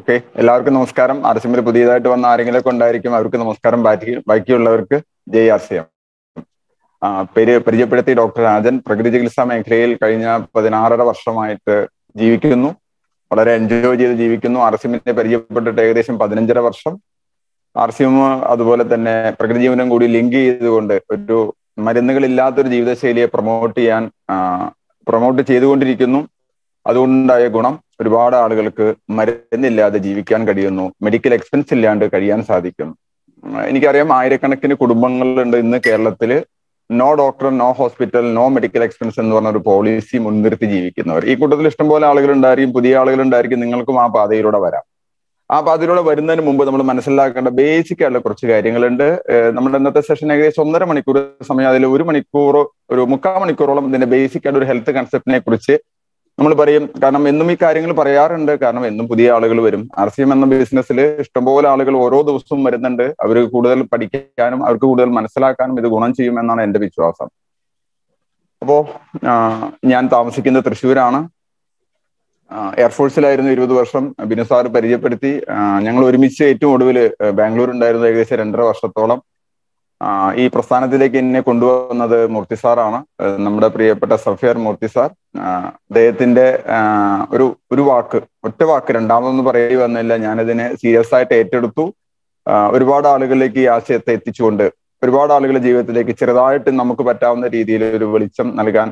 okay എല്ലാവർക്കും നമസ്കാരം R S എമ്മിൽ പുതിയതായിട്ട് വന്ന ആരെങ്കിലും ഉണ്ടായിരിക്കും അവർക്ക് നമസ്കാരം ബാക്കി ബാക്കിയുള്ളവർക്ക് ജയ് ആർ സി എം പേര് പരിചയപ്പെടുത്തി ഡോക്ടർ രാജൻ പ്രകൃതി ചികിത്സാ മേഖലയിൽ കഴിഞ്ഞ പതിനാറര വർഷമായിട്ട് ജീവിക്കുന്നു വളരെ എൻജോയ് ചെയ്ത് ജീവിക്കുന്നു ആർ എസ് എമ്മിനെ പരിചയപ്പെട്ടിട്ട് ഏകദേശം പതിനഞ്ചര വർഷം ആർ സി എം അതുപോലെ തന്നെ പ്രകൃതി ജീവനം കൂടി ലിങ്ക് ചെയ്തുകൊണ്ട് ഒരു മരുന്നുകളില്ലാത്തൊരു ജീവിതശൈലിയെ പ്രൊമോട്ട് ചെയ്യാൻ പ്രൊമോട്ട് ചെയ്തുകൊണ്ടിരിക്കുന്നു അതുകൊണ്ടുണ്ടായ ഗുണം ഒരുപാട് ആളുകൾക്ക് മരുന്നില്ലാതെ ജീവിക്കാൻ കഴിയുന്നു മെഡിക്കൽ എക്സ്പെൻസ് ഇല്ലാണ്ട് കഴിയാൻ സാധിക്കുന്നു എനിക്കറിയാം ആയിരക്കണക്കിന് കുടുംബങ്ങളുണ്ട് ഇന്ന് കേരളത്തില് no doctor no hospital no medical expense എന്ന് പറഞ്ഞ ഒരു പോളിസി മുൻനിർത്തി ജീവിക്കുന്നവർ ഈ കൂട്ടത്തിൽ ഇഷ്ടംപോലെ ആളുകൾ ഉണ്ടായിരിക്കും പുതിയ ആളുകൾ ഉണ്ടായിരിക്കും നിങ്ങൾക്കും ആ പാതയിലൂടെ വരാം ആ പാതയിലൂടെ വരുന്നതിന് മുമ്പ് നമ്മൾ മനസ്സിലാക്കേണ്ട ബേസിക് ആയിട്ടുള്ള കുറച്ച് കാര്യങ്ങളുണ്ട് നമ്മുടെ ഇന്നത്തെ സെഷൻ ഏകദേശം ഒന്നര മണിക്കൂർ സമയം അതിൽ ഒരു മണിക്കൂർ ഒരു മുക്കാൽ മണിക്കൂറോളം ഇതിന്റെ ബേസിക് ആയിട്ട് ഒരു ഹെൽത്ത് കൺസെപ്റ്റിനെ കുറിച്ച് നമ്മൾ പറയും കാരണം എന്നും ഈ കാര്യങ്ങൾ പറയാറുണ്ട് കാരണം എന്നും പുതിയ ആളുകൾ വരും ആർ സി എം എന്ന ബിസിനസ്സിൽ ഇഷ്ടംപോലെ ആളുകൾ ഓരോ ദിവസവും വരുന്നുണ്ട് അവർ കൂടുതൽ പഠിക്കാനും അവർക്ക് കൂടുതൽ മനസ്സിലാക്കാനും ഇത് ഗുണം ചെയ്യുമെന്നാണ് എന്റെ വിശ്വാസം അപ്പോ ഞാൻ താമസിക്കുന്നത് തൃശ്ശൂരാണ് എയർഫോഴ്സിലായിരുന്നു ഇരുപത് വർഷം ബിനു സാർ പരിചയപ്പെടുത്തി ഞങ്ങൾ ഒരുമിച്ച് ഏറ്റവും ഒടുവിൽ ബാംഗ്ലൂർ ഉണ്ടായിരുന്നു ഏകദേശം രണ്ടര വർഷത്തോളം ഈ പ്രസ്ഥാനത്തിലേക്ക് എന്നെ കൊണ്ടുവന്നത് മൂർത്തി സാറാണ് നമ്മുടെ പ്രിയപ്പെട്ട സഫിയർ മൂർത്തി സാർ അദ്ദേഹത്തിന്റെ ഒരു ഒരു വാക്ക് ഒറ്റ വാക്ക് രണ്ടാമതൊന്നും പറയുക വന്നില്ല ഞാനതിനെ സീരിയസ് ആയിട്ട് ഏറ്റെടുത്തു ഒരുപാട് ആളുകളിലേക്ക് ഈ ആശയത്തെ എത്തിച്ചുകൊണ്ട് ഒരുപാട് ആളുകളുടെ ജീവിതത്തിലേക്ക് ചെറുതായിട്ട് നമുക്ക് പറ്റാവുന്ന രീതിയിൽ ഒരു വെളിച്ചം നൽകാൻ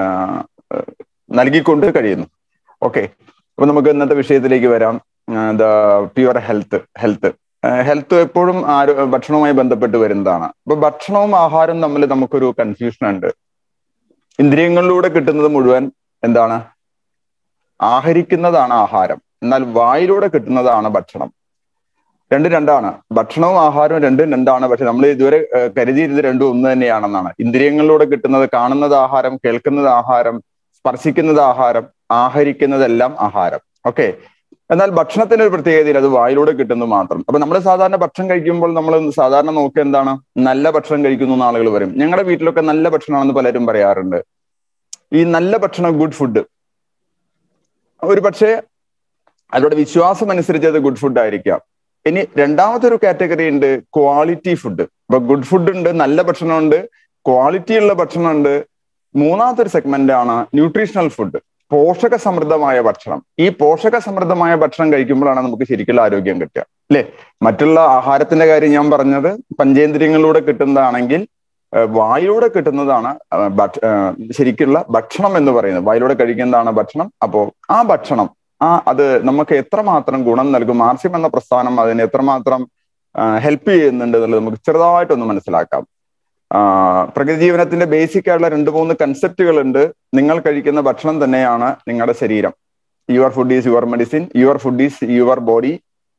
നൽകിക്കൊണ്ട് കഴിയുന്നു ഓക്കെ അപ്പൊ നമുക്ക് ഇന്നത്തെ വിഷയത്തിലേക്ക് വരാം the pure health health health എപ്പോഴും ആരോ ഭക്ഷണവുമായി ബന്ധപ്പെട്ട് വരുന്നതാണ് അപ്പൊ ഭക്ഷണവും ആഹാരവും തമ്മിൽ നമുക്കൊരു കൺഫ്യൂഷൻ ഉണ്ട് ഇന്ദ്രിയങ്ങളിലൂടെ കിട്ടുന്നത് മുഴുവൻ എന്താണ് ആഹരിക്കുന്നതാണ് ആഹാരം എന്നാൽ വായിലൂടെ കിട്ടുന്നതാണ് ഭക്ഷണം രണ്ടും രണ്ടാണ് ഭക്ഷണവും ആഹാരവും രണ്ടും രണ്ടാണ് പക്ഷെ നമ്മൾ ഇതുവരെ കരുതിയിരുന്നത് രണ്ടും ഒന്ന് തന്നെയാണെന്നാണ് ഇന്ദ്രിയങ്ങളിലൂടെ കിട്ടുന്നത് കാണുന്നത് ആഹാരം കേൾക്കുന്നത് ആഹാരം സ്പർശിക്കുന്നത് ആഹാരം ആഹരിക്കുന്നതെല്ലാം ആഹാരം ഓക്കെ എന്നാൽ ഭക്ഷണത്തിന് ഒരു പ്രത്യേകതയിൽ അത് വായിലൂടെ കിട്ടുന്നു മാത്രം അപ്പൊ നമ്മൾ സാധാരണ ഭക്ഷണം കഴിക്കുമ്പോൾ നമ്മൾ സാധാരണ നോക്കുക എന്താണ് നല്ല ഭക്ഷണം കഴിക്കുന്നു എന്ന് ആളുകൾ പറയും ഞങ്ങളുടെ വീട്ടിലൊക്കെ നല്ല ഭക്ഷണമാണെന്ന് പലരും പറയാറുണ്ട് ഈ നല്ല ഭക്ഷണം ഗുഡ് ഫുഡ് ഒരു പക്ഷേ അവരുടെ വിശ്വാസം അനുസരിച്ച് അത് ഗുഡ് ഫുഡ് ആയിരിക്കാം ഇനി രണ്ടാമത്തെ ഒരു കാറ്റഗറി ഉണ്ട് ക്വാളിറ്റി ഫുഡ് ഇപ്പൊ ഗുഡ് ഫുഡ് ഉണ്ട് നല്ല ഭക്ഷണമുണ്ട് ക്വാളിറ്റി ഉള്ള ഭക്ഷണമുണ്ട് മൂന്നാമത്തെ ഒരു സെഗ്മെന്റ് ആണ് ന്യൂട്രീഷണൽ ഫുഡ് പോഷക സമൃദ്ധമായ ഭക്ഷണം ഈ പോഷക സമൃദ്ധമായ ഭക്ഷണം കഴിക്കുമ്പോഴാണ് നമുക്ക് ശരിക്കുള്ള ആരോഗ്യം കിട്ടുക അല്ലെ മറ്റുള്ള ആഹാരത്തിന്റെ കാര്യം ഞാൻ പറഞ്ഞത് പഞ്ചേന്ദ്രിയങ്ങളിലൂടെ കിട്ടുന്നതാണെങ്കിൽ വായിലൂടെ കിട്ടുന്നതാണ് ശരിക്കുള്ള ഭക്ഷണം എന്ന് പറയുന്നത് വായിലൂടെ കഴിക്കുന്നതാണ് ഭക്ഷണം അപ്പോ ആ ഭക്ഷണം ആ അത് നമുക്ക് എത്രമാത്രം ഗുണം നൽകും ആർസ്യം എന്ന പ്രസ്ഥാനം അതിന് എത്രമാത്രം ഹെൽപ്പ് ചെയ്യുന്നുണ്ട് എന്നുള്ളത് നമുക്ക് ചെറുതായിട്ടൊന്ന് മനസ്സിലാക്കാം പ്രകൃതി ജീവനത്തിന്റെ ബേസിക് ആയിട്ടുള്ള രണ്ട് മൂന്ന് കൺസെപ്റ്റുകൾ ഉണ്ട് നിങ്ങൾ കഴിക്കുന്ന ഭക്ഷണം തന്നെയാണ് നിങ്ങളുടെ ശരീരം your food is your medicine your food is your body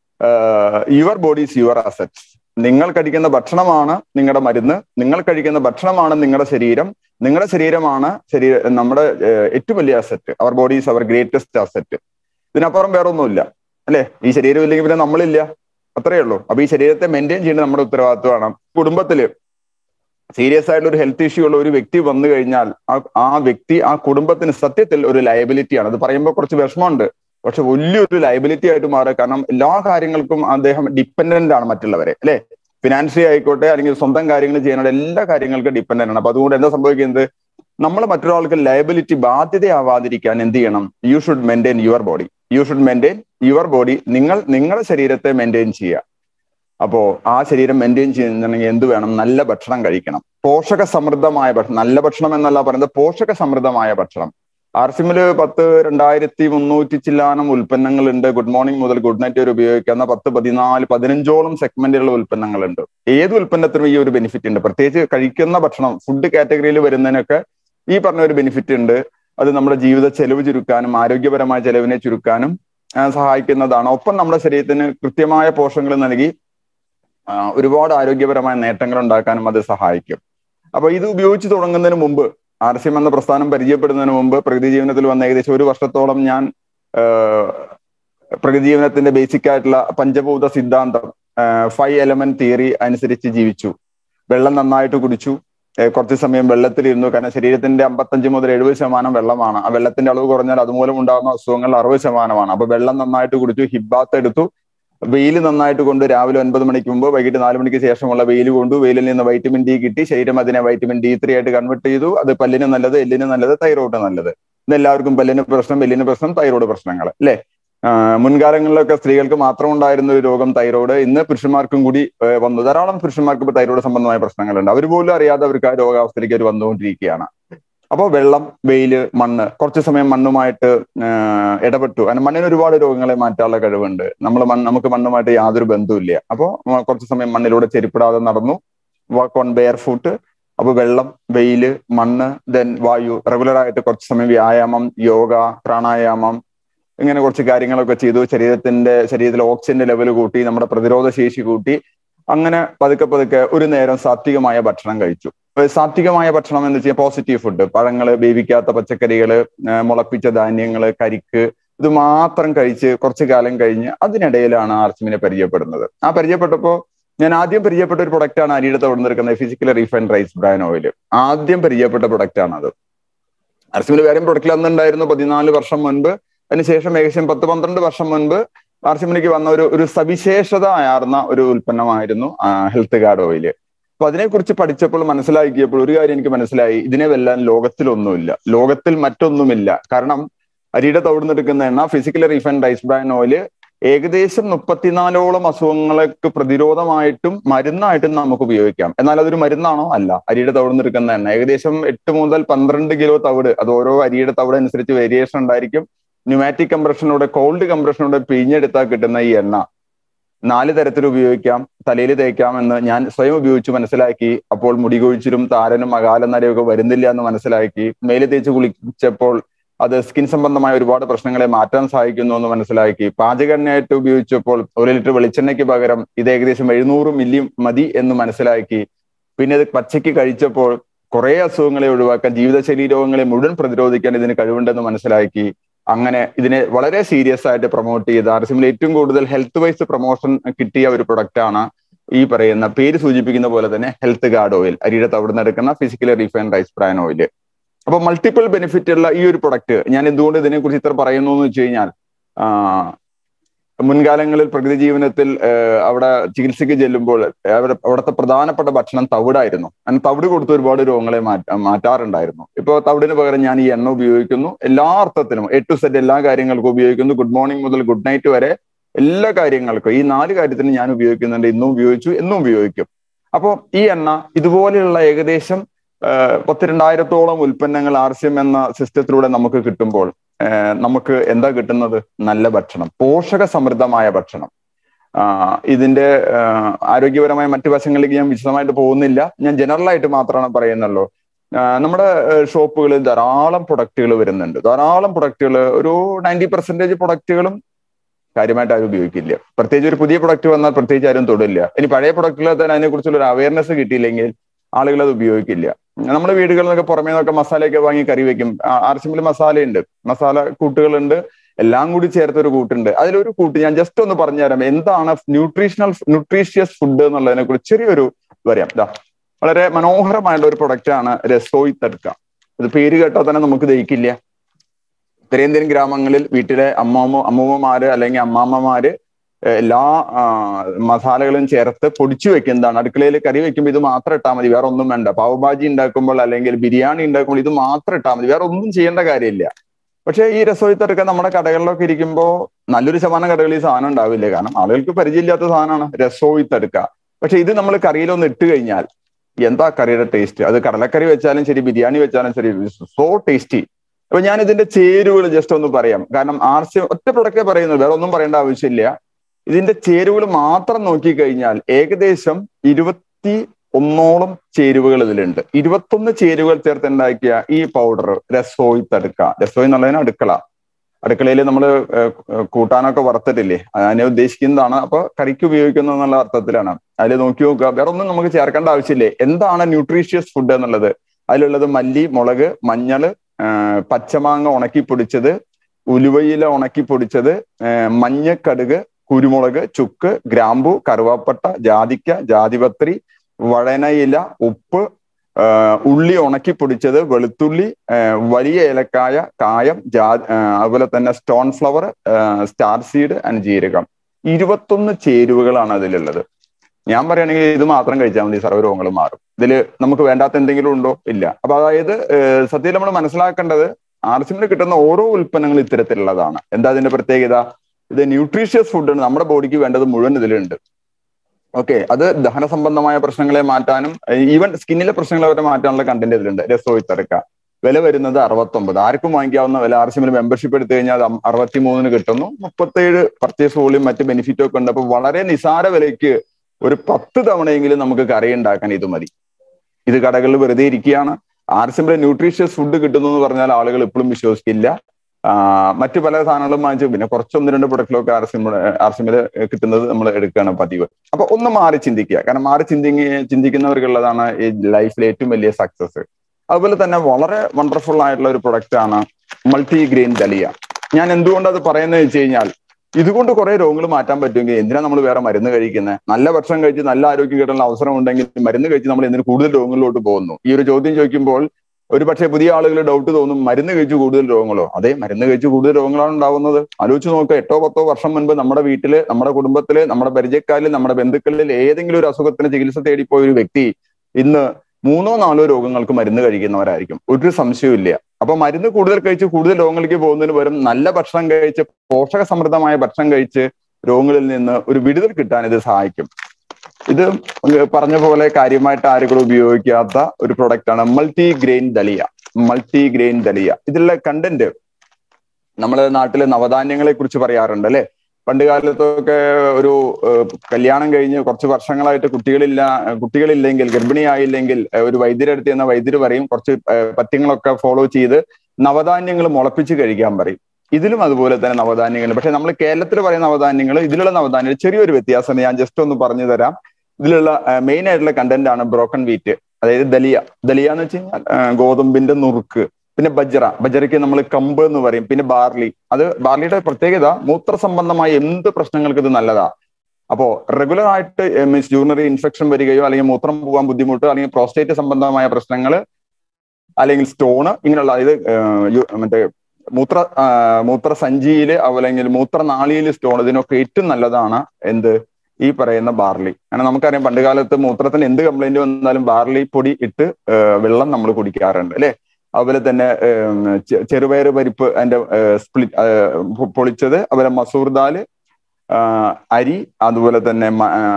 your body is your assets നിങ്ങൾ കഴിക്കുന്ന ഭക്ഷണമാണ് നിങ്ങളുടെ മരുന്ന് നിങ്ങൾ കഴിക്കുന്ന ഭക്ഷണമാണ് നിങ്ങളുടെ ശരീരം നിങ്ങളുടെ ശരീരമാണ് ശരീര നമ്മുടെ ഏറ്റവും വലിയ asset our body is our greatest asset ഇതിനപ്പുറം വേറെ ഒന്നുമില്ല അല്ലെ ഈ ശരീരം ഇല്ലെങ്കിൽ പിന്നെ നമ്മളില്ല അത്രയേ ഉള്ളൂ അപ്പൊ ഈ ശരീരത്തെ മെയിൻറ്റെയിൻ ചെയ്യേണ്ടത് നമ്മുടെ ഉത്തരവാദിത്വമാണ് കുടുംബത്തില് സീരിയസ് ആയിട്ടുള്ള ഒരു ഹെൽത്ത് ഇഷ്യൂ ഉള്ള ഒരു വ്യക്തി വന്നു കഴിഞ്ഞാൽ ആ വ്യക്തി ആ കുടുംബത്തിന് സത്യത്തിൽ ഒരു ലയബിലിറ്റിയാണ് അത് പറയുമ്പോൾ കുറച്ച് വിഷമമുണ്ട് പക്ഷെ വലിയൊരു ലയബിലിറ്റി ആയിട്ട് മാറുക കാരണം എല്ലാ കാര്യങ്ങൾക്കും അദ്ദേഹം ഡിപ്പെൻഡന്റ് ആണ് മറ്റുള്ളവരെ അല്ലെ ഫിനാൻഷ്യലി ആയിക്കോട്ടെ അല്ലെങ്കിൽ സ്വന്തം കാര്യങ്ങൾ ചെയ്യാനുള്ള എല്ലാ കാര്യങ്ങൾക്കും ഡിപ്പെൻഡന്റ് ആണ് അപ്പൊ അതുകൊണ്ട് എന്താ സംഭവിക്കുന്നത് നമ്മൾ മറ്റൊരാൾക്ക് ലയബിലിറ്റി ബാധ്യതയാവാതിരിക്കാൻ എന്ത് ചെയ്യണം you should maintain your body you should maintain your body നിങ്ങൾ നിങ്ങളുടെ ശരീരത്തെ മെയിൻറ്റെയിൻ ചെയ്യുക അപ്പോ ആ ശരീരം മെയിൻറ്റെയിൻ ചെയ്യുന്നുണ്ടെങ്കിൽ എന്ത് വേണം നല്ല ഭക്ഷണം കഴിക്കണം പോഷക സമൃദ്ധമായ ഭക്ഷണം നല്ല ഭക്ഷണം എന്നല്ല പറയുന്നത് പോഷക സമൃദ്ധമായ ഭക്ഷണം ആർസിമില് പത്ത് രണ്ടായിരത്തി മുന്നൂറ്റി ചില്ലാനം ഉൽപ്പന്നങ്ങളുണ്ട് ഗുഡ് മോർണിംഗ് മുതൽ ഗുഡ് നൈറ്റ് വരെ ഉപയോഗിക്കാവുന്ന പത്ത് പതിനാല് പതിനഞ്ചോളം സെഗ്മെന്റുള്ള ഉൽപ്പന്നങ്ങളുണ്ട് ഏത് ഉൽപ്പന്നത്തിനും ഈ ഒരു ബെനിഫിറ്റ് ഉണ്ട് പ്രത്യേകിച്ച് കഴിക്കുന്ന ഭക്ഷണം ഫുഡ് കാറ്റഗറിയിൽ വരുന്നതിനൊക്കെ ഈ പറഞ്ഞ ഒരു ബെനിഫിറ്റ് ഉണ്ട് അത് നമ്മുടെ ജീവിത ചെലവ് ചുരുക്കാനും ആരോഗ്യപരമായ ചെലവിനെ ചുരുക്കാനും സഹായിക്കുന്നതാണ് ഒപ്പം നമ്മുടെ ശരീരത്തിന് കൃത്യമായ പോഷകങ്ങൾ നൽകി ഒരുപാട് ആരോഗ്യപരമായ നേട്ടങ്ങൾ ഉണ്ടാക്കാനും അത് സഹായിക്കും അപ്പൊ ഇത് ഉപയോഗിച്ച് തുടങ്ങുന്നതിന് മുമ്പ് ആർ സി എം എന്ന പ്രസ്ഥാനം പരിചയപ്പെടുന്നതിന് മുമ്പ് പ്രകൃതി ജീവനത്തിൽ വന്ന ഏകദേശം ഒരു വർഷത്തോളം ഞാൻ പ്രകൃതി ജീവനത്തിന്റെ ബേസിക് ആയിട്ടുള്ള പഞ്ചഭൂത സിദ്ധാന്തം ഫൈവ് എലമെന്റ് തിയറി അനുസരിച്ച് ജീവിച്ചു വെള്ളം നന്നായിട്ട് കുടിച്ചു കുറച്ച് സമയം വെള്ളത്തിലിരുന്നു കാരണം ശരീരത്തിന്റെ അമ്പത്തഞ്ച് മുതൽ എഴുപത് ശതമാനം വെള്ളമാണ് ആ വെള്ളത്തിന്റെ അളവ് കുറഞ്ഞാൽ അതുമൂലം ഉണ്ടാകുന്ന അസുഖങ്ങൾ അറുപത് ശതമാനമാണ് അപ്പൊ വെള്ളം നന്നായിട്ട് കുടിച്ചു ഹിബാത്ത് എടുത്തു വെയിൽ നന്നായിട്ട് കൊണ്ട് രാവിലെ ഒൻപത് മണിക്ക് മുമ്പ് വൈകിട്ട് നാല് മണിക്ക് ശേഷമുള്ള വെയിൽ കൊണ്ടു വെയിലിൽ നിന്ന് വൈറ്റമിൻ ഡി കിട്ടി ശരീരം അതിനെ വൈറ്റമിൻ ഡി ത്രീ ആയിട്ട് കൺവേർട്ട് ചെയ്തു അത് പല്ലിന് നല്ലത് എല്ലിന് നല്ലത് തൈറോയ്ഡ് നല്ലത് ഇത് എല്ലാവർക്കും പല്ലിന് പ്രശ്നം എല്ലിന് പ്രശ്നം തൈറോയ്ഡ് പ്രശ്നങ്ങൾ അല്ലെ മുൻകാലങ്ങളിലൊക്കെ സ്ത്രീകൾക്ക് മാത്രം ഉണ്ടായിരുന്ന ഒരു രോഗം തൈറോയ്ഡ് ഇന്ന് പുരുഷന്മാർക്കും കൂടി വന്നു ധാരാളം പുരുഷന്മാർക്ക് ഇപ്പോൾ തൈറോയ്ഡ് സംബന്ധമായ പ്രശ്നങ്ങളുണ്ട് അവർ പോലും അറിയാതെ അവർക്ക് ആ രോഗാവസ്ഥയിലേക്ക് അവർ വന്നുകൊണ്ടിരിക്കുകയാണ് അപ്പോൾ വെള്ളം വെയില് മണ്ണ് കുറച്ച് സമയം മണ്ണുമായിട്ട് ഇടപെട്ടു കാരണം മണ്ണിന് ഒരുപാട് രോഗങ്ങളെ മാറ്റാനുള്ള കഴിവുണ്ട് നമ്മൾ മണ്ണ് നമുക്ക് മണ്ണുമായിട്ട് യാതൊരു ബന്ധവുമില്ല അപ്പോൾ കുറച്ച് സമയം മണ്ണിലൂടെ ചെരുപ്പിടാതെ നടന്നു വാക്ക് ഓൺ ബെയർ ഫുട്ട് അപ്പൊ വെള്ളം വെയില് മണ്ണ് ദെൻ വായു റെഗുലർ ആയിട്ട് കുറച്ച് സമയം വ്യായാമം യോഗ പ്രാണായാമം ഇങ്ങനെ കുറച്ച് കാര്യങ്ങളൊക്കെ ചെയ്തു ശരീരത്തിന്റെ ശരീരത്തിലെ ഓക്സിജന്റെ ലെവൽ കൂട്ടി നമ്മുടെ പ്രതിരോധ ശേഷി കൂട്ടി അങ്ങനെ പതുക്കെ പതുക്കെ ഒരു നേരം സാത്വികമായ ഭക്ഷണം കഴിച്ചു സാത്വികമായ ഭക്ഷണം എന്ന് വെച്ചാൽ പോസിറ്റീവ് ഫുഡ് പഴങ്ങള് വേവിക്കാത്ത പച്ചക്കറികള് മുളപ്പിച്ച ധാന്യങ്ങള് കരിക്ക് ഇത് മാത്രം കഴിച്ച് കുറച്ചു കാലം കഴിഞ്ഞ് അതിനിടയിലാണ് ആർസിമിനെ പരിചയപ്പെടുന്നത് ആ പരിചയപ്പെട്ടപ്പോ ഞാൻ ആദ്യം പരിചയപ്പെട്ട ഒരു പ്രൊഡക്റ്റാണ് അരിയുടെ തവിടുന്നെടുക്കുന്ന physical refined rice bran oil ആദ്യം പരിചയപ്പെട്ട പ്രൊഡക്റ്റ് ആണ് അത് ആർസിമിന് വേറെ പ്രൊഡക്റ്റിൽ അന്നുണ്ടായിരുന്നു പതിനാല് വർഷം മുൻപ് അതിനുശേഷം ഏകദേശം പത്ത് പന്ത്രണ്ട് വർഷം മുൻപ് ആർസിമിനിക്ക് വന്ന ഒരു ഒരു സവിശേഷത ആർന്ന ഒരു ഉൽപ്പന്നമായിരുന്നു ഹെൽത്ത് ഗാർഡ് ഓയില് അപ്പൊ അതിനെക്കുറിച്ച് പഠിച്ചപ്പോൾ മനസ്സിലാക്കിയപ്പോൾ ഒരു കാര്യം എനിക്ക് മനസ്സിലായി ഇതിനെ വെല്ലാൻ ലോകത്തിലൊന്നുമില്ല ലോകത്തിൽ മറ്റൊന്നുമില്ല കാരണം അരിയുടെ തവിടുന്നെടുക്കുന്ന എണ്ണ physically refined rice bran oil ഏകദേശം മുപ്പത്തിനാലോളം അസുഖങ്ങൾക്ക് പ്രതിരോധമായിട്ടും മരുന്നായിട്ടും നമുക്ക് ഉപയോഗിക്കാം എന്നാൽ അതൊരു മരുന്നാണോ അല്ല അരിയുടെ തവിടുന്നെടുക്കുന്ന എണ്ണ ഏകദേശം എട്ട് മുതൽ പന്ത്രണ്ട് കിലോ തവിട് അത് ഓരോ അരിയുടെ തവിട് അനുസരിച്ച് വേരിയേഷൻ ഉണ്ടായിരിക്കും ന്യൂമാറ്റിക് കംപ്രഷനിലൂടെ കോൾഡ് കംപ്രഷനിലൂടെ പിഴിഞ്ഞെടുത്താൽ കിട്ടുന്ന ഈ എണ്ണ നാല് തരത്തിൽ ഉപയോഗിക്കാം തലയിൽ തേക്കാം എന്ന് ഞാൻ സ്വയം ഉപയോഗിച്ച് മനസ്സിലാക്കി അപ്പോൾ മുടി കൊഴിച്ചിലും താരനും അകാല നരയൊക്കെ വരുന്നില്ല എന്ന് മനസ്സിലാക്കി മേല് തേച്ച് കുളിച്ചപ്പോൾ അത് സ്കിൻ സംബന്ധമായ ഒരുപാട് പ്രശ്നങ്ങളെ മാറ്റാൻ സഹായിക്കുന്നു എന്ന് മനസ്സിലാക്കി പാചകെണ്ണയായിട്ട് ഉപയോഗിച്ചപ്പോൾ ഒരു ലിറ്റർ വെളിച്ചെണ്ണയ്ക്ക് പകരം ഇത് ഏകദേശം എഴുന്നൂറ് മില്ലി മതി എന്ന് മനസ്സിലാക്കി പിന്നെ ഇത് പച്ചയ്ക്ക് കഴിച്ചപ്പോൾ കുറെ അസുഖങ്ങളെ ഒഴിവാക്കാൻ ജീവിതശൈലി രോഗങ്ങളെ മുഴുവൻ പ്രതിരോധിക്കാൻ ഇതിന് കഴിവുണ്ടെന്ന് മനസ്സിലാക്കി അങ്ങനെ ഇതിനെ വളരെ സീരിയസ് ആയിട്ട് പ്രൊമോട്ട് ചെയ്ത് ആർസിമിൽ ഏറ്റവും കൂടുതൽ ഹെൽത്ത് വൈസ് പ്രൊമോഷൻ കിട്ടിയ ഒരു പ്രൊഡക്റ്റ് ആണ് ഈ പറയുന്ന പേര് സൂചിപ്പിക്കുന്ന പോലെ തന്നെ ഹെൽത്ത് ഗാർഡ് ഓയിൽ അരിയുടെ തവിടുന്ന് എടുക്കുന്ന physically refined rice bran oil അപ്പൊ മൾട്ടിപ്പിൾ ബെനിഫിറ്റ് ഉള്ള ഈ ഒരു പ്രൊഡക്റ്റ് ഞാൻ എന്തുകൊണ്ട് ഇതിനെക്കുറിച്ച് ഇത്ര പറയുന്നു എന്ന് വെച്ച് കഴിഞ്ഞാൽ മുൻകാലങ്ങളിൽ പ്രകൃതി ജീവനത്തിൽ അവിടെ ചികിത്സയ്ക്ക് ചെല്ലുമ്പോൾ അവിടെ അവിടുത്തെ പ്രധാനപ്പെട്ട ഭക്ഷണം തവിടായിരുന്നു അങ്ങനെ തവിട് കൊടുത്ത് ഒരുപാട് രോഗങ്ങളെ മാറ്റാറുണ്ടായിരുന്നു ഇപ്പൊ തവിടിന് പകരം ഞാൻ ഈ എണ്ണ ഉപയോഗിക്കുന്നു എല്ലാ അർത്ഥത്തിലും എ ടു സെറ്റ് എല്ലാ കാര്യങ്ങൾക്കും ഉപയോഗിക്കുന്നു ഗുഡ് മോർണിംഗ് മുതൽ ഗുഡ് നൈറ്റ് വരെ എല്ലാ കാര്യങ്ങൾക്കും ഈ നാല് കാര്യത്തിനും ഞാൻ ഉപയോഗിക്കുന്നുണ്ട് ഇന്നും ഉപയോഗിച്ചു എന്നും ഉപയോഗിക്കും അപ്പോൾ ഈ എണ്ണ ഇതുപോലെയുള്ള ഏകദേശം പത്ത് രണ്ടായിരത്തോളം ഉൽപ്പന്നങ്ങൾ ആർ സി എം എന്ന സിസ്റ്റത്തിലൂടെ നമുക്ക് കിട്ടുമ്പോൾ നമുക്ക് എന്താ കിട്ടുന്നത് നല്ല ഭക്ഷണം പോഷക സമൃദ്ധമായ ഭക്ഷണം ഇതിന്റെ ആരോഗ്യപരമായ മറ്റു വശങ്ങളിലേക്ക് ഞാൻ വിശദമായിട്ട് പോകുന്നില്ല ഞാൻ ജനറൽ ആയിട്ട് മാത്രമാണ് പറയുന്നുള്ളൂ നമ്മുടെ ഷോപ്പുകളിൽ ധാരാളം പ്രൊഡക്റ്റുകൾ വരുന്നുണ്ട് ധാരാളം പ്രൊഡക്റ്റുകൾ ഒരു നയൻറ്റി പെർസെന്റേജ് പ്രൊഡക്റ്റുകളും കാര്യമായിട്ട് ആരും ഉപയോഗിക്കില്ല പ്രത്യേകിച്ച് ഒരു പുതിയ പ്രൊഡക്റ്റ് വന്നാൽ പ്രത്യേകിച്ച് ആരും തൊടില്ല ഇനി പഴയ പ്രൊഡക്റ്റുകൾ തന്നെ അതിനെക്കുറിച്ചുള്ള ഒരു അവയർനെസ് കിട്ടിയില്ലെങ്കിൽ ആളുകൾ അത് ഉപയോഗിക്കില്ല നമ്മുടെ വീടുകളിൽ നിന്നൊക്കെ പുറമേ നിന്നൊക്കെ മസാലയൊക്കെ വാങ്ങി കറി വെക്കും ആർസിമിൽ മസാലയുണ്ട് മസാല കൂട്ടുകളുണ്ട് എല്ലാം കൂടി ചേർത്ത ഒരു കൂട്ടുണ്ട് അതിലൊരു കൂട്ട് ഞാൻ ജസ്റ്റ് ഒന്ന് പറഞ്ഞുതരാം എന്താണ് ന്യൂട്രീഷണൽ ന്യൂട്രീഷ്യസ് ഫുഡ് എന്നുള്ളതിനെ കുറിച്ച് ചെറിയൊരു പറയാം ഇതാ വളരെ മനോഹരമായുള്ള ഒരു പ്രൊഡക്റ്റ് ആണ് രസോയി തടുക്ക ഇത് പേര് കേട്ടാൽ തന്നെ നമുക്ക് ദഹിക്കില്ല ഉത്തരേന്ത്യൻ ഗ്രാമങ്ങളിൽ വീട്ടിലെ അമ്മാമ്മ അമ്മൂമ്മമാര് അല്ലെങ്കിൽ അമ്മാമ്മമാര് എല്ലാ മസാലകളും ചേർത്ത് പൊടിച്ചു വെക്കുന്നതാണ് അടുക്കളയിൽ കറി വെക്കുമ്പോൾ ഇത് മാത്രം ഇട്ടാൽ മതി വേറെ ഒന്നും വേണ്ട പാവഭാജി ഉണ്ടാക്കുമ്പോൾ അല്ലെങ്കിൽ ബിരിയാണി ഉണ്ടാക്കുമ്പോൾ ഇത് മാത്രം ഇട്ടാൽ മതി വേറെ ഒന്നും ചെയ്യേണ്ട കാര്യമില്ല പക്ഷേ ഈ രസോയിത്തടുക്ക നമ്മുടെ കടകളിലൊക്കെ ഇരിക്കുമ്പോൾ നല്ലൊരു ശതമാനം കടകളിൽ ഈ സാധനം ഉണ്ടാവില്ല കാരണം ആളുകൾക്ക് പരിചയമില്ലാത്ത സാധനമാണ് രസോയിത്തടുക്ക പക്ഷെ ഇത് നമ്മൾ കറിയിലൊന്ന് ഇട്ട് കഴിഞ്ഞാൽ എന്താ കറിയുടെ ടേസ്റ്റ് അത് കടലക്കറി വെച്ചാലും ശരി ബിരിയാണി വെച്ചാലും ശരി സോ ടേസ്റ്റി അപ്പൊ ഞാൻ ഇതിന്റെ ചേരുവകൾ ജസ്റ്റ് ഒന്ന് പറയാം കാരണം ആർ സി ഒറ്റ പ്രൊഡക്റ്റേ പറയുന്നത് വേറെ ഒന്നും പറയേണ്ട ആവശ്യമില്ല ഇതിന്റെ ചേരുവകൾ മാത്രം നോക്കിക്കഴിഞ്ഞാൽ ഏകദേശം ഇരുപത്തി ഒന്നോളം ചേരുവകൾ ഇതിലുണ്ട് ഇരുപത്തൊന്ന് ചേരുവകൾ ചേർത്ത് ഉണ്ടാക്കിയ ഈ പൗഡർ രസോയി തടുക്ക രസോയി എന്നുള്ളതിന് അടുക്കള അടുക്കളയിൽ നമ്മൾ കൂട്ടാനൊക്കെ വറുത്തിട്ടില്ലേ അതിനെ ഉദ്ദേശിക്കുന്നതാണ് അപ്പൊ കറിക്ക് ഉപയോഗിക്കുന്നത് എന്നുള്ള അർത്ഥത്തിലാണ് അതിൽ നോക്കി നോക്കുക വേറെ ഒന്നും നമുക്ക് ചേർക്കേണ്ട ആവശ്യമില്ലേ എന്താണ് ന്യൂട്രീഷ്യസ് ഫുഡ് എന്നുള്ളത് അതിലുള്ളത് മല്ലി മുളക് മഞ്ഞള് പച്ചമാങ്ങ ഉണക്കി പൊടിച്ചത് ഉലുവയില ഉണക്കി പൊടിച്ചത് മഞ്ഞക്കടുക് കുരുമുളക് ചുക്ക് ഗ്രാമ്പു കറുവാപ്പട്ട ജാതിക്ക ജാതിപത്രി വഴനയില ഉപ്പ് ഉള്ളി ഉണക്കി പൊടിച്ചത് വെളുത്തുള്ളി വലിയ ഏലക്കായ കായം ജാ അതുപോലെ തന്നെ stone flower star seed and ജീരകം ഇരുപത്തൊന്ന് ചേരുവകളാണ് അതിലുള്ളത് ഞാൻ പറയുകയാണെങ്കിൽ ഇത് മാത്രം കഴിച്ചാൽ മതി സർവ്വരോഗങ്ങൾ മാറും ഇതിൽ നമുക്ക് വേണ്ടാത്ത എന്തെങ്കിലും ഉണ്ടോ ഇല്ല അപ്പൊ അതായത് സത്യത്തിൽ നമ്മൾ മനസ്സിലാക്കേണ്ടത് ആർസിമിന് കിട്ടുന്ന ഓരോ ഉൽപ്പന്നങ്ങളും ഇത്തരത്തിലുള്ളതാണ് എന്താ അതിന്റെ പ്രത്യേകത ഇത് ന്യൂട്രീഷ്യസ് ഫുഡാണ് നമ്മുടെ ബോഡിക്ക് വേണ്ടത് മുഴുവൻ ഇതിലുണ്ട് ഓക്കെ അത് ദഹന സംബന്ധമായ പ്രശ്നങ്ങളെ മാറ്റാനും ഈവൻ സ്കിന്നിലെ പ്രശ്നങ്ങളെ വരെ മാറ്റാനുള്ള കണ്ടന്റ് ഇതിലുണ്ട് രസോയിത്തറക്ക വില വരുന്നത് അറുപത്തൊമ്പത് ആർക്കും വാങ്ങിക്കാവുന്ന വില ആർ സിമിൽ മെമ്പർഷിപ്പ് എടുത്തു കഴിഞ്ഞാൽ അറുപത്തി മൂന്നിന് കിട്ടുന്നു മുപ്പത്തേഴ് പർച്ചേസ് വോളിയും മറ്റ് ബെനിഫിറ്റും ഒക്കെ ഉണ്ട് അപ്പൊ വളരെ നിസാര വിലയ്ക്ക് ഒരു പത്ത് തവണയെങ്കിലും നമുക്ക് കറി ഉണ്ടാക്കാൻ ഇത് മതി ഇത് കടകളിൽ വെറുതെ ഇരിക്കുകയാണ് ആർ സിമിലെ ന്യൂട്രീഷ്യസ് ഫുഡ് കിട്ടുന്നു എന്ന് പറഞ്ഞാൽ ആളുകൾ ഇപ്പോഴും വിശ്വസിക്കില്ല മറ്റു പല സാധനങ്ങളും വാങ്ങിച്ചു പിന്നെ കുറച്ചൊന്ന് രണ്ട് പ്രൊഡക്റ്റിലൊക്കെ ആർ സിം ആർ സിമില് കിട്ടുന്നത് നമ്മൾ എടുക്കുകയാണ് പതിവ് അപ്പൊ ഒന്ന് മാറി ചിന്തിക്കുക കാരണം മാറി ചിന്തി ചിന്തിക്കുന്നവർക്കുള്ളതാണ് ഈ ലൈഫിലെ ഏറ്റവും വലിയ സക്സസ് അതുപോലെ തന്നെ വളരെ വണ്ടർഫുൾ ആയിട്ടുള്ള ഒരു പ്രൊഡക്റ്റ് ആണ് മൾട്ടി ഗ്രെയിൻ ദലിയ ഞാൻ എന്തുകൊണ്ട് അത് പറയുന്നത് വെച്ച് കഴിഞ്ഞാൽ ഇതുകൊണ്ട് കുറെ രോഗങ്ങൾ മാറ്റാൻ പറ്റുമെങ്കിൽ എന്തിനാ നമ്മൾ വേറെ മരുന്ന് കഴിക്കുന്നത് നല്ല ഭക്ഷണം കഴിച്ച് നല്ല ആരോഗ്യം കിട്ടാനുള്ള അവസരം ഉണ്ടെങ്കിൽ മരുന്ന് കഴിച്ച് നമ്മൾ എന്തിനു കൂടുതൽ രോഗങ്ങളിലോട്ട് പോകുന്നു ഈ ഒരു ചോദ്യം ചോദിക്കുമ്പോൾ ഒരു പക്ഷേ പുതിയ ആളുകൾ ഡൗട്ട് തോന്നും മരുന്ന് കഴിച്ച് കൂടുതൽ രോഗങ്ങളോ അതെ മരുന്ന് കഴിച്ച് കൂടുതൽ രോഗങ്ങളാണ് ഉണ്ടാവുന്നത് ആലോചിച്ച് നോക്കുക എട്ടോ പത്തോ വർഷം മുൻപ് നമ്മുടെ വീട്ടില് നമ്മുടെ കുടുംബത്തില് നമ്മുടെ പരിചയക്കാരിൽ നമ്മുടെ ബന്ധുക്കളിൽ ഏതെങ്കിലും ഒരു അസുഖത്തിന് ചികിത്സ തേടിപ്പോയ ഒരു വ്യക്തി ഇന്ന് മൂന്നോ നാലോ രോഗങ്ങൾക്ക് മരുന്ന് കഴിക്കുന്നവരായിരിക്കും ഒരു സംശയവും അപ്പൊ മരുന്ന് കൂടുതൽ കഴിച്ച് കൂടുതൽ രോഗങ്ങളിലേക്ക് പോകുന്നതിന് പകരം നല്ല ഭക്ഷണം കഴിച്ച് പോഷക സമൃദ്ധമായ ഭക്ഷണം കഴിച്ച് രോഗങ്ങളിൽ നിന്ന് ഒരു വിടുതൽ കിട്ടാൻ ഇത് സഹായിക്കും ഇത് പറഞ്ഞ പോലെ കാര്യമായിട്ട് ആരുകളും ഉപയോഗിക്കാത്ത ഒരു പ്രൊഡക്റ്റ് ആണ് multi grain dalia multi grain dalia ഇതിലുള്ള കണ്ടന്റ് നമ്മുടെ നാട്ടിലെ നവധാന്യങ്ങളെ കുറിച്ച് പറയാറുണ്ട് അല്ലെ പണ്ട് കാലത്തൊക്കെ ഒരു കല്യാണം കഴിഞ്ഞ് കുറച്ച് വർഷങ്ങളായിട്ട് കുട്ടികളില്ല കുട്ടികളില്ലെങ്കിൽ ഗർഭിണിയായില്ലെങ്കിൽ ഒരു വൈദ്യരെടുത്ത് എന്ന വൈദ്യര് പറയും കുറച്ച് പത്യങ്ങളൊക്കെ ഫോളോ ചെയ്ത് നവധാന്യങ്ങൾ മുളപ്പിച്ച് കഴിക്കാൻ പറയും ഇതിലും അതുപോലെ തന്നെ നവധാന്യങ്ങൾ പക്ഷെ നമ്മൾ കേരളത്തിൽ പറയുന്ന നവധാന്യങ്ങൾ ഇതിലുള്ള നവധാന്യങ്ങൾ ചെറിയൊരു വ്യത്യാസം ഞാൻ ജസ്റ്റ് ഒന്ന് പറഞ്ഞു തരാം ഇതിലുള്ള മെയിൻ ആയിട്ടുള്ള കണ്ടന്റ് ആണ് ബ്രോക്കൺ വീറ്റ് അതായത് ദലിയ ദലിയ എന്ന് വെച്ച് കഴിഞ്ഞാൽ ഗോതമ്പിന്റെ നുറുക്ക് പിന്നെ ബജ്ര ബജ്രയ്ക്ക് നമ്മൾ കമ്പ് എന്ന് പറയും പിന്നെ ബാർലി അത് ബാർലിയുടെ പ്രത്യേകത മൂത്ര സംബന്ധമായ എന്ത് പ്രശ്നങ്ങൾക്ക് ഇത് നല്ലതാ അപ്പോ റെഗുലർ ആയിട്ട് മീൻസ് യൂറിനറി ഇൻഫെക്ഷൻ വരികയോ അല്ലെങ്കിൽ മൂത്രം പോകാൻ ബുദ്ധിമുട്ട് അല്ലെങ്കിൽ പ്രോസ്റ്റേറ്റ് സംബന്ധമായ പ്രശ്നങ്ങൾ അല്ലെങ്കിൽ സ്റ്റോണ് ഇങ്ങനെയുള്ള അതായത് മറ്റേ മൂത്ര മൂത്രസഞ്ചിയിൽ അല്ലെങ്കിൽ മൂത്രനാളിയിൽ സ്റ്റോൺ ഇതിനൊക്കെ ഏറ്റവും നല്ലതാണ് എന്ത് ഈ പറയുന്ന ബാർലി കാരണം നമുക്കറിയാം പണ്ട് കാലത്ത് മൂത്രത്തിന് എന്ത് കംപ്ലൈന്റ് വന്നാലും ബാർലി പൊടി ഇട്ട് വെള്ളം നമ്മൾ കുടിക്കാറുണ്ട് അല്ലെ അതുപോലെ തന്നെ ചെറുപയർ പരിപ്പ് അതിന്റെ സ്പ്ലിറ്റ് പൊളിച്ചത് അതുപോലെ മസൂർ ദാല് അരി അതുപോലെ തന്നെ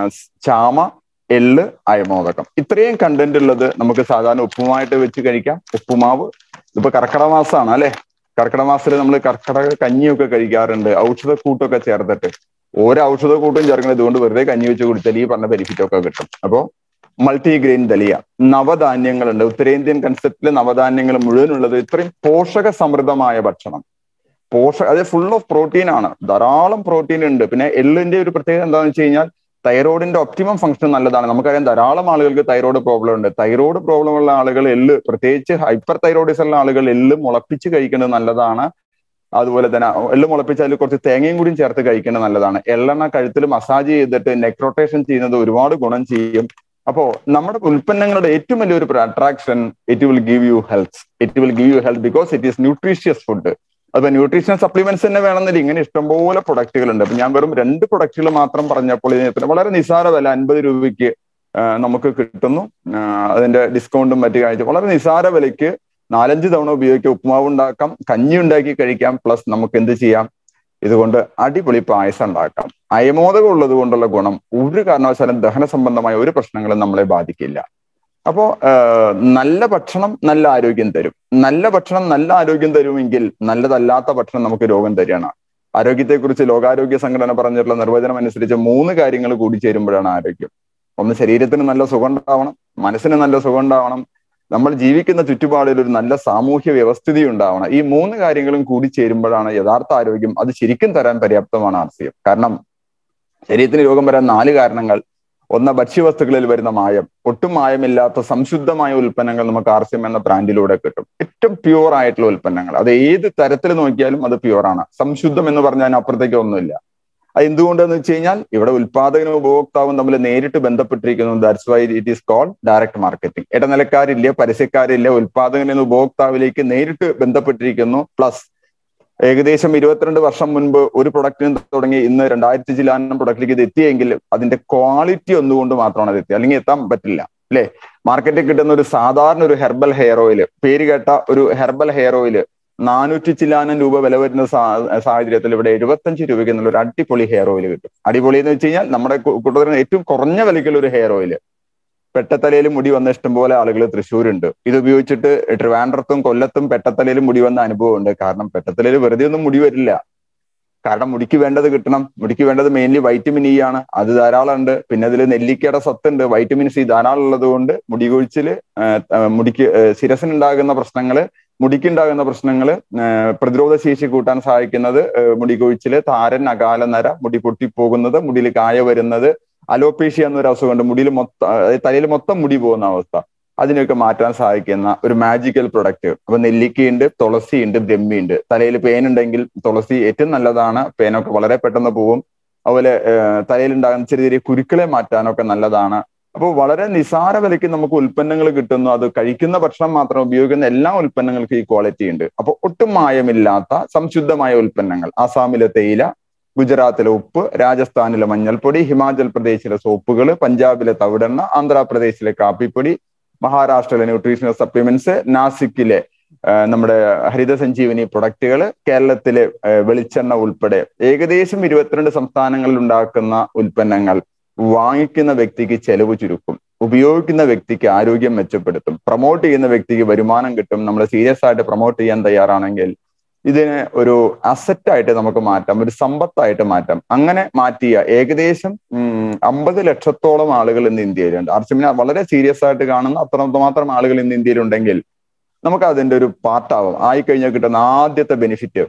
ചാമ എള്ള് അയമോദകം ഇത്രയും കണ്ടന്റ് ഉള്ളത് നമുക്ക് സാധാരണ ഉപ്പുമായിട്ട് വെച്ച് കഴിക്കാം ഉപ്പുമാവ് ഇപ്പൊ കർക്കിടക മാസമാണ് അല്ലെ കർക്കിടക മാസത്തിൽ നമ്മൾ കർക്കിടക കഞ്ഞിയൊക്കെ കഴിക്കാറുണ്ട് ഔഷധക്കൂട്ടൊക്കെ ചേർത്തിട്ട് ഓരോ ഔഷധക്കൂട്ടും ചേർക്കുന്നത് ഇതുകൊണ്ട് വെറുതെ കഞ്ഞി വെച്ച് കുടിച്ചാൽ ഈ പറഞ്ഞ ബെനിഫിറ്റ് ഒക്കെ കിട്ടും അപ്പോൾ മൾട്ടി ഗ്രെയിൻ ദലിയ നവധാന്യങ്ങളുണ്ട് ഉത്തരേന്ത്യൻ കൺസെപ്റ്റിലെ നവധാന്യങ്ങൾ മുഴുവനുള്ളത് ഇത്രയും പോഷക സമൃദ്ധമായ ഭക്ഷണം പോഷക അത് ഫുൾ ഓഫ് പ്രോട്ടീൻ ആണ് ധാരാളം പ്രോട്ടീൻ ഉണ്ട് പിന്നെ എള്ളിന്റെ ഒരു പ്രത്യേകത എന്താണെന്ന് വെച്ച് കഴിഞ്ഞാൽ തൈറോയിഡിന്റെ ഒപ്റ്റിമം ഫംഗ്ഷൻ നല്ലതാണ് നമുക്കറിയാം ധാരാളം ആളുകൾക്ക് തൈറോയ്ഡ് പ്രോബ്ലം ഉണ്ട് തൈറോയ്ഡ് പ്രോബ്ലം ഉള്ള ആളുകൾ എള്ള് പ്രത്യേകിച്ച് ഹൈപ്പർ തൈറോയിഡിസ് ഉള്ള ആളുകൾ എള്ള് മുളപ്പിച്ച് കഴിക്കുന്നത് നല്ലതാണ് അതുപോലെ തന്നെ എള്ള് മുളപ്പിച്ച് അതിൽ കുറച്ച് തേങ്ങയും കൂടിയും ചേർത്ത് കഴിക്കുന്നത് നല്ലതാണ് എള്ളെണ്ണ കഴുത്തിൽ മസാജ് ചെയ്തിട്ട് നെക്ക് റൊട്ടേഷൻ ചെയ്യുന്നത് ഒരുപാട് ഗുണം ചെയ്യും അപ്പോ നമ്മുടെ ഉൽപ്പന്നങ്ങളുടെ ഏറ്റവും വലിയൊരു attraction it will give you health it will give you health because it is nutritious food അപ്പൊ ന്യൂട്രീഷൻ സപ്ലിമെന്റ്സ് തന്നെ വേണമെന്നില്ല ഇങ്ങനെ ഇഷ്ടംപോലെ പ്രൊഡക്റ്റുകൾ ഉണ്ട് അപ്പൊ ഞാൻ വെറും രണ്ട് പ്രൊഡക്റ്റുകൾ മാത്രം പറഞ്ഞപ്പോൾ ഇതിന് വളരെ നിസാര വില അൻപത് രൂപയ്ക്ക് നമുക്ക് കിട്ടുന്നു അതിന്റെ ഡിസ്കൗണ്ടും മറ്റു കാഴ്ച വളരെ നിസാര വിലയ്ക്ക് നാലഞ്ച് തവണ ഉപയോഗിക്കാം ഉപ്പുമാവ് ഉണ്ടാക്കാം കഞ്ഞി ഉണ്ടാക്കി കഴിക്കാം പ്ലസ് നമുക്ക് എന്ത് ചെയ്യാം ഇതുകൊണ്ട് അടിപൊളി പായസം ഉണ്ടാക്കാം അയമോദകം ഉള്ളത് കൊണ്ടുള്ള ഗുണം ഒരു കാരണവശാലും ദഹന സംബന്ധമായ ഒരു പ്രശ്നങ്ങളും നമ്മളെ ബാധിക്കില്ല അപ്പോ നല്ല ഭക്ഷണം നല്ല ആരോഗ്യം തരും നല്ല ഭക്ഷണം നല്ല ആരോഗ്യം തരുമെങ്കിൽ നല്ലതല്ലാത്ത ഭക്ഷണം നമുക്ക് രോഗം തരികയാണ് ആരോഗ്യത്തെക്കുറിച്ച് ലോകാരോഗ്യ സംഘടന പറഞ്ഞിട്ടുള്ള നിർവചനം അനുസരിച്ച് മൂന്ന് കാര്യങ്ങൾ കൂടി ചേരുമ്പോഴാണ് ആരോഗ്യം ഒന്ന് ശരീരത്തിന് നല്ല സുഖം ഉണ്ടാവണം മനസ്സിന് നല്ല സുഖം ഉണ്ടാവണം നമ്മൾ ജീവിക്കുന്ന ചുറ്റുപാടിൽ ഒരു നല്ല സാമൂഹ്യ വ്യവസ്ഥിതി ഉണ്ടാവണം ഈ മൂന്ന് കാര്യങ്ങളും കൂടി ചേരുമ്പോഴാണ് യഥാർത്ഥ ആരോഗ്യം അത് ശരിക്കും തരാൻ പര്യാപ്തമാണ് ആർ സി എം കാരണം ശരീരത്തിന് രോഗം വരാൻ നാല് കാരണങ്ങൾ ഒന്ന് ഭക്ഷ്യവസ്തുക്കളിൽ വരുന്ന മായം ഒട്ടും മായമില്ലാത്ത സംശുദ്ധമായ ഉൽപ്പന്നങ്ങൾ നമുക്ക് ആർ സി എം എന്ന ബ്രാൻഡിലൂടെ കിട്ടും ഏറ്റവും പ്യുവർ ആയിട്ടുള്ള ഉൽപ്പന്നങ്ങൾ അത് ഏത് തരത്തിൽ നോക്കിയാലും അത് പ്യുവർ ആണ് സംശുദ്ധം എന്ന് പറഞ്ഞാൽ അപ്പുറത്തേക്ക് ഒന്നുമില്ല അത് എന്തുകൊണ്ടെന്ന് വെച്ച് കഴിഞ്ഞാൽ ഇവിടെ ഉൽപാദകനും ഉപഭോക്താവും തമ്മിൽ നേരിട്ട് ബന്ധപ്പെട്ടിരിക്കുന്നു that's why it is called direct marketing ഇടനിലക്കാരില്ല പരസ്യക്കാരില്ല ഉൽപാദകനിൽ നിന്ന് ഉപഭോക്താവിലേക്ക് നേരിട്ട് ബന്ധപ്പെട്ടിരിക്കുന്നു പ്ലസ് ഏകദേശം ഇരുപത്തിരണ്ട് വർഷം മുൻപ് ഒരു പ്രൊഡക്റ്റിന് തുടങ്ങി ഇന്ന് രണ്ടായിരത്തി ചിലാനം പ്രൊഡക്റ്റിലേക്ക് ഇത് എത്തിയെങ്കിൽ അതിന്റെ ക്വാളിറ്റി ഒന്നുകൊണ്ട് മാത്രമാണ് അത് എത്തിയത് അല്ലെങ്കിൽ എത്താൻ പറ്റില്ല അല്ലെ മാർക്കറ്റിൽ കിട്ടുന്ന ഒരു സാധാരണ ഒരു ഹെർബൽ ഹെയർ ഓയിൽ പേര് കേട്ട ഒരു ഹെർബൽ ഹെയർ ഓയിൽ നാനൂറ്റി ചില്ലാനം രൂപ വില വരുന്ന സാഹചര്യത്തിൽ ഇവിടെ എഴുപത്തഞ്ച് രൂപയ്ക്ക് എന്നുള്ള ഒരു അടിപൊളി ഹെയർ ഓയിൽ കിട്ടും അടിപൊളി എന്ന് വെച്ച് കഴിഞ്ഞാൽ നമ്മുടെ കൂട്ടത്തിൽ ഏറ്റവും കുറഞ്ഞ വിലയ്ക്കുള്ള ഒരു ഹെയർ ഓയിൽ പെട്ടത്തലയിൽ മുടി വന്ന ഇഷ്ടംപോലെ ആളുകൾ തൃശ്ശൂരുണ്ട് ഇത് ഉപയോഗിച്ചിട്ട് ട്രിവാൻഡ്രത്തും കൊല്ലത്തും പെട്ടത്തലയിൽ മുടി വന്ന അനുഭവമുണ്ട് കാരണം പെട്ടത്തലയിൽ വെറുതെ ഒന്നും മുടി വരില്ല കാരണം മുടിക്ക് വേണ്ടത് കിട്ടണം മുടിക്ക് വേണ്ടത് മെയിൻലി വൈറ്റമിൻ ഇ ആണ് അത് ധാരാളം ഉണ്ട് പിന്നെ അതിൽ നെല്ലിക്കയുടെ സത്തുണ്ട് വൈറ്റമിൻ സി ധാരാളം ഉള്ളത് കൊണ്ട് മുടി കൊഴിച്ചില് മുടിക്ക് ശിരസിനുണ്ടാകുന്ന പ്രശ്നങ്ങള് മുടിക്കുണ്ടാകുന്ന പ്രശ്നങ്ങൾ പ്രതിരോധ ശേഷി കൂട്ടാൻ സഹായിക്കുന്നത് മുടി കൊഴിച്ചില് താരൻ അകാല നര മുടി പൊട്ടിപ്പോകുന്നത് മുടിയിൽ കായ വരുന്നത് അലോപേഷ്യ എന്നൊരു അസുഖമുണ്ട് മുടിയിൽ മൊത്തം തലയിൽ മൊത്തം മുടി പോകുന്ന അവസ്ഥ അതിനൊക്കെ മാറ്റാൻ സഹായിക്കുന്ന ഒരു മാജിക്കൽ പ്രൊഡക്റ്റ് അപ്പൊ നെല്ലിക്കയുണ്ട് തുളസിയുണ്ട് ബ്രഹ്മിയുണ്ട് തലയിൽ പേൻ ഉണ്ടെങ്കിൽ തുളസി ഏറ്റവും നല്ലതാണ് പേനൊക്കെ വളരെ പെട്ടെന്ന് പോവും അതുപോലെ തലയിൽ ഉണ്ടാകുന്ന ചെറിയ ചെറിയ കുരുക്കളെ മാറ്റാനൊക്കെ നല്ലതാണ് അപ്പോൾ വളരെ നിസാര വിലയ്ക്ക് നമുക്ക് ഉൽപ്പന്നങ്ങൾ കിട്ടുന്നു അത് കഴിക്കുന്ന ഭക്ഷണം മാത്രം ഉപയോഗിക്കുന്ന എല്ലാ ഉൽപ്പന്നങ്ങൾക്കും ഈ ക്വാളിറ്റി ഉണ്ട് അപ്പോൾ ഒട്ടും മായമില്ലാത്ത സംശുദ്ധമായ ഉൽപ്പന്നങ്ങൾ ആസാമിലെ തേയില ഗുജറാത്തിലെ ഉപ്പ് രാജസ്ഥാനിലെ മഞ്ഞൾപ്പൊടി ഹിമാചൽ പ്രദേശിലെ സോപ്പുകൾ പഞ്ചാബിലെ തവിടെണ്ണ ആന്ധ്രാപ്രദേശിലെ കാപ്പിപ്പൊടി മഹാരാഷ്ട്രയിലെ ന്യൂട്രീഷണൽ സപ്ലിമെന്റ്സ് നാസിക്കിലെ നമ്മുടെ ഹരിത സഞ്ജീവനി പ്രൊഡക്റ്റുകൾ കേരളത്തിലെ വെളിച്ചെണ്ണ ഉൾപ്പെടെ ഏകദേശം ഇരുപത്തിരണ്ട് സംസ്ഥാനങ്ങളിൽ ഉണ്ടാക്കുന്ന ഉൽപ്പന്നങ്ങൾ വാങ്ങിക്കുന്ന വ്യക്തിക്ക് ചെലവ് ചുരുക്കും ഉപയോഗിക്കുന്ന വ്യക്തിക്ക് ആരോഗ്യം മെച്ചപ്പെടുത്തും പ്രൊമോട്ട് ചെയ്യുന്ന വ്യക്തിക്ക് വരുമാനം കിട്ടും നമ്മൾ സീരിയസ് ആയിട്ട് പ്രൊമോട്ട് ചെയ്യാൻ തയ്യാറാണെങ്കിൽ ഇതിനെ ഒരു അസറ്റായിട്ട് നമുക്ക് മാറ്റാം ഒരു സമ്പത്തായിട്ട് മാറ്റാം അങ്ങനെ മാറ്റിയ ഏകദേശം അമ്പത് ലക്ഷത്തോളം ആളുകൾ ഇന്ന് ഇന്ത്യയിലുണ്ട് ആർസിമിനെ വളരെ സീരിയസ് ആയിട്ട് കാണുന്ന അത്രമാത്രം ആളുകൾ ഇന്ന് ഇന്ത്യയിലുണ്ടെങ്കിൽ നമുക്ക് അതിന്റെ ഒരു പാർട്ടാവും ആയിക്കഴിഞ്ഞാൽ കിട്ടുന്ന ആദ്യത്തെ benefit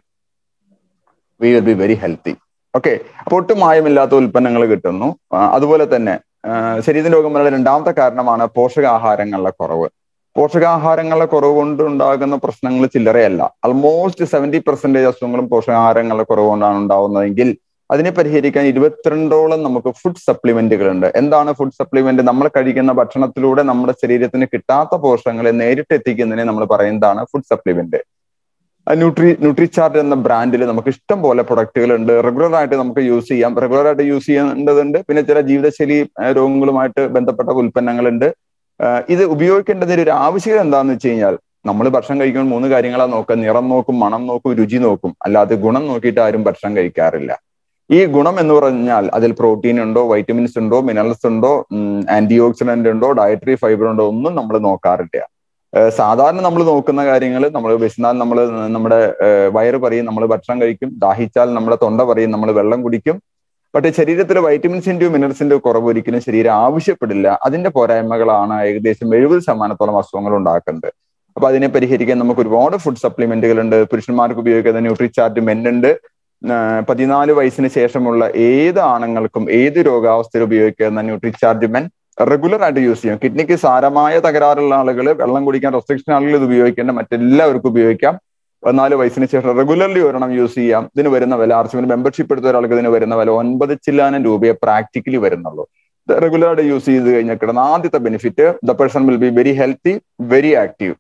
we will be very healthy okay അപ്പോൾ ഒട്ടും മായമില്ലാത്ത ഉൽപ്പന്നങ്ങൾ കിട്ടുന്നു അതുപോലെ തന്നെ ശരീരത്തിന് രോഗം വരാനുള്ള രണ്ടാമത്തെ കാരണമാണ് പോഷകാഹാരങ്ങളുടെ കുറവ് പോഷകാഹാരങ്ങളുടെ കുറവ് കൊണ്ട് ഉണ്ടാകുന്ന പ്രശ്നങ്ങൾ ചില്ലറയല്ല ആൾമോസ്റ്റ് സെവന്റി പെർസെന്റേജ് അസുഖങ്ങളും പോഷകാഹാരങ്ങളുടെ കുറവ് കൊണ്ടാണ് ഉണ്ടാവുന്നതെങ്കിൽ അതിനെ പരിഹരിക്കാൻ ഇരുപത്തിരണ്ടോളം നമുക്ക് ഫുഡ് സപ്ലിമെന്റുകൾ ഉണ്ട് എന്താണ് ഫുഡ് സപ്ലിമെന്റ് നമ്മൾ കഴിക്കുന്ന ഭക്ഷണത്തിലൂടെ നമ്മുടെ ശരീരത്തിന് കിട്ടാത്ത പോഷകങ്ങളെ നേരിട്ട് എത്തിക്കുന്നതിനെ നമ്മൾ പറയുന്നതാണ് ഫുഡ് സപ്ലിമെന്റ് ന്യൂട്രി ന്യൂട്രിചാർട്ട് എന്ന ബ്രാൻഡിൽ നമുക്ക് ഇഷ്ടം പോലെ പ്രൊഡക്റ്റുകൾ ഉണ്ട് റെഗുലർ ആയിട്ട് നമുക്ക് യൂസ് ചെയ്യാം റെഗുലർ ആയിട്ട് യൂസ് ചെയ്യേണ്ടതുണ്ട് പിന്നെ ചില ജീവിതശൈലി രോഗങ്ങളുമായിട്ട് ബന്ധപ്പെട്ട ഉൽപ്പന്നങ്ങളുണ്ട് ഇത് ഉപയോഗിക്കേണ്ടതിന്റെ ഒരു ആവശ്യകത എന്താണെന്ന് വെച്ച് കഴിഞ്ഞാൽ നമ്മൾ ഭക്ഷണം കഴിക്കുമ്പോൾ മൂന്ന് കാര്യങ്ങളാണ് നോക്കുക നിറം നോക്കും മണം നോക്കും രുചി നോക്കും അല്ലാതെ ഗുണം നോക്കിയിട്ട് ആരും ഭക്ഷണം കഴിക്കാറില്ല ഈ ഗുണം എന്ന് പറഞ്ഞാൽ അതിൽ പ്രോട്ടീൻ ഉണ്ടോ വൈറ്റമിൻസ് ഉണ്ടോ മിനറൽസ് ഉണ്ടോ ആന്റി ഓക്സിഡന്റ് ഉണ്ടോ ഡയറ്ററി ഫൈബർ ഉണ്ടോ ഒന്നും നമ്മൾ നോക്കാറില്ല സാധാരണ നമ്മൾ നോക്കുന്ന കാര്യങ്ങൾ നമ്മൾ വിശന്നാൽ നമ്മൾ നമ്മുടെ വയറ് പറയും നമ്മൾ ഭക്ഷണം കഴിക്കും ദാഹിച്ചാൽ നമ്മുടെ തൊണ്ട പറയും നമ്മൾ വെള്ളം കുടിക്കും പക്ഷേ ശരീരത്തിലെ വൈറ്റമിൻസിന്റെയോ മിനറൽസിന്റെയോ കുറവ് ഒരിക്കലും ശരീരം ആവശ്യപ്പെടില്ല അതിന്റെ പോരായ്മകളാണ് ഏകദേശം എഴുപത് ശതമാനത്തോളം അസുഖങ്ങൾ ഉണ്ടാക്കുന്നത് അപ്പൊ അതിനെ പരിഹരിക്കാൻ നമുക്ക് ഒരുപാട് ഫുഡ് സപ്ലിമെന്റുകൾ ഉണ്ട് പുരുഷന്മാർക്ക് ഉപയോഗിക്കുന്ന ന്യൂട്രിചാർട്ട് മെൻ ഉണ്ട് പതിനാല് വയസ്സിന് ശേഷമുള്ള ഏത് ആണുങ്ങൾക്കും ഏത് രോഗാവസ്ഥയിൽ ഉപയോഗിക്കുന്ന ന്യൂട്രിചാർജ് മെൻ റെഗുലർ ആയിട്ട് യൂസ് ചെയ്യും കിഡ്നിക്ക് സാരമായ തകരാറുള്ള ആളുകൾ വെള്ളം കുടിക്കാൻ റെസ്ട്രിക്ഷൻ ആളുകൾ ഇത് ഉപയോഗിക്കേണ്ട മറ്റെല്ലാവർക്കും ഉപയോഗിക്കാം പതിനാല് വയസ്സിന് ശേഷം റെഗുലർലി ഒരെണ്ണം യൂസ് ചെയ്യാം ഇതിന് വരുന്ന വില ആർസിമിന് മെമ്പർഷിപ്പ് എടുത്ത ഒരാൾക്ക് ഇതിന് വരുന്ന വില ഒൻപത് ചില്ലാനം രൂപയെ പ്രാക്ടിക്കലി വരുന്നുള്ളൂ റെഗുലറായിട്ട് യൂസ് ചെയ്ത് കഴിഞ്ഞാൽ കിട്ടുന്ന ആദ്യത്തെ benefit the person will be very healthy very active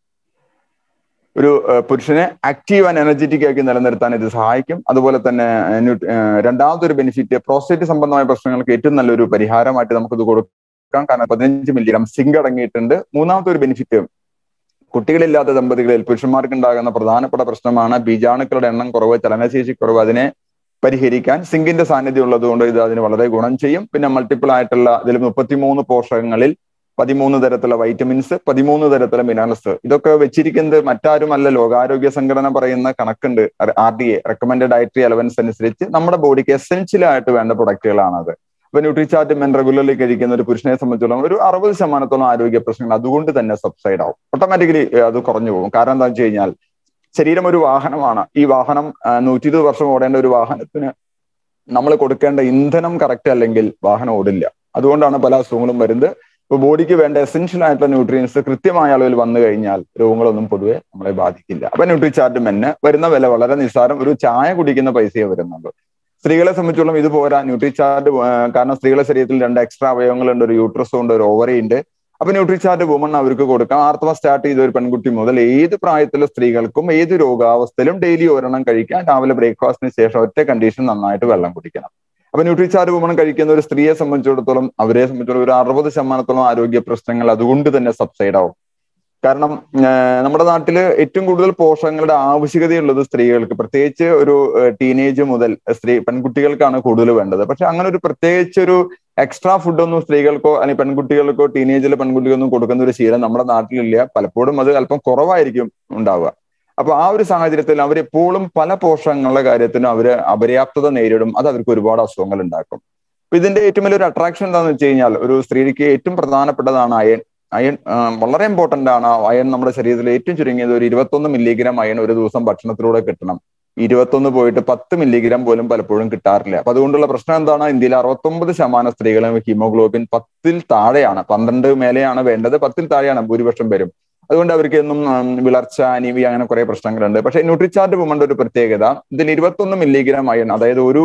ഒരു പുരുഷനെ ആക്റ്റീവ് ആൻഡ് എനർജറ്റിക് ആക്കി നിലനിർത്താൻ ഇത് സഹായിക്കും അതുപോലെ തന്നെ രണ്ടാമത്തെ ഒരു ബെനിഫിറ്റ് പ്രോസ്റ്റേറ്റ് സംബന്ധമായ പ്രശ്നങ്ങൾക്ക് ഏറ്റവും നല്ലൊരു പരിഹാരമായിട്ട് നമുക്കിത് കൊടുക്കാം കാരണം പതിനഞ്ച് മില്ലിഗ്രാം സിങ്ക് അടങ്ങിയിട്ടുണ്ട് മൂന്നാമത്തെ ഒരു ബെനിഫിറ്റ് കുട്ടികളില്ലാത്ത ദമ്പതികളിൽ പുരുഷന്മാർക്ക് ഉണ്ടാകുന്ന പ്രധാനപ്പെട്ട പ്രശ്നമാണ് ബീജാണുക്കളുടെ എണ്ണം കുറവ് ചലനശേഷി കുറവ് അതിനെ പരിഹരിക്കാൻ സിങ്കിന്റെ സാന്നിധ്യം ഉള്ളതുകൊണ്ട് ഇത് അതിന് വളരെ ഗുണം ചെയ്യും പിന്നെ മൾട്ടിപ്പിൾ ആയിട്ടുള്ള ഇതിൽ മുപ്പത്തിമൂന്ന് പോഷകങ്ങളിൽ പതിമൂന്ന് തരത്തിലുള്ള വൈറ്റമിൻസ് പതിമൂന്ന് തരത്തിലുള്ള മിനറൽസ് ഇതൊക്കെ വെച്ചിരിക്കുന്നത് മറ്റാരുമല്ല ലോകാരോഗ്യ സംഘടന പറയുന്ന കണക്കുണ്ട് R D A recommend dietary allowance അനുസരിച്ച് നമ്മുടെ ബോഡിക്ക് എസെൻഷ്യൽ ആയിട്ട് വേണ്ട പ്രൊഡക്റ്റുകളാണ് അത് ഇപ്പൊ ന്യൂട്രിചാർട്ട് മെൻ റെഗുലർലി കഴിക്കുന്ന ഒരു പുരുഷനെ സംബന്ധിച്ചിടത്തോളം ഒരു അറുപത് ശതമാനത്തോളം ആരോഗ്യ പ്രശ്നങ്ങൾ അതുകൊണ്ട് തന്നെ സബ്സൈഡ് ആവും ഓട്ടോമാറ്റിക്കലി അത് കുറഞ്ഞു പോകും കാരണം എന്താ വെച്ച് കഴിഞ്ഞാൽ ശരീരം ഒരു വാഹനമാണ് ഈ വാഹനം നൂറ്റി ഇരുപത് വർഷം ഓടേണ്ട ഒരു വാഹനത്തിന് നമ്മൾ കൊടുക്കേണ്ട ഇന്ധനം കറക്റ്റ് അല്ലെങ്കിൽ വാഹനം ഓടില്ല അതുകൊണ്ടാണ് പല അസുഖങ്ങളും വരുന്നത് ഇപ്പൊ ബോഡിക്ക് വേണ്ട എസെൻഷ്യൽ ആയിട്ടുള്ള ന്യൂട്രിയൻസ് കൃത്യമായ അളവിൽ വന്നു കഴിഞ്ഞാൽ രോഗങ്ങളൊന്നും പൊതുവെ നമ്മളെ ബാധിക്കില്ല അപ്പൊ ന്യൂട്രിചാർട്ട് മെന്ന് വരുന്ന വില വളരെ നിസ്സാരം ഒരു ചായ കുടിക്കുന്ന പൈസയെ വരുന്നുള്ളൂ സ്ത്രീകളെ സംബന്ധിച്ചോളം ഇത് പോരാ ന്യൂട്രിചാർട്ട് കാരണം സ്ത്രീകളുടെ ശരീരത്തിൽ രണ്ട് എക്സ്ട്രാ അവയവങ്ങളുണ്ട് ഒരു യൂട്രസും ഉണ്ട് ഒരു ഓവറി ഉണ്ട് അപ്പൊ ന്യൂട്രിചാർട്ട് വുമൺ അവർക്ക് കൊടുക്കാം ആർത്തവ സ്റ്റാർട്ട് ചെയ്ത ഒരു പെൺകുട്ടി മുതൽ ഏത് പ്രായത്തിലെ സ്ത്രീകൾക്കും ഏത് രോഗാവസ്ഥയിലും ഡെയിലി ഒരെണ്ണം കഴിക്കാം രാവിലെ ബ്രേക്ക്ഫാസ്റ്റിന് ശേഷം ഒറ്റ കണ്ടീഷൻ നന്നായിട്ട് വെള്ളം കുടിക്കണം അപ്പൊ ന്യൂട്രിചാർട്ട് വുമൺ കഴിക്കുന്ന ഒരു സ്ത്രീയെ സംബന്ധിച്ചിടത്തോളം അവരെ സംബന്ധിച്ചിടത്തോളം ഒരു അറുപത് ശതമാനത്തോളം ആരോഗ്യ പ്രശ്നങ്ങൾ അതുകൊണ്ട് തന്നെ സബ്സൈഡ് ആവും കാരണം നമ്മുടെ നാട്ടില് ഏറ്റവും കൂടുതൽ പോഷകങ്ങളുടെ ആവശ്യകതയുള്ളത് സ്ത്രീകൾക്ക് പ്രത്യേകിച്ച് ഒരു ടീനേജ് മുതൽ സ്ത്രീ പെൺകുട്ടികൾക്കാണ് കൂടുതൽ വേണ്ടത് പക്ഷെ അങ്ങനെ ഒരു പ്രത്യേകിച്ച് ഒരു എക്സ്ട്രാ ഫുഡൊന്നും സ്ത്രീകൾക്കോ അല്ലെങ്കിൽ പെൺകുട്ടികൾക്കോ ടീനേജിലെ പെൺകുട്ടികൾക്കൊന്നും കൊടുക്കുന്ന ഒരു ശീലം നമ്മുടെ നാട്ടിലില്ല പലപ്പോഴും അത് അല്പം കുറവായിരിക്കും ഉണ്ടാവുക അപ്പൊ ആ ഒരു സാഹചര്യത്തിൽ അവരെപ്പോഴും പല പോഷകങ്ങളുടെ കാര്യത്തിനും അവര് അപര്യാപ്തത നേരിടും അത് അവർക്ക് ഒരുപാട് അസുഖങ്ങൾ ഉണ്ടാക്കും അപ്പൊ ഇതിന്റെ ഏറ്റവും വലിയൊരു അട്രാക്ഷൻ എന്താണെന്ന് വെച്ച് കഴിഞ്ഞാൽ ഒരു സ്ത്രീക്ക് ഏറ്റവും പ്രധാനപ്പെട്ടതാണ് അയൺ അയൺ വളരെ ഇമ്പോർട്ടന്റ് ആണ് അയൺ നമ്മുടെ ശരീരത്തിൽ ഏറ്റവും ചുരുങ്ങിയത് ഒരു ഇരുപത്തൊന്ന് മില്ലിഗ്രാം അയൺ ഒരു ദിവസം ഭക്ഷണത്തിലൂടെ കിട്ടണം ഇരുപത്തൊന്ന് പോയിട്ട് പത്ത് മില്ലിഗ്രാം പോലും പലപ്പോഴും കിട്ടാറില്ല അപ്പൊ അതുകൊണ്ടുള്ള പ്രശ്നം എന്താണ് ഇന്ത്യയിൽ അറുപത്തൊമ്പത് ശതമാനം സ്ത്രീകളും ഹീമോഗ്ലോബിൻ പത്തിൽ താഴെയാണ് പന്ത്രണ്ട് മേലെയാണ് വേണ്ടത് പത്തിൽ താഴെയാണ് ഭൂരിപക്ഷം പേരും അതുകൊണ്ട് അവർക്ക് എന്നും വിളർച്ച അനീമിയ അങ്ങനെ കുറെ പ്രശ്നങ്ങളുണ്ട് പക്ഷെ ന്യൂട്രിചാർട്ട് വുമന്റെ ഒരു പ്രത്യേകത ഇതിൽ ഇരുപത്തൊന്ന് മില്ലിഗ്രാം അയൺ അതായത് ഒരു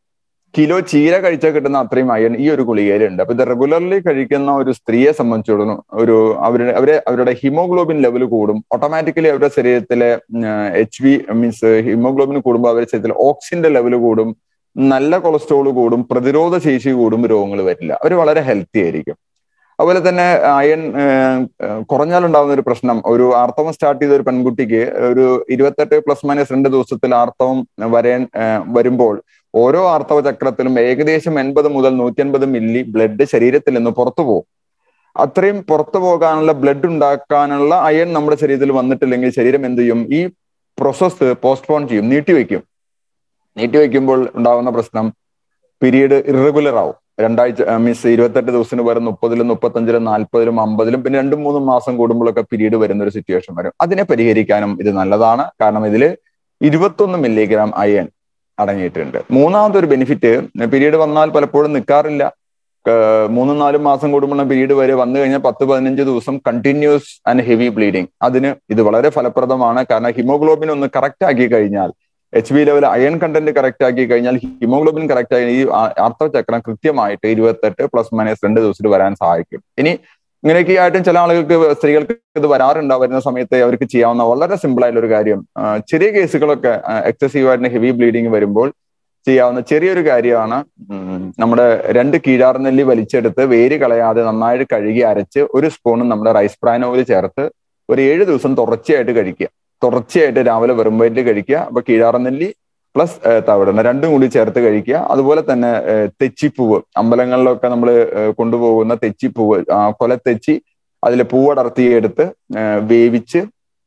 കിലോ ചീര കഴിച്ചാൽ കിട്ടുന്ന അത്രയും അയൺ ഈ ഒരു ഗുളികയിലുണ്ട് അപ്പൊ ഇത് റെഗുലർലി കഴിക്കുന്ന ഒരു സ്ത്രീയെ സംബന്ധിച്ചിടത്തോളം ഒരു അവരുടെ അവരെ അവരുടെ ഹിമോഗ്ലോബിൻ ലെവൽ കൂടും ഓട്ടോമാറ്റിക്കലി അവരുടെ ശരീരത്തിലെ എച്ച് വി മീൻസ് ഹിമോഗ്ലോബിൻ കൂടുമ്പോൾ അവരുടെ ശരീരത്തിലെ ഓക്സിജന്റെ ലെവൽ കൂടും നല്ല കൊളസ്ട്രോൾ കൂടും പ്രതിരോധ ശേഷി കൂടും രോഗങ്ങൾ വരില്ല അവർ വളരെ ഹെൽത്തി ആയിരിക്കും അതുപോലെ തന്നെ അയൺ കുറഞ്ഞാലുണ്ടാകുന്ന ഒരു പ്രശ്നം ഒരു ആർത്തവം സ്റ്റാർട്ട് ചെയ്ത ഒരു പെൺകുട്ടിക്ക് ഒരു ഇരുപത്തെട്ട് പ്ലസ് മൈനസ് രണ്ട് ദിവസത്തിൽ ആർത്തവം വരാൻ വരുമ്പോൾ ഓരോ ആർത്തവ ചക്രത്തിലും ഏകദേശം എൺപത് മുതൽ നൂറ്റി അൻപത് മില്ലി ബ്ലഡ് ശരീരത്തിൽ നിന്ന് പുറത്തു പോകും അത്രയും പുറത്തു പോകാനുള്ള ബ്ലഡ് ഉണ്ടാക്കാനുള്ള അയൺ നമ്മുടെ ശരീരത്തിൽ വന്നിട്ടില്ലെങ്കിൽ ശരീരം എന്ത് ചെയ്യും ഈ പ്രോസസ്സ് പോസ്റ്റ്പോൺ ചെയ്യും നീട്ടിവെക്കും നീട്ടിവെക്കുമ്പോൾ ഉണ്ടാകുന്ന പ്രശ്നം പീരീഡ് ഇറഗുലർ ആവും രണ്ടാഴ്ച മീൻസ് ഇരുപത്തെട്ട് ദിവസത്തിന് പകരം മുപ്പതിലും മുപ്പത്തഞ്ചിലും നാൽപ്പതിലും അമ്പതിലും പിന്നെ രണ്ടും മൂന്നും മാസം കൂടുമ്പോഴൊക്കെ പീരീഡ് വരുന്ന ഒരു സിറ്റുവേഷൻ വരും അതിനെ പരിഹരിക്കാനും ഇത് നല്ലതാണ് കാരണം ഇതിൽ ഇരുപത്തൊന്ന് മില്ലിഗ്രാം അയൺ അടങ്ങിയിട്ടുണ്ട് മൂന്നാമത്തെ ഒരു ബെനിഫിറ്റ് പീരീഡ് വന്നാൽ പലപ്പോഴും നിൽക്കാറില്ല മൂന്നും നാലും മാസം കൂടുമ്പോൾ പീരീഡ് വരെ വന്നു കഴിഞ്ഞാൽ പത്ത് പതിനഞ്ച് ദിവസം കണ്ടിന്യൂസ് ആൻഡ് ഹെവി ബ്ലീഡിങ് അതിന് ഇത് വളരെ ഫലപ്രദമാണ് കാരണം ഹിമോഗ്ലോബിൻ ഒന്ന് കറക്റ്റ് ആക്കി കഴിഞ്ഞാൽ H B level iron content correct ആക്കി കഴിഞ്ഞാൽ ഹിമോഗ്ലോബിൻ കറക്റ്റ് ആയി ഈ ആർത്തവ ചക്രം കൃത്യമായിട്ട് ഇരുപത്തെട്ട് പ്ലസ് മൈനസ് രണ്ട് ദിവസത്തിൽ വരാൻ സഹായിക്കും ഇനി ഇങ്ങനെയൊക്കെ ആയിട്ടും ചില ആളുകൾക്ക് സ്ത്രീകൾക്ക് ഇത് വരാറുണ്ടാവും വരുന്ന സമയത്ത് അവർക്ക് ചെയ്യാവുന്ന വളരെ സിമ്പിൾ ആയിട്ടുള്ള ഒരു കാര്യം ചെറിയ കേസുകളൊക്കെ എക്സസീവ് ആയിട്ട് ഹെവി ബ്ലീഡിങ് വരുമ്പോൾ ചെയ്യാവുന്ന ചെറിയൊരു കാര്യമാണ് നമ്മുടെ രണ്ട് കീഴാർനെല്ലി വലിച്ചെടുത്ത് വേര് കളയാതെ നന്നായിട്ട് കഴുകി അരച്ച് ഒരു സ്പൂണും നമ്മുടെ റൈസ് ബ്രാൻ ഓയിൽ ചേർത്ത് ഒരു ഏഴ് ദിവസം തുടർച്ചയായിട്ട് കഴിക്കുക തുടർച്ചയായിട്ട് രാവിലെ വെറും വയറ്റിൽ കഴിക്കുക അപ്പൊ കീഴാർനെല്ലി പ്ലസ് തവിടെണ്ണ രണ്ടും കൂടി ചേർത്ത് കഴിക്കുക അതുപോലെ തന്നെ തെച്ചിപ്പൂവ് അമ്പലങ്ങളിലൊക്കെ നമ്മൾ കൊണ്ടുപോകുന്ന തെച്ചിപ്പൂവ് കൊല തെച്ചി അതിൽ പൂവടർത്തിയെടുത്ത് വേവിച്ച്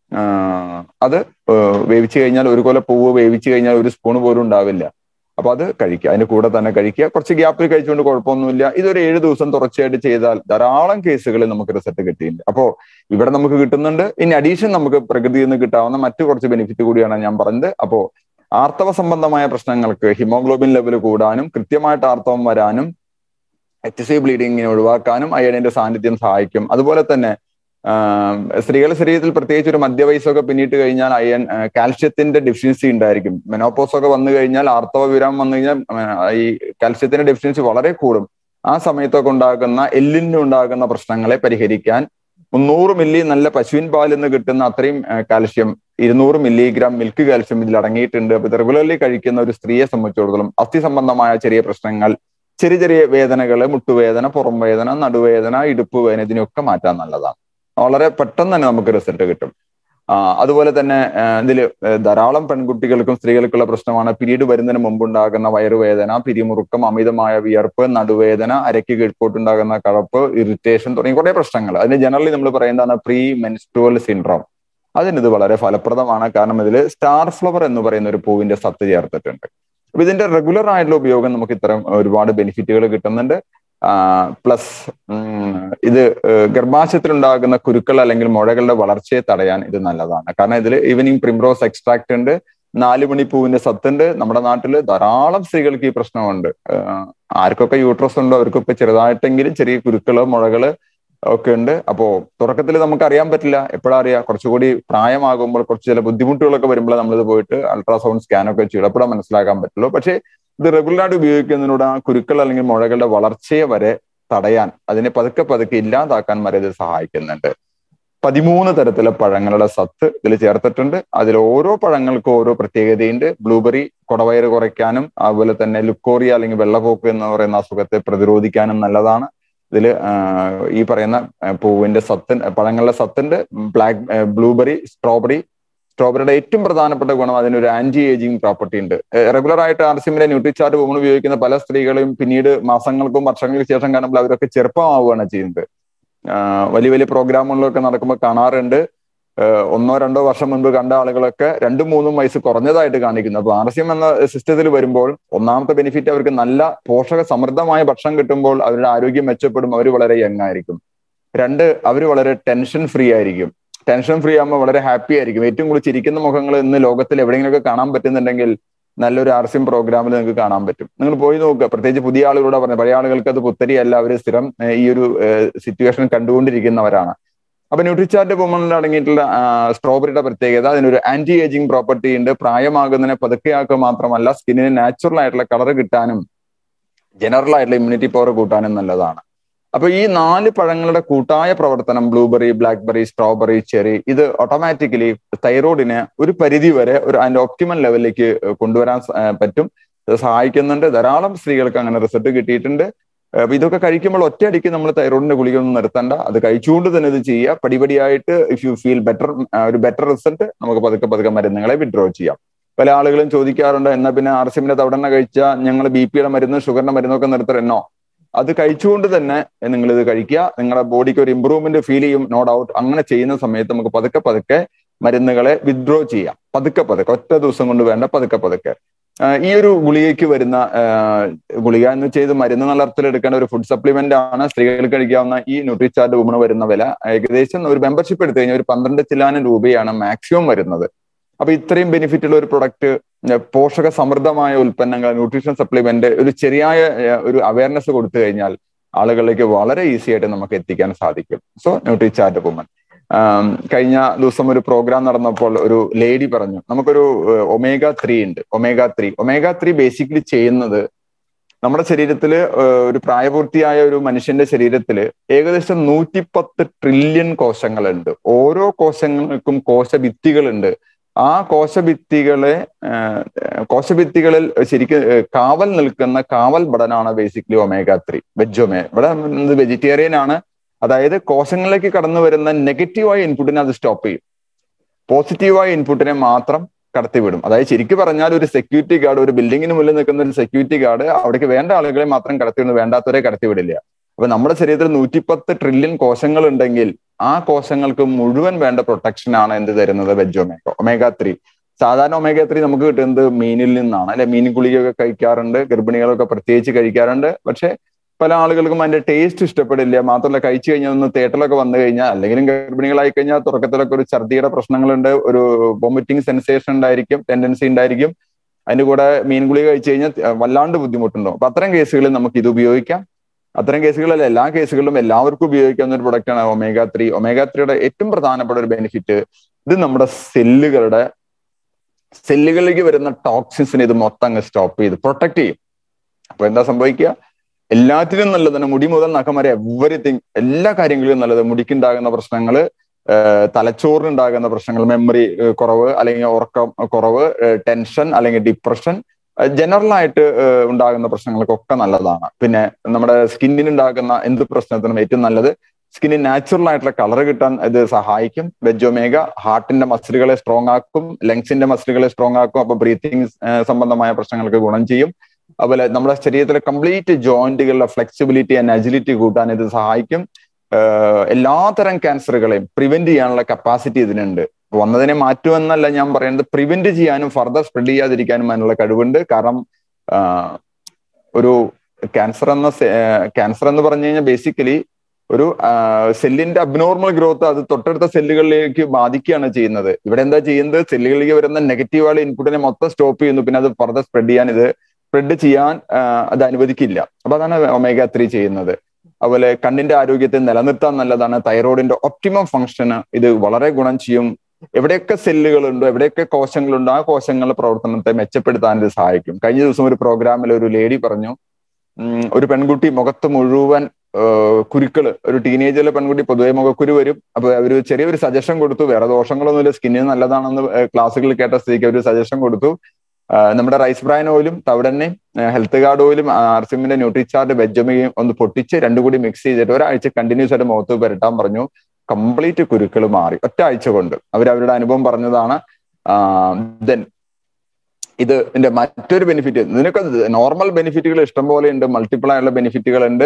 അത് വേവിച്ച് കഴിഞ്ഞാൽ ഒരു കൊല പൂവ് വേവിച്ച് കഴിഞ്ഞാൽ ഒരു സ്പൂൺ പോലും ഉണ്ടാവില്ല അപ്പൊ അത് കഴിക്കുക അതിന്റെ കൂടെ തന്നെ കഴിക്കുക കുറച്ച് ഗ്യാപ്പിൽ കഴിച്ചുകൊണ്ട് കുഴപ്പമൊന്നുമില്ല ഇതൊരു ഏഴ് ദിവസം തുടർച്ചയായിട്ട് ചെയ്താൽ ധാരാളം കേസുകളിൽ നമുക്ക് റിസൾട്ട് കിട്ടിയിട്ടുണ്ട് അപ്പോ ഇവിടെ നമുക്ക് കിട്ടുന്നുണ്ട് ഇനി അഡീഷൻ നമുക്ക് പ്രകൃതിയിൽ നിന്ന് കിട്ടാവുന്ന മറ്റു കുറച്ച് ബെനിഫിറ്റ് കൂടിയാണ് ഞാൻ പറഞ്ഞത് അപ്പോ ആർത്തവ സംബന്ധമായ പ്രശ്നങ്ങൾക്ക് ഹിമോഗ്ലോബിൻ ലെവൽ കൂടാനും കൃത്യമായിട്ട് ആർത്തവം വരാനും എച്ച് സി ബ്ലീഡിങ്ങിനെ ഒഴിവാക്കാനും അയണിന്റെ സാന്നിധ്യം സഹായിക്കും അതുപോലെ തന്നെ സ്ത്രീകളുടെ ശരീരത്തിൽ പ്രത്യേകിച്ച് ഒരു മധ്യവയസ്സൊക്കെ പിന്നിട്ട് കഴിഞ്ഞാൽ അയൺ കാൽഷ്യത്തിന്റെ ഡെഫിഷ്യൻസി ഉണ്ടായിരിക്കും മെനോപ്പോസ് ഒക്കെ വന്നു കഴിഞ്ഞാൽ ആർത്തവ വിരാമം വന്നു കഴിഞ്ഞാൽ ഈ കാൽഷ്യത്തിന്റെ ഡെഫിഷ്യൻസി വളരെ കൂടും ആ സമയത്തൊക്കെ ഉണ്ടാകുന്ന എല്ലിന് ഉണ്ടാകുന്ന പ്രശ്നങ്ങളെ പരിഹരിക്കാൻ മുന്നൂറ് മില്ലി നല്ല പശുവിൻ പാലിൽ നിന്ന് കിട്ടുന്ന അത്രയും കാൽഷ്യം ഇരുന്നൂറ് മില്ലിഗ്രാം മിൽക്ക് കാൽഷ്യം ഇതിൽ അടങ്ങിയിട്ടുണ്ട് അപ്പൊ ഇത് റെഗുലർലി കഴിക്കുന്ന ഒരു സ്ത്രീയെ സംബന്ധിച്ചിടത്തോളം അസ്ഥി സംബന്ധമായ ചെറിയ പ്രശ്നങ്ങൾ ചെറിയ ചെറിയ വേദനകൾ മുട്ടുവേദന പുറം വേദന നടുവേദന ഇടുപ്പ് വേദന ഇതിനൊക്കെ മാറ്റാൻ നല്ലതാണ് വളരെ പെട്ടെന്ന് തന്നെ നമുക്ക് റിസൾട്ട് കിട്ടും അതുപോലെ തന്നെ ഇതിൽ ധാരാളം പെൺകുട്ടികൾക്കും സ്ത്രീകൾക്കുള്ള പ്രശ്നമാണ് പിരീഡ് വരുന്നതിന് മുമ്പ് ഉണ്ടാകുന്ന വയറുവേദന പിരിമുറുക്കം അമിതമായ വിയർപ്പ് നടുവേദന അരയ്ക്ക് കീഴ്പോട്ടുണ്ടാകുന്ന കഴപ്പ് ഇറിറ്റേഷൻ തുടങ്ങിയ കുറേ പ്രശ്നങ്ങൾ അതിന് ജനറലി നമ്മൾ പറയുന്നതാണ് പ്രീ മെൻസ്ട്രുവൽ സിൻഡ്രോം അതിനിത് വളരെ ഫലപ്രദമാണ് കാരണം ഇതിൽ സ്റ്റാർ ഫ്ലവർ എന്ന് പറയുന്ന ഒരു പൂവിന്റെ സത്ത് ചേർത്തിട്ടുണ്ട് അപ്പൊ ഇതിന്റെ റെഗുലർ ആയിട്ടുള്ള ഉപയോഗം നമുക്ക് ഇത്തരം ഒരുപാട് ബെനിഫിറ്റുകൾ കിട്ടുന്നുണ്ട് പ്ലസ് ഇത് ഗർഭാശയത്തിലുണ്ടാകുന്ന കുരുക്കൾ അല്ലെങ്കിൽ മുഴകളുടെ വളർച്ചയെ തടയാൻ ഇത് നല്ലതാണ് കാരണം ഇതിൽ ഈവനിങ് പ്രിംറോസ് എക്സ്ട്രാക്ട് ഉണ്ട് നാല് മണിപ്പൂവിന്റെ സത്തുണ്ട് നമ്മുടെ നാട്ടിൽ ധാരാളം സ്ത്രീകൾക്ക് ഈ പ്രശ്നമുണ്ട് ആർക്കൊക്കെ യൂട്രസ് ഉണ്ടോ അവർക്കൊക്കെ ചെറുതായിട്ടെങ്കിലും ചെറിയ കുരുക്കള് മുഴകള് ഒക്കെ ഉണ്ട് അപ്പോ തുടക്കത്തിൽ നമുക്ക് അറിയാൻ പറ്റില്ല എപ്പോഴാ അറിയാം കുറച്ചുകൂടി പ്രായമാകുമ്പോൾ കുറച്ച് ചില ബുദ്ധിമുട്ടുകളൊക്കെ വരുമ്പോൾ നമ്മളിത് പോയിട്ട് അൾട്രാസൗണ്ട് സ്കാൻ ഒക്കെ ചെയ്യും എപ്പോഴാ മനസ്സിലാക്കാൻ പറ്റുള്ളൂ പക്ഷേ ഇത് റെഗുലറായിട്ട് ഉപയോഗിക്കുന്നതിലൂടെ ആ കുരുക്കൾ അല്ലെങ്കിൽ മുഴകളുടെ വളർച്ചയെ വരെ തടയാൻ അതിനെ പതുക്കെ പതുക്കെ ഇല്ലാതാക്കാൻ വരെ ഇത് സഹായിക്കുന്നുണ്ട് പതിമൂന്ന് തരത്തിലെ പഴങ്ങളുടെ സത്ത് ഇതിൽ ചേർത്തിട്ടുണ്ട് അതിൽ ഓരോ പഴങ്ങൾക്കും ഓരോ പ്രത്യേകതയുണ്ട് ബ്ലൂബെറി കുടവയറ് കുറയ്ക്കാനും അതുപോലെ തന്നെ ലുക്കോറിയ അല്ലെങ്കിൽ വെള്ളപ്പോക്ക് എന്ന് പറയുന്ന അസുഖത്തെ പ്രതിരോധിക്കാനും നല്ലതാണ് ഇതിൽ ഈ പറയുന്ന പൂവിന്റെ സത്ത് പഴങ്ങളുടെ സത്തുണ്ട് ബ്ലാക്ക് ബ്ലൂബെറി സ്ട്രോബെറി സ്ട്രോബെറിയുടെ ഏറ്റവും പ്രധാനപ്പെട്ട ഗുണം അതിനൊരു ആന്റി ഏജിങ് പ്രോപ്പർട്ടി ഉണ്ട് റെഗുലർ ആയിട്ട് ആർസിമിലെ ന്യൂട്രിചാർട്ട് വുമൺ ഉപയോഗിക്കുന്ന പല സ്ത്രീകളെയും പിന്നീട് മാസങ്ങൾക്കും വർഷങ്ങൾക്ക് ശേഷം കാണുമ്പോൾ അവരൊക്കെ ചെറുപ്പമാവുകയാണ് ചെയ്യുന്നത് വലിയ വലിയ പ്രോഗ്രാമുകളിലൊക്കെ നടക്കുമ്പോൾ കാണാറുണ്ട് ഒന്നോ രണ്ടോ വർഷം മുൻപ് കണ്ട ആളുകളൊക്കെ രണ്ടും മൂന്നും വയസ്സ് കുറഞ്ഞതായിട്ട് കാണിക്കുന്നു അപ്പൊ ആർ സി എം എന്ന സിസ്റ്റത്തിൽ വരുമ്പോൾ ഒന്നാമത്തെ ബെനിഫിറ്റ് അവർക്ക് നല്ല പോഷക സമൃദ്ധമായ ഭക്ഷണം കിട്ടുമ്പോൾ അവരുടെ ആരോഗ്യം മെച്ചപ്പെടും അവർ വളരെ യങ് ആയിരിക്കും രണ്ട് അവർ വളരെ ടെൻഷൻ ഫ്രീ ആയിരിക്കും ടെൻഷൻ ഫ്രീ ആകുമ്പോൾ വളരെ ഹാപ്പി ആയിരിക്കും ഏറ്റവും കൂടുതൽ ചിരിക്കുന്ന മുഖങ്ങൾ ഇന്ന് ലോകത്തിൽ എവിടെയെങ്കിലുമൊക്കെ കാണാൻ പറ്റുന്നുണ്ടെങ്കിൽ നല്ലൊരു ആർ സി എം പ്രോഗ്രാമിൽ നിങ്ങൾക്ക് കാണാൻ പറ്റും നിങ്ങൾ പോയി നോക്കുക പ്രത്യേകിച്ച് പുതിയ ആളുകളോട് പറഞ്ഞത് പഴയ ആളുകൾക്ക് അത് പുത്തരിയല്ല അവർ സ്ഥിരം ഈ ഒരു സിറ്റുവേഷൻ കണ്ടുകൊണ്ടിരിക്കുന്നവരാണ് അപ്പൊ ന്യൂട്രിചാർട്ട് വുമണിൽ അടങ്ങിയിട്ടുള്ള സ്ട്രോബെറിയുടെ പ്രത്യേകത അതിനൊരു ആന്റി ഏജിങ് പ്രോപ്പർട്ടി ഉണ്ട് പ്രായമാകുന്നതിനെ പതുക്കെയാക്കുക മാത്രമല്ല സ്കിന്നിന് നാച്ചുറൽ ആയിട്ടുള്ള കളർ കിട്ടാനും ജനറൽ ആയിട്ടുള്ള ഇമ്മ്യൂണിറ്റി പവർ കൂട്ടാനും നല്ലതാണ് അപ്പൊ ഈ നാല് പഴങ്ങളുടെ കൂട്ടായ പ്രവർത്തനം ബ്ലൂബെറി ബ്ലാക്ക്ബെറി സ്ട്രോബെറി ചെറി ഇത് ഓട്ടോമാറ്റിക്കലി തൈറോയിഡിനെ ഒരു പരിധി വരെ ഒരു അതിന്റെ ഒപ്റ്റിമൽ ലെവലിലേക്ക് കൊണ്ടുവരാൻ പറ്റും ഇത് സഹായിക്കുന്നുണ്ട് ധാരാളം സ്ത്രീകൾക്ക് അങ്ങനെ റിസൾട്ട് കിട്ടിയിട്ടുണ്ട് അപ്പൊ ഇതൊക്കെ കഴിക്കുമ്പോൾ ഒറ്റയടിക്ക് നമ്മൾ തൈറോയിഡിന്റെ ഗുളികയൊന്നും നിർത്തണ്ട അത് കഴിച്ചുകൊണ്ട് തന്നെ ഇത് ചെയ്യുക പടിപടിയായിട്ട് ഇഫ് യു ഫീൽ ബെറ്റർ ഒരു ബെറ്റർ റിസൾട്ട് നമുക്ക് പതുക്കെ പതുക്കെ മരുന്നുകളെ വിഡ്രോ ചെയ്യാം പല ആളുകളും ചോദിക്കാറുണ്ട് എന്നാ പിന്നെ ആർ സിമിന്റെ തവണ കഴിച്ചാൽ ഞങ്ങൾ ബി പിയുടെ മരുന്ന് ഷുഗറിന്റെ മരുന്നൊക്കെ നിർത്തരെന്നോ അത് കഴിച്ചുകൊണ്ട് തന്നെ നിങ്ങൾ ഇത് കഴിക്കുക നിങ്ങളുടെ ബോഡിക്ക് ഒരു ഇമ്പ്രൂവ്മെന്റ് ഫീൽ ചെയ്യും നോ ഡൗട്ട് അങ്ങനെ ചെയ്യുന്ന സമയത്ത് നമുക്ക് പതുക്കെ പതുക്കെ മരുന്നുകളെ വിഡ്രോ ചെയ്യാം പതുക്കെ പതുക്കെ ഒറ്റ ദിവസം കൊണ്ട് വേണ്ട പതുക്കെ പതുക്കെ ഈ ഒരു ഗുളികയ്ക്ക് വരുന്ന ഗുളിക എന്ന് ചെയ്ത് മരുന്ന് നല്ല അർത്ഥത്തിൽ എടുക്കേണ്ട ഒരു ഫുഡ് സപ്ലിമെന്റ് ആണ് സ്ത്രീകൾക്ക് കഴിക്കാവുന്ന ഈ ന്യൂട്രിചാർട്ട് വുമണ് വരുന്ന വില ഏകദേശം ഒരു മെമ്പർഷിപ്പ് എടുത്തു കഴിഞ്ഞാൽ ഒരു പന്ത്രണ്ട് ചില്ലാനം രൂപയാണ് മാക്സിമം വരുന്നത് അപ്പൊ ഇത്രയും ബെനിഫിറ്റ് ഉള്ള ഒരു പ്രൊഡക്റ്റ് പോഷക സമൃദ്ധമായ ഉൽപ്പന്നങ്ങൾ ന്യൂട്രീഷൻ സപ്ലിമെന്റ് ഒരു ശരിയായ ഒരു അവയർനെസ് കൊടുത്തു കഴിഞ്ഞാൽ ആളുകളിലേക്ക് വളരെ ഈസി ആയിട്ട് നമുക്ക് എത്തിക്കാൻ സാധിക്കും സോ ന്യൂട്രിചാർട്ട് വുമൺ കഴിഞ്ഞ ദിവസം ഒരു പ്രോഗ്രാം നടന്നപ്പോൾ ഒരു ലേഡി പറഞ്ഞു നമുക്കൊരു ഒമേഗ ത്രീ ഉണ്ട് omega three omega three basically ചെയ്യുന്നത് നമ്മുടെ ശരീരത്തിൽ ഒരു പ്രായപൂർത്തിയായ ഒരു മനുഷ്യന്റെ ശരീരത്തിൽ ഏകദേശം നൂറ്റിപ്പത്ത് ട്രില്യൺ കോശങ്ങളുണ്ട് ഓരോ കോശങ്ങൾക്കും കോശഭിത്തികളുണ്ട് ആ കോശഭിത്തികളെ കോശഭിത്തികളിൽ ശരിക്കും കാവൽ നിൽക്കുന്ന കാവൽ ബടനാണ് ബേസിക്കലി ഒമേഗ ത്രീ വെജ് ഇവിടെ വെജിറ്റേറിയൻ ആണ് അതായത് കോശങ്ങളിലേക്ക് കടന്നു വരുന്ന നെഗറ്റീവായ ഇൻപുട്ടിനെ അത് സ്റ്റോപ്പ് ചെയ്യും പോസിറ്റീവായ ഇൻപുട്ടിനെ മാത്രം കടത്തിവിടും അതായത് ശരിക്കും പറഞ്ഞാൽ ഒരു സെക്യൂരിറ്റി ഗാർഡ് ഒരു ബിൽഡിങ്ങിന് മുന്നിൽ നിൽക്കുന്ന ഒരു സെക്യൂരിറ്റി ഗാർഡ് അവിടേക്ക് വേണ്ട ആളുകളെ മാത്രം കടത്തിവിടുന്നു വേണ്ടാത്തവരെ കടത്തിവിടില്ല അപ്പൊ നമ്മുടെ ശരീരത്തിൽ നൂറ്റിപ്പത്ത് ട്രില്യൺ കോശങ്ങൾ ഉണ്ടെങ്കിൽ ആ കോശങ്ങൾക്ക് മുഴുവൻ വേണ്ട പ്രൊട്ടക്ഷൻ ആണ് എന്ത് തരുന്നത് വെജ് ഒമേഗ ഒമേഗ ത്രീ സാധാരണ ഒമേഗ ത്രീ നമുക്ക് കിട്ടുന്നത് മീനിൽ നിന്നാണ് അല്ലെ മീൻ ഗുളികയൊക്കെ കഴിക്കാറുണ്ട് ഗർഭിണികളൊക്കെ പ്രത്യേകിച്ച് കഴിക്കാറുണ്ട് പക്ഷെ പല ആളുകൾക്കും അതിന്റെ ടേസ്റ്റ് ഇഷ്ടപ്പെടില്ല മാത്രമല്ല കഴിച്ചു കഴിഞ്ഞാൽ ഒന്ന് തേട്ടലൊക്കെ വന്നു കഴിഞ്ഞാൽ അല്ലെങ്കിലും ഗർഭിണികളായി കഴിഞ്ഞാൽ തുടക്കത്തിലൊക്കെ ഒരു ഛർദിയുടെ പ്രശ്നങ്ങളുണ്ട് ഒരു വോമിറ്റിംഗ് സെൻസേഷൻ ഉണ്ടായിരിക്കും ടെൻഡൻസി ഉണ്ടായിരിക്കും അതിന്റെ കൂടെ മീൻ ഗുളിക കഴിച്ചു കഴിഞ്ഞാൽ വല്ലാണ്ട് ബുദ്ധിമുട്ടുണ്ടോ അപ്പൊ അത്തരം കേസുകളിൽ നമുക്ക് ഇത് ഉപയോഗിക്കാം അത്തരം കേസുകളിൽ എല്ലാ കേസുകളിലും എല്ലാവർക്കും ഉപയോഗിക്കാവുന്ന ഒരു പ്രൊഡക്റ്റാണ് ഒമേഗ ത്രീ ഒമേഗ ത്രീയുടെ ഏറ്റവും പ്രധാനപ്പെട്ട ഒരു ബെനിഫിറ്റ് ഇത് നമ്മുടെ സെല്ലുകളുടെ സെല്ലുകളിലേക്ക് വരുന്ന ടോക്സിൻസിനെ ഇത് മൊത്തം അങ്ങ് സ്റ്റോപ്പ് ചെയ്ത് പ്രൊട്ടക്ട് ചെയ്യും അപ്പൊ എന്താ സംഭവിക്കുക എല്ലാത്തിനും നല്ലതാണ് മുടി മുതൽ നഖം വരെ എവറിത്തിങ് എല്ലാ കാര്യങ്ങളിലും നല്ലത് മുടിക്കുണ്ടാകുന്ന പ്രശ്നങ്ങൾ തലച്ചോറിനുണ്ടാകുന്ന പ്രശ്നങ്ങൾ മെമ്മറി കുറവ് അല്ലെങ്കിൽ ഉറക്കം കുറവ് ടെൻഷൻ അല്ലെങ്കിൽ ഡിപ്രഷൻ ജനറൽ ആയിട്ട് ഉണ്ടാകുന്ന പ്രശ്നങ്ങൾക്കൊക്കെ നല്ലതാണ് പിന്നെ നമ്മുടെ സ്കിന്നിന് ഉണ്ടാകുന്ന എന്ത് പ്രശ്നത്തിനും ഏറ്റവും നല്ലത് സ്കിന്നിന് നാച്ചുറൽ ആയിട്ടുള്ള കളർ കിട്ടാൻ ഇത് സഹായിക്കും വെജൊമേഗ ഹാർട്ടിന്റെ മസിലുകളെ സ്ട്രോങ് ആക്കും ലങ്സിന്റെ മസിലുകളെ സ്ട്രോങ് ആക്കും അപ്പൊ ബ്രീത്തിങ് സംബന്ധമായ പ്രശ്നങ്ങൾക്ക് ഗുണം ചെയ്യും അതുപോലെ നമ്മുടെ ശരീരത്തിലെ കംപ്ലീറ്റ് ജോയിന്റുകളുടെ ഫ്ലെക്സിബിലിറ്റി ആൻഡ് അജിലിറ്റി കൂട്ടാൻ ഇത് സഹായിക്കും എല്ലാത്തരം ക്യാൻസറുകളെയും പ്രിവെന്റ് ചെയ്യാനുള്ള കപ്പാസിറ്റി ഇതിനുണ്ട് വന്നതിനെ മാറ്റുമെന്നല്ല ഞാൻ പറയുന്നത് പ്രിവെന്റ് ചെയ്യാനും ഫർദർ സ്പ്രെഡ് ചെയ്യാതിരിക്കാനും അതിനുള്ള കഴിവുണ്ട് കാരണം ഒരു ക്യാൻസർ എന്ന ക്യാൻസർ എന്ന് പറഞ്ഞു കഴിഞ്ഞാൽ ബേസിക്കലി ഒരു സെല്ലിന്റെ അബ്നോർമൽ ഗ്രോത്ത് അത് തൊട്ടടുത്ത സെല്ലുകളിലേക്ക് ബാധിക്കുകയാണ് ചെയ്യുന്നത് ഇവിടെ എന്താ ചെയ്യുന്നത് സെല്ലുകളിലേക്ക് വരുന്ന നെഗറ്റീവായ ഇൻപുട്ടിനെ മൊത്തം സ്റ്റോപ്പ് ചെയ്യുന്നു പിന്നെ അത് ഫർദർ സ്പ്രെഡ് ചെയ്യാൻ ഇത് സ്പ്രെഡ് ചെയ്യാൻ അത് അനുവദിക്കില്ല അപ്പൊ അതാണ് ഒമേഗ ത്രീ ചെയ്യുന്നത് അതുപോലെ കണ്ണിന്റെ ആരോഗ്യത്തെ നിലനിർത്താൻ നല്ലതാണ് തൈറോയിഡിന്റെ ഒപ്റ്റിമം ഫംഗ്ഷന് ഇത് വളരെ ഗുണം ചെയ്യും എവിടെയൊക്കെ സെല്ലുകളുണ്ടോ എവിടെയൊക്കെ കോശങ്ങളുണ്ടോ ആ കോശങ്ങളുടെ പ്രവർത്തനത്തെ മെച്ചപ്പെടുത്താൻ ഇത് സഹായിക്കും കഴിഞ്ഞ ദിവസം ഒരു പ്രോഗ്രാമിൽ ഒരു ലേഡി പറഞ്ഞു ഒരു പെൺകുട്ടി മുഖത്ത് മുഴുവൻ കുരുക്കള് ഒരു ടീനേജിലെ പെൺകുട്ടി പൊതുവെ മുഖക്കുരു വരും അപ്പൊ അവര് ചെറിയൊരു സജഷൻ കൊടുത്തു വേറെ ദോഷങ്ങളൊന്നുമില്ല സ്കിന്നിന് നല്ലതാണെന്ന് ക്ലാസ്സുകളിൽ കേട്ട സ്ഥിതിക്ക് ഒരു സജഷൻ കൊടുത്തു നമ്മുടെ റൈസ് ബ്രാൻ ഓയിലും തവിടെണ്ണയും ഹെൽത്ത് കാർഡ് ഓയിലും ആർസിമിന്റെ ന്യൂട്രിചാർട്ട് വെജമയും ഒന്ന് പൊട്ടിച്ച് രണ്ടും കൂടി മിക്സ് ചെയ്തിട്ട് ഒരാഴ്ച കണ്ടിന്യൂസ് ആയിട്ട് മുഖത്ത് പുരട്ടാൻ പറഞ്ഞു കംപ്ലീറ്റ് കുരുക്കൾ മാറി ഒറ്റ ആഴ്ച കൊണ്ട് അവർ അവരുടെ അനുഭവം പറഞ്ഞതാണ് ദെൻ ഇത് ഇതിന്റെ മറ്റൊരു ബെനിഫിറ്റ് ഇതിനൊക്കെ നോർമൽ ബെനിഫിറ്റുകൾ ഇഷ്ടംപോലെ ഉണ്ട് മൾട്ടിപ്പിൾ ആയുള്ള ബെനിഫിറ്റുകൾ ഉണ്ട്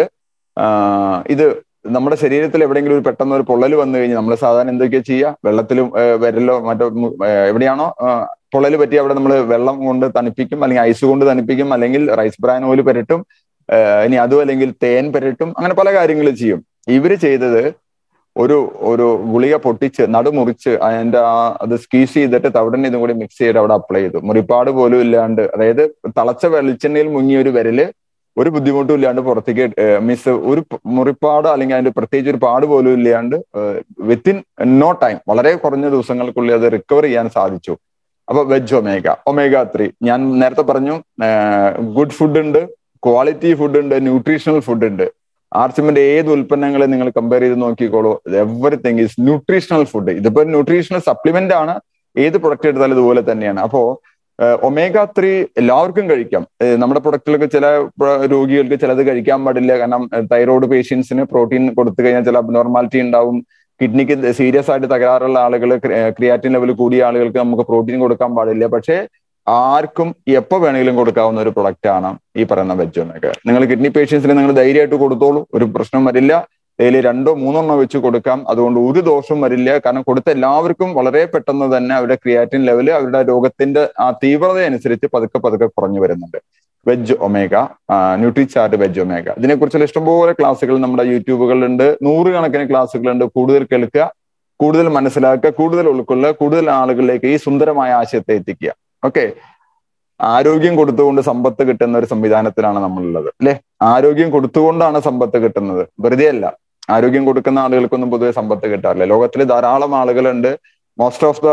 ഇത് നമ്മുടെ ശരീരത്തിൽ എവിടെയെങ്കിലും ഒരു പെട്ടെന്ന് ഒരു പൊള്ളൽ വന്നു കഴിഞ്ഞാൽ നമ്മൾ സാധാരണ എന്തൊക്കെയാ ചെയ്യുക വെള്ളത്തിലും വിരലോ മറ്റോ എവിടെയാണോ പൊള്ളൽ പറ്റി അവിടെ നമ്മൾ വെള്ളം കൊണ്ട് തണുപ്പിക്കും അല്ലെങ്കിൽ ഐസ് കൊണ്ട് തണുപ്പിക്കും അല്ലെങ്കിൽ റൈസ് ബ്രാൻ ഓയിൽ പുരട്ടും ഇനി അതും അല്ലെങ്കിൽ തേൻ പുരട്ടും അങ്ങനെ പല കാര്യങ്ങൾ ചെയ്യും ഇവര് ചെയ്തത് ഒരു ഒരു ഗുളിക പൊട്ടിച്ച് നടുമുറിച്ച് അതിന്റെ ആ അത് സ്ക്വീസ് ചെയ്തിട്ട് തവിടന്നെ ഇതും കൂടി മിക്സ് ചെയ്ത് അവിടെ അപ്ലൈ ചെയ്തു മുറിപ്പാട് പോലും ഇല്ലാണ്ട് അതായത് തിളച്ച വെളിച്ചെണ്ണയിൽ മുങ്ങിയ ഒരു വിരല് ഒരു ബുദ്ധിമുട്ടും ഇല്ലാണ്ട് പുറത്തേക്ക് മീൻസ് ഒരു മുറിപ്പാട് അല്ലെങ്കിൽ അതിന്റെ പ്രത്യേകിച്ച് ഒരു പാട് പോലും ഇല്ലാണ്ട് വിത്തിൻ നോ ടൈം വളരെ കുറഞ്ഞ ദിവസങ്ങൾക്കുള്ളിൽ അത് റിക്കവർ ചെയ്യാൻ സാധിച്ചു അപ്പൊ വെജ് ഒമേഗ ഒമേഗ ത്രീ ഞാൻ നേരത്തെ പറഞ്ഞു ഗുഡ് ഫുഡ് ഉണ്ട് ക്വാളിറ്റി ഫുഡ് ഉണ്ട് ന്യൂട്രീഷണൽ ഫുഡ് ഉണ്ട് ആർസിമിന്റെ ഏത് ഉൽപ്പന്നങ്ങളെ നിങ്ങൾ കമ്പയർ ചെയ്ത് നോക്കിക്കോളൂ എവറിത്തിങ് ഈസ് ന്യൂട്രീഷണൽ ഫുഡ് ഇതിപ്പോ ന്യൂട്രീഷണൽ സപ്ലിമെന്റ് ആണ് ഏത് പ്രൊഡക്റ്റ് എടുത്താലും ഇതുപോലെ തന്നെയാണ് അപ്പോ ഒമേഗ ത്രീ എല്ലാവർക്കും കഴിക്കാം നമ്മുടെ പ്രൊഡക്റ്റുകൾക്ക് ചില രോഗികൾക്ക് ചിലത് കഴിക്കാൻ പാടില്ല കാരണം തൈറോയ്ഡ് പേഷ്യൻസിന് പ്രോട്ടീൻ കൊടുത്തു കഴിഞ്ഞാൽ ചില അബ്നോർമാലിറ്റി ഉണ്ടാവും കിഡ്നിക്ക് സീരിയസ് ആയിട്ട് തകരാറുള്ള ആളുകൾ ക്രിയാറ്റിൻ ലെവൽ കൂടിയ ആളുകൾക്ക് നമുക്ക് പ്രോട്ടീൻ കൊടുക്കാൻ പാടില്ല പക്ഷേ ആർക്കും എപ്പോ വേണമെങ്കിലും കൊടുക്കാവുന്ന ഒരു പ്രൊഡക്റ്റ് ആണ് ഈ പറയുന്ന വെജ് ഒമേഗ നിങ്ങൾ കിഡ്നി പേഷ്യൻസിന് നിങ്ങൾ ധൈര്യമായിട്ട് കൊടുത്തോളൂ ഒരു പ്രശ്നം വരില്ല ഡെയിലി രണ്ടോ മൂന്നെണ്ണോ വെച്ച് കൊടുക്കാം അതുകൊണ്ട് ഒരു ദോഷവും വരില്ല കാരണം കൊടുത്ത എല്ലാവർക്കും വളരെ പെട്ടെന്ന് തന്നെ അവരുടെ ക്രിയാറ്റിൻ ലെവൽ അവരുടെ രോഗത്തിന്റെ ആ തീവ്രത അനുസരിച്ച് പതുക്കെ പതുക്കെ കുറഞ്ഞു വരുന്നുണ്ട് veg omega Nutricharge veg omega ഇതിനെക്കുറിച്ചുള്ള ഇഷ്ടംപോലെ ക്ലാസ്സുകൾ നമ്മുടെ യൂട്യൂബുകളിലുണ്ട് നൂറുകണക്കിന് ക്ലാസ്സുകളുണ്ട് കൂടുതൽ കേൾക്കുക കൂടുതൽ മനസ്സിലാക്കുക കൂടുതൽ ഉൾക്കൊള്ളുക കൂടുതൽ ആളുകളിലേക്ക് ഈ സുന്ദരമായ ആശയത്തെ എത്തിക്കുക ഓക്കെ ആരോഗ്യം കൊടുത്തുകൊണ്ട് സമ്പത്ത് കിട്ടുന്ന ഒരു സംവിധാനത്തിലാണ് നമ്മളുള്ളത് അല്ലെ ആരോഗ്യം കൊടുത്തുകൊണ്ടാണ് സമ്പത്ത് കിട്ടുന്നത് വെറുതെ അല്ല ആരോഗ്യം കൊടുക്കുന്ന ആളുകൾക്കൊന്നും പൊതുവെ സമ്പത്ത് കിട്ടാറില്ല ലോകത്തിൽ ധാരാളം ആളുകളുണ്ട് most of the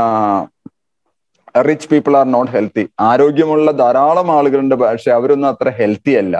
rich people are not healthy ആരോഗ്യമുള്ള ധാരാളം ആളുകളുണ്ട് പക്ഷെ അവരൊന്നും അത്ര ഹെൽത്തി അല്ല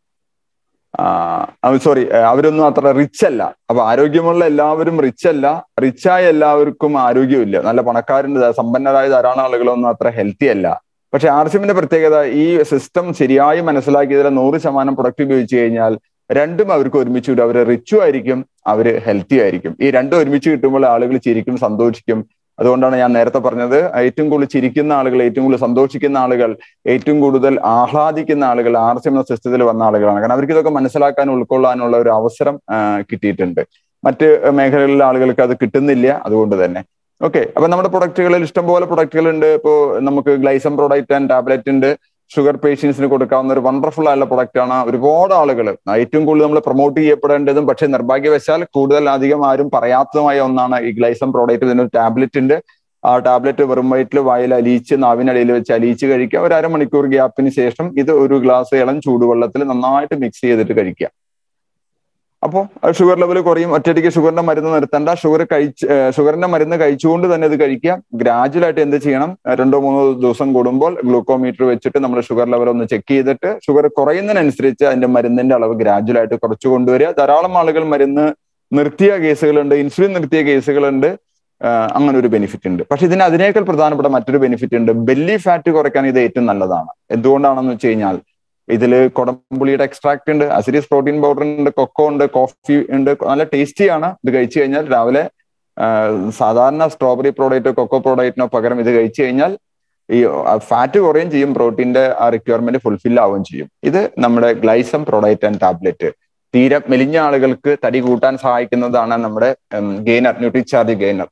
സോറി അവരൊന്നും അത്ര റിച്ച് അല്ല അപ്പൊ ആരോഗ്യമുള്ള എല്ലാവരും റിച്ച് അല്ല റിച്ചായ എല്ലാവർക്കും ആരോഗ്യമില്ല നല്ല പണക്കാരുണ്ട് സമ്പന്നരായ ധാരാളം ആളുകളൊന്നും അത്ര ഹെൽത്തി അല്ല പക്ഷെ ആർ സിമിന്റെ പ്രത്യേകത ഈ സിസ്റ്റം ശരിയായി മനസ്സിലാക്കിയതിൽ നൂറ് ശതമാനം പ്രൊഡക്റ്റ് ഉപയോഗിച്ച് കഴിഞ്ഞാൽ രണ്ടും അവർക്ക് ഒരുമിച്ച് കിട്ടും അവർ റിച്ചും ആയിരിക്കും അവര് ഹെൽത്തി ആയിരിക്കും ഈ രണ്ടും ഒരുമിച്ച് കിട്ടുമ്പോൾ ആളുകൾ ചിരിക്കും സന്തോഷിക്കും അതുകൊണ്ടാണ് ഞാൻ നേരത്തെ പറഞ്ഞത് ഏറ്റവും കൂടുതൽ ചിരിക്കുന്ന ആളുകൾ ഏറ്റവും കൂടുതൽ സന്തോഷിക്കുന്ന ആളുകൾ ഏറ്റവും കൂടുതൽ ആഹ്ലാദിക്കുന്ന ആളുകൾ ആർ സി എന്ന സിസ്റ്റത്തിൽ വന്ന ആളുകളാണ് കാരണം അവർക്ക് ഇതൊക്കെ മനസ്സിലാക്കാനും ഉൾക്കൊള്ളാനുള്ള ഒരു അവസരം കിട്ടിയിട്ടുണ്ട് മറ്റ് മേഖലകളിലെ ആളുകൾക്ക് അത് കിട്ടുന്നില്ല അതുകൊണ്ട് തന്നെ ഓക്കെ അപ്പൊ നമ്മുടെ പ്രൊഡക്റ്റുകളിൽ ഇഷ്ടംപോലെ പ്രൊഡക്റ്റുകൾ ഉണ്ട് ഇപ്പോൾ നമുക്ക് ഗ്ലൈസം പ്രോഡക്റ്റ് ആൻഡ് ടാബ്ലറ്റ് ഉണ്ട് ഷുഗർ പേഷ്യൻസിന് കൊടുക്കാവുന്ന ഒരു വണ്ടർഫുൾ ആയുള്ള പ്രൊഡക്റ്റ് ആണ് ഒരുപാട് ആളുകൾ ഏറ്റവും കൂടുതൽ നമ്മൾ പ്രൊമോട്ട് ചെയ്യപ്പെടേണ്ടതും പക്ഷേ നിർഭാഗ്യവശാൽ കൂടുതൽ അധികം ആരും പറയാത്തതുമായ ഒന്നാണ് ഈ ഗ്ലൈസം പ്രോഡക്റ്റ് ഇതിനൊരു ടാബ്ലറ്റ് ഉണ്ട് ആ ടാബ്ലറ്റ് വെറും വയറ്റിൽ വായിൽ അലിയിച്ച് നാവിനടിയിൽ വെച്ച് അലിയിച്ച് കഴിക്കുക ഒരു അരമണിക്കൂർ ഗ്യാപ്പിന് ശേഷം ഇത് ഒരു ഗ്ലാസ് ഇളം ചൂടുവെള്ളത്തിൽ നന്നായിട്ട് മിക്സ് ചെയ്തിട്ട് കഴിക്കുക അപ്പോൾ ഷുഗർ ലെവൽ കുറയും ഒറ്റയടിക്ക് ഷുഗറിന്റെ മരുന്ന് നിർത്തണ്ട ഷുഗർ കഴിച്ച് ഷുഗറിന്റെ മരുന്ന് കഴിച്ചുകൊണ്ട് തന്നെ ഇത് കഴിക്കുക ഗ്രാജുവൽ ആയിട്ട് എന്ത് ചെയ്യണം രണ്ടോ മൂന്നോ ദിവസം കൂടുമ്പോൾ ഗ്ലൂക്കോമീറ്റർ വെച്ചിട്ട് നമ്മൾ ഷുഗർ ലെവൽ ഒന്ന് ചെക്ക് ചെയ്തിട്ട് ഷുഗർ കുറയുന്നതിനനുസരിച്ച് അതിന്റെ മരുന്നിന്റെ അളവ് ഗ്രാജുവൽ ആയിട്ട് കുറച്ചു കൊണ്ടുവരിക ധാരാളം ആളുകൾ മരുന്ന് നിർത്തിയ കേസുകളുണ്ട് ഇൻസുലിൻ നിർത്തിയ കേസുകളുണ്ട് അങ്ങനെ ഒരു ബെനിഫിറ്റ് ഉണ്ട് പക്ഷെ ഇതിന് അതിനേക്കാൾ പ്രധാനപ്പെട്ട മറ്റൊരു ബെനിഫിറ്റ് ഉണ്ട് ബെല്ലി ഫാറ്റ് കുറയ്ക്കാൻ ഇത് ഏറ്റവും നല്ലതാണ് എന്തുകൊണ്ടാണെന്ന് വെച്ച് കഴിഞ്ഞാൽ ഇതിൽ കൊടംപുളിയുടെ എക്സ്ട്രാക്ട് ഉണ്ട് അസിഡീസ് പ്രോട്ടീൻ പൗഡർ ഉണ്ട് കൊക്കോ ഉണ്ട് കോഫി ഉണ്ട് നല്ല ടേസ്റ്റിയാണ് ഇത് കഴിച്ചു കഴിഞ്ഞാൽ രാവിലെ സാധാരണ സ്ട്രോബെറി പ്രോഡക്റ്റോ കൊക്കോ പ്രോഡക്റ്റിനോ പകരം ഇത് കഴിച്ചു കഴിഞ്ഞാൽ ഈ ഫാറ്റ് കുറയും ചെയ്യും പ്രോട്ടീന്റെ ആ റിക്വയർമെന്റ് ഫുൾഫിൽ ആവുകയും ചെയ്യും ഇത് നമ്മുടെ ഗ്ലൈസം പ്രോഡക്റ്റ് ആൻഡ് ടാബ്ലറ്റ് തീരെ മെലിഞ്ഞ ആളുകൾക്ക് തടി കൂട്ടാൻ സഹായിക്കുന്നതാണ് നമ്മുടെ ഗെയിനർ ന്യൂട്രിചാർജ് ഗെയിനർ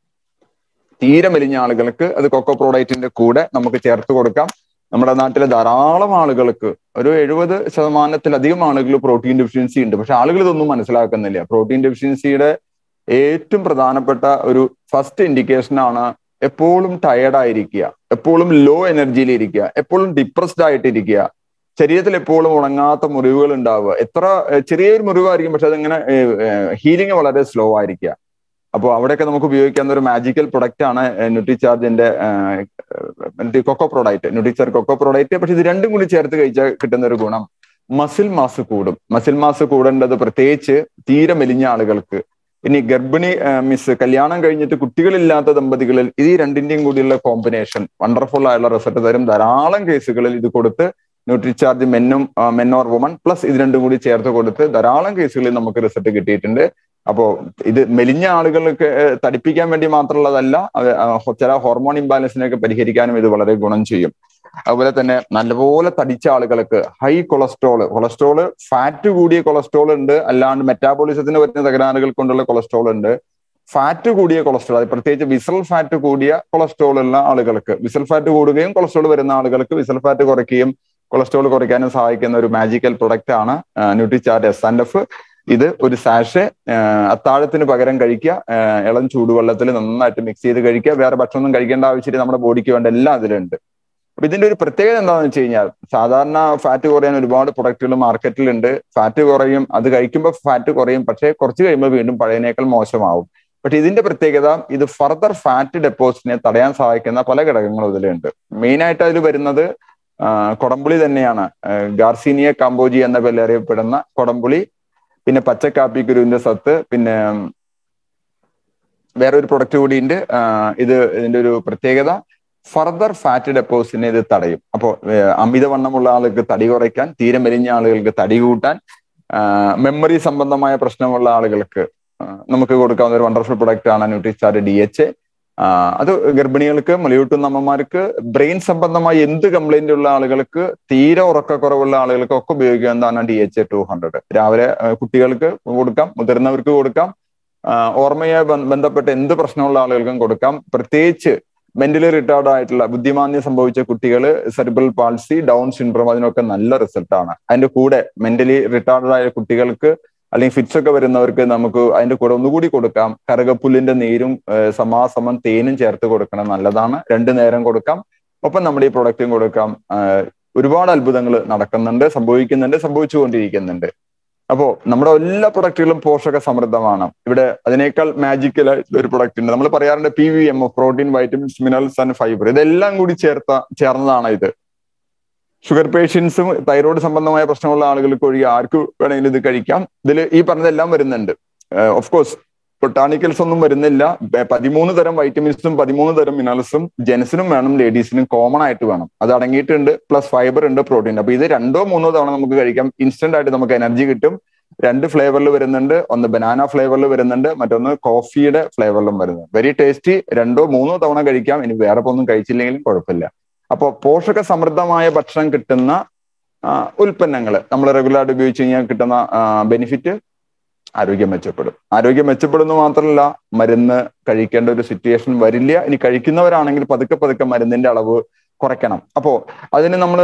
തീരെ മെലിഞ്ഞ ആളുകൾക്ക് അത് കൊക്കോ പ്രോഡക്റ്റിന്റെ കൂടെ നമുക്ക് ചേർത്ത് കൊടുക്കാം നമ്മുടെ നാട്ടിലെ ധാരാളം ആളുകൾക്ക് ഒരു എഴുപത് ശതമാനത്തിലധികം ആളുകൾ പ്രോട്ടീൻ ഡെഫിഷ്യൻസി ഉണ്ട് പക്ഷെ ആളുകൾ ഇതൊന്നും മനസ്സിലാക്കുന്നില്ല പ്രോട്ടീൻ ഡെഫിഷ്യൻസിയുടെ ഏറ്റവും പ്രധാനപ്പെട്ട ഒരു ഫസ്റ്റ് ഇൻഡിക്കേഷൻ ആണ് എപ്പോഴും ടയർഡ് ആയിരിക്കുക എപ്പോഴും ലോ എനർജിയിൽ ഇരിക്കുക എപ്പോഴും ഡിപ്രസ്ഡ് ആയിട്ടിരിക്കുക ശരീരത്തിൽ എപ്പോഴും ഉണങ്ങാത്ത മുറിവുകൾ ഉണ്ടാവുക എത്ര ചെറിയൊരു മുറിവായിരിക്കും പക്ഷെ അതിങ്ങനെ ഹീലിംഗ് വളരെ സ്ലോ ആയിരിക്കുക അപ്പോൾ അവിടെയൊക്കെ നമുക്ക് ഉപയോഗിക്കാവുന്ന ഒരു മാജിക്കൽ പ്രൊഡക്റ്റ് ആണ് ന്യൂട്രിചാർജിന്റെ cocoa product Nutricharge cocoa product പക്ഷെ ഇത് രണ്ടും കൂടി ചേർത്ത് കഴിച്ചാൽ കിട്ടുന്ന ഒരു ഗുണം മസിൽ മാസ് കൂടും മസിൽ മാസ് കൂടേണ്ടത് പ്രത്യേകിച്ച് തീരെ മെലിഞ്ഞ ആളുകൾക്ക് ഇനി ഗർഭിണി മിസ് കല്യാണം കഴിഞ്ഞിട്ട് കുട്ടികളില്ലാത്ത ദമ്പതികളിൽ ഇത് ഈ രണ്ടിന്റെയും കൂടിയുള്ള കോമ്പിനേഷൻ വണ്ടർഫുൾ ആയുള്ള റിസൾട്ട് തരും ധാരാളം കേസുകളിൽ ഇത് കൊടുത്ത് ന്യൂട്രിചാർജ് മെന്നും മെൻ ഓർ വുമൺ പ്ലസ് ഇത് രണ്ടും കൂടി ചേർത്ത് കൊടുത്ത് ധാരാളം കേസുകളിൽ നമുക്ക് റിസൾട്ട് കിട്ടിയിട്ടുണ്ട് അപ്പോ ഇത് മെലിഞ്ഞ ആളുകൾക്ക് തടിപ്പിക്കാൻ വേണ്ടി മാത്രമുള്ളതല്ല ചില ഹോർമോൺ ഇംബാലൻസിനെയൊക്കെ പരിഹരിക്കാനും ഇത് വളരെ ഗുണം ചെയ്യും അതുപോലെ തന്നെ നല്ലപോലെ തടിച്ച ആളുകൾക്ക് ഹൈ കൊളസ്ട്രോൾ കൊളസ്ട്രോൾ ഫാറ്റ് കൂടിയ കൊളസ്ട്രോൾ ഉണ്ട് അല്ലാണ്ട് മെറ്റാബോളിസത്തിന് പറ്റുന്ന തകരാറുകൾ കൊണ്ടുള്ള കൊളസ്ട്രോൾ ഉണ്ട് ഫാറ്റ് കൂടിയ കൊളസ്ട്രോൾ അത് പ്രത്യേകിച്ച് വിസൽ ഫാറ്റ് കൂടിയ കൊളസ്ട്രോൾ ഉള്ള ആളുകൾക്ക് വിസൽ ഫാറ്റ് കൂടുകയും കൊളസ്ട്രോൾ വരുന്ന ആളുകൾക്ക് വിസൽ ഫാറ്റ് കുറയ്ക്കുകയും കൊളസ്ട്രോൾ കുറയ്ക്കാനും സഹായിക്കുന്ന ഒരു മാജിക്കൽ പ്രൊഡക്റ്റ് ആണ് ന്യൂട്രിചാർജ് എസ് ആൻഡ് എഫ് ഇത് ഒരു സാഷെ അത്താഴത്തിന് പകരം കഴിക്കുക ഇളം ചൂടുവെള്ളത്തിൽ നന്നായിട്ട് മിക്സ് ചെയ്ത് കഴിക്കുക വേറെ ഭക്ഷണമൊന്നും കഴിക്കേണ്ട ആവശ്യമില്ല നമ്മുടെ ബോഡിക്ക് വേണ്ട എല്ലാം അതിലുണ്ട് അപ്പൊ ഇതിന്റെ ഒരു പ്രത്യേകത എന്താണെന്ന് വെച്ച് കഴിഞ്ഞാൽ സാധാരണ ഫാറ്റ് കുറയാൻ ഒരുപാട് പ്രൊഡക്റ്റുകൾ മാർക്കറ്റിലുണ്ട് ഫാറ്റ് കുറയും അത് കഴിക്കുമ്പോൾ ഫാറ്റ് കുറയും പക്ഷേ കുറച്ച് കഴിയുമ്പോൾ വീണ്ടും പഴയതിനേക്കാൾ മോശമാവും പക്ഷെ ഇതിന്റെ പ്രത്യേകത ഇത് ഫർദർ ഫാറ്റ് ഡെപ്പോസിറ്റിനെ തടയാൻ സഹായിക്കുന്ന പല ഘടകങ്ങളും ഇതിലുണ്ട് മെയിൻ ആയിട്ട് അതിൽ വരുന്നത് കൊടംപുളി തന്നെയാണ് ഗാർസീനിയ കാമ്പോജി എന്ന പേരിൽ അറിയപ്പെടുന്ന കൊടംപുളി പിന്നെ പച്ചക്കാപ്പി കുരുവിന്റെ സത്ത് പിന്നെ വേറെ ഒരു പ്രൊഡക്റ്റ് കൂടിയുണ്ട് ഇത് ഇതിന്റെ ഒരു പ്രത്യേകത ഫർദർ ഫാറ്റ് ഡെപ്പോസിറ്റിനെ ഇത് തടയും അപ്പോൾ അമിതവണ്ണമുള്ള ആളുകൾക്ക് തടി കുറയ്ക്കാൻ തീരെ മെലിഞ്ഞ ആളുകൾക്ക് തടി കൂട്ടാൻ മെമ്മറി സംബന്ധമായ പ്രശ്നമുള്ള ആളുകൾക്ക് നമുക്ക് കൊടുക്കാവുന്ന ഒരു വണ്ടർഫുൾ പ്രൊഡക്റ്റ് ആണ് ന്യൂട്രിചാർജ് ഡി എച്ച് എ അത് ഗർഭിണികൾക്ക് മുലയൂട്ടുന്ന അമ്മമാർക്ക് ബ്രെയിൻ സംബന്ധമായ എന്ത് കംപ്ലൈന്റ് ഉള്ള ആളുകൾക്ക് തീരെ ഉറക്കക്കുറവുള്ള ആളുകൾക്ക് ഒക്കെ ഉപയോഗിക്കാവുന്നതാണ് D H A two hundred രാവിലെ കുട്ടികൾക്ക് കൊടുക്കാം മുതിർന്നവർക്ക് കൊടുക്കാം ഓർമ്മയെ ബന്ധപ്പെട്ട എന്ത് പ്രശ്നമുള്ള ആളുകൾക്കും കൊടുക്കാം പ്രത്യേകിച്ച് മെന്റലി റിട്ടാർഡ് ആയിട്ടുള്ള ബുദ്ധിമാന്യം സംഭവിച്ച കുട്ടികൾ സെറിബ്രൽ പാൾസി ഡൗൺ സിൻഡ്രോം അതിനൊക്കെ നല്ല റിസൾട്ടാണ് അതിന്റെ കൂടെ മെന്റലി റിട്ടാർഡ് ആയ കുട്ടികൾക്ക് അല്ലെങ്കിൽ ഫിറ്റ്സ് ഒക്കെ വരുന്നവർക്ക് നമുക്ക് അതിന്റെ കൂടെ ഒന്നുകൂടി കൊടുക്കാം കറുകപ്പുല്ലിന്റെ നീരും സമാസമം തേനും ചേർത്ത് കൊടുക്കണം നല്ലതാണ് രണ്ടു നേരം കൊടുക്കാം ഒപ്പം നമ്മുടെ ഈ പ്രൊഡക്റ്റും കൊടുക്കാം ഒരുപാട് അത്ഭുതങ്ങൾ നടക്കുന്നുണ്ട് സംഭവിക്കുന്നുണ്ട് സംഭവിച്ചുകൊണ്ടിരിക്കുന്നുണ്ട് അപ്പോ നമ്മുടെ എല്ലാ പ്രൊഡക്റ്റുകളും പോഷക സമൃദ്ധമാണ് ഇവിടെ അതിനേക്കാൾ മാജിക്കൽ ഒരു പ്രൊഡക്റ്റ് ഉണ്ട് നമ്മൾ പറയാറുണ്ട് P V M protein vitamins minerals and fibre ഇതെല്ലാം കൂടി ചേർത്ത ചേർന്നതാണ് ഇത് ഷുഗർ പേഷ്യൻസും തൈറോയ്ഡ് സംബന്ധമായ പ്രശ്നമുള്ള ആളുകൾക്ക് ഒഴികെ ആർക്ക് വേണമെങ്കിലും ഇത് കഴിക്കാം ഇതിൽ ഈ പറഞ്ഞതെല്ലാം വരുന്നുണ്ട് ഓഫ് കോഴ്സ് ബൊട്ടാണിക്കൽസ് ഒന്നും വരുന്നില്ല പതിമൂന്ന് തരം വൈറ്റമിൻസും പതിമൂന്ന് തരം മിനറൽസും ജെൻസിനും വേണം ലേഡീസിനും കോമൺ ആയിട്ട് വേണം അത് അടങ്ങിയിട്ടുണ്ട് പ്ലസ് ഫൈബർ ഉണ്ട് പ്രോട്ടീൻ അപ്പൊ ഇത് രണ്ടോ മൂന്നോ തവണ നമുക്ക് കഴിക്കാം ഇൻസ്റ്റന്റ് ആയിട്ട് നമുക്ക് എനർജി കിട്ടും രണ്ട് ഫ്ലേവറിൽ വരുന്നുണ്ട് ഒന്ന് ബനാന ഫ്ലേവറിൽ വരുന്നുണ്ട് മറ്റൊന്ന് കോഫിയുടെ ഫ്ലേവറിലും വരുന്നുണ്ട് വെരി ടേസ്റ്റി രണ്ടോ മൂന്നോ തവണ കഴിക്കാം ഇനി വേറെ ഒന്നും കഴിച്ചില്ലെങ്കിലും കുഴപ്പമില്ല അപ്പോൾ പോഷക സമൃദ്ധമായ ഭക്ഷണം കിട്ടുന്ന ഉൽപ്പന്നങ്ങൾ നമ്മൾ റെഗുലറായിട്ട് ഉപയോഗിച്ച് കഴിഞ്ഞാൽ കിട്ടുന്ന ബെനിഫിറ്റ് ആരോഗ്യം മെച്ചപ്പെടും ആരോഗ്യം മെച്ചപ്പെടുന്നു മാത്രമല്ല മരുന്ന് കഴിക്കേണ്ട ഒരു സിറ്റുവേഷൻ വരില്ല ഇനി കഴിക്കുന്നവരാണെങ്കിൽ പതുക്കെ പതുക്കെ മരുന്നിന്റെ അളവ് കുറയ്ക്കണം അപ്പോ അതിന് നമ്മൾ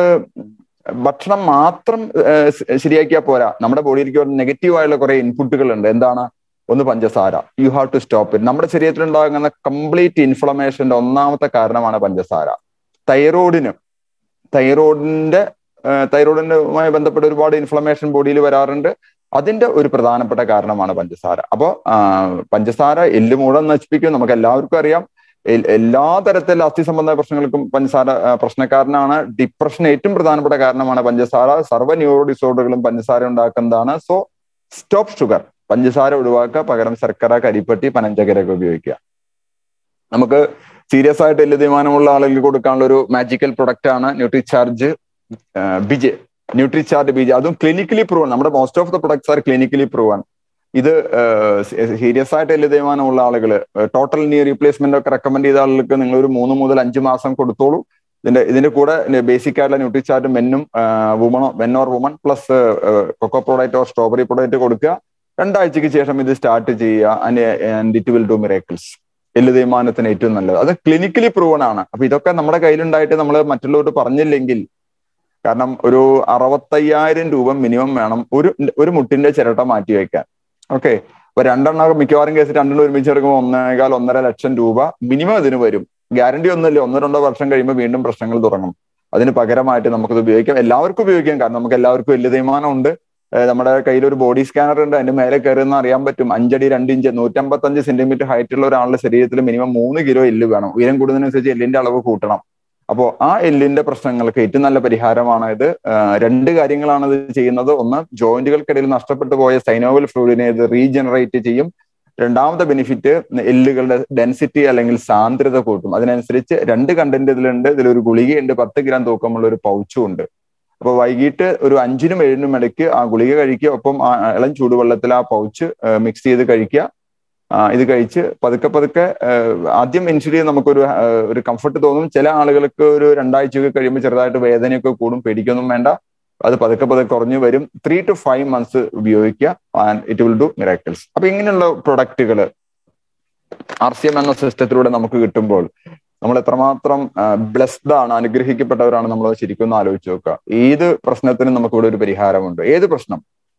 ഭക്ഷണം മാത്രം ശരിയാക്കിയാൽ പോരാ നമ്മുടെ ബോഡിയിലേക്ക് നെഗറ്റീവ് ആയുള്ള കുറെ ഇൻപുട്ടുകൾ ഉണ്ട് എന്താണ് ഒന്ന് പഞ്ചസാര you have to stop it നമ്മുടെ ശരീരത്തിൽ ഉണ്ടാകുന്ന കംപ്ലീറ്റ് ഇൻഫ്ലമേഷന്റെ ഒന്നാമത്തെ കാരണമാണ് പഞ്ചസാര തൈറോയിഡിന് തൈറോയിഡിന്റെ തൈറോയിഡിനുമായി ബന്ധപ്പെട്ട ഒരുപാട് ഇൻഫ്ലമേഷൻ ബോഡിയിൽ വരാറുണ്ട് അതിന്റെ ഒരു പ്രധാനപ്പെട്ട കാരണമാണ് പഞ്ചസാര അപ്പോൾ പഞ്ചസാര എല്ലുമൂടം നശിപ്പിക്കും നമുക്ക് എല്ലാവർക്കും അറിയാം എല്ലാ തരത്തിലുള്ള അസ്ഥി സംബന്ധമായ പ്രശ്നങ്ങൾക്കും പഞ്ചസാര പ്രശ്നക്കാരനാണ് ഡിപ്രഷൻ ഏറ്റവും പ്രധാനപ്പെട്ട കാരണമാണ് പഞ്ചസാര സർവ്വ ന്യൂറോ ഡിസോർഡറുകളും പഞ്ചസാര ഉണ്ടാക്കുന്നതാണ് സോ സ്റ്റോപ്പ് ഷുഗർ പഞ്ചസാര ഒഴിവാക്കുക പകരം ശർക്കര കരിപ്പട്ടി പനഞ്ചക്കരയൊക്കെ ഉപയോഗിക്കുക നമുക്ക് സീരിയസ് ആയിട്ട് എല്ല് തീരുമാനമുള്ള ആളുകൾക്ക് കൊടുക്കാനുള്ള ഒരു മാജിക്കൽ പ്രൊഡക്റ്റ് ആണ് ന്യൂട്രിചാർജ് ബിജെ ന്യൂട്രിചാർജ് ബിജെ അതും ക്ലിനിക്കലി പ്രൂവൺ നമ്മുടെ most of the products are clinically proven ഇത് സീരിയസ് ആയിട്ട് എല്ല് തേയ്മാനമുള്ള ആളുകൾ ടോട്ടൽ നീ റീപ്ലേസ്മെന്റ് ഒക്കെ റെക്കമെൻഡ് ചെയ്ത ആളുകൾക്ക് നിങ്ങൾ ഒരു മൂന്ന് മുതൽ അഞ്ച് മാസം കൊടുത്തോളൂ ഇതിന്റെ ഇതിന്റെ കൂടെ ബേസിക് ആയിട്ടുള്ള ന്യൂട്രിചാർജ് മെന്നും വുമണോ men or woman plus cocoa product or strawberry product കൊടുക്കുക രണ്ടാഴ്ചക്ക് ശേഷം ഇത് സ്റ്റാർട്ട് ചെയ്യുക and it will do miracles എല്ല് തേയ്മാനത്തിന് ഏറ്റവും നല്ലത് അത് ക്ലിനിക്കലി പ്രൂവൺ ആണ് അപ്പൊ ഇതൊക്കെ നമ്മുടെ കയ്യിലുണ്ടായിട്ട് നമ്മൾ മറ്റുള്ളവരോട് പറഞ്ഞില്ലെങ്കിൽ കാരണം ഒരു അറുപത്തയ്യായിരം രൂപ മിനിമം വേണം ഒരു ഒരു മുട്ടിന്റെ ചിരട്ട മാറ്റി വെക്കാൻ ഓക്കെ അപ്പൊ രണ്ടെണ്ണം മിക്കവാറും കേസ് രണ്ടെണ്ണം ഒരുമിച്ച് എടുക്കുമ്പോൾ ഒന്നേകാൽ ഒന്നര ലക്ഷം രൂപ മിനിമം ഇതിന് വരും ഗ്യാരണ്ടി ഒന്നുമില്ല ഒന്നോ രണ്ടോ വർഷം കഴിയുമ്പോൾ വീണ്ടും പ്രശ്നങ്ങൾ തുടങ്ങും അതിന് പകരമായിട്ട് നമുക്കത് ഉപയോഗിക്കാം എല്ലാവർക്കും ഉപയോഗിക്കാം കാരണം നമുക്ക് എല്ലാവർക്കും വലിയ തീരുമാനം ഉണ്ട് നമ്മുടെ കയ്യിൽ ഒരു ബോഡി സ്കാനർ ഉണ്ട് അതിന്റെ മേലെ കയറുന്ന അറിയാൻ പറ്റും അഞ്ചടി രണ്ട് ഇഞ്ച് നൂറ്റമ്പത്തഞ്ച് സെന്റിമീറ്റർ ഹൈറ്റ് ഉള്ള ഒരാളുടെ ശരീരത്തിൽ മിനിമം മൂന്ന് കിലോ എല്ല് വേണം ഉയരം കൂടുന്നതിനനുസരിച്ച് എല്ലിന്റെ അളവ് കൂട്ടണം അപ്പോൾ ആ എല്ലിന്റെ പ്രശ്നങ്ങൾക്ക് ഏറ്റവും നല്ല പരിഹാരമാണ് ഇത് രണ്ട് കാര്യങ്ങളാണ് ഇത് ചെയ്യുന്നത് ഒന്ന് ജോയിന്റുകൾക്കിടയിൽ നഷ്ടപ്പെട്ടു പോയ സൈനോവൽ ഫ്ലൂയിഡിനെ ഇത് റീജനറേറ്റ് ചെയ്യും രണ്ടാമത്തെ ബെനിഫിറ്റ് എല്ലുകളുടെ ഡെൻസിറ്റി അല്ലെങ്കിൽ സാന്ദ്രത കൂട്ടും അതിനനുസരിച്ച് രണ്ട് കണ്ടന്റ് ഇതിലുണ്ട് ഇതിലൊരു ഗുളികയുണ്ട് പത്ത് ഗ്രാം തൂക്കമുള്ള ഒരു പൗച്ചും ഉണ്ട് അപ്പോൾ വൈകിട്ട് ഒരു അഞ്ചിനും ഏഴിനും ഇടയ്ക്ക് ആ ഗുളിക കഴിക്കുക ഒപ്പം ആ ഇളം ചൂടുവെള്ളത്തിൽ ആ പൗച്ച് മിക്സ് ചെയ്ത് കഴിക്കുക ഇത് കഴിച്ച് പതുക്കെ പതുക്കെ ആദ്യം ഇൻസുലിൻ നമുക്കൊരു ഒരു കംഫർട്ട് തോന്നും ചില ആളുകൾക്ക് ഒരു രണ്ടാഴ്ചയൊക്കെ കഴിയുമ്പോൾ ചെറുതായിട്ട് വേദനയൊക്കെ കൂടും പേടിക്കൊന്നും വേണ്ട അത് പതുക്കെ പതുക്കെ കുറഞ്ഞു വരും ത്രീ ടു ഫൈവ് മന്ത്സ് ഉപയോഗിക്കുക and it will do miracles അപ്പൊ ഇങ്ങനെയുള്ള പ്രൊഡക്റ്റുകൾ ആർ സി എം എന്ന സിസ്റ്റത്തിലൂടെ നമുക്ക് കിട്ടുമ്പോൾ നമ്മൾ എത്രമാത്രം ബ്ലെസ്ഡ് ആണ് അനുഗ്രഹിക്കപ്പെട്ടവരാണ് നമ്മൾ ശരിക്കും ഒന്ന് ആലോചിച്ച് നോക്കുക ഏത് പ്രശ്നത്തിനും നമുക്ക് ഇവിടെ ഒരു പരിഹാരമുണ്ട് ഏത് പ്രശ്നം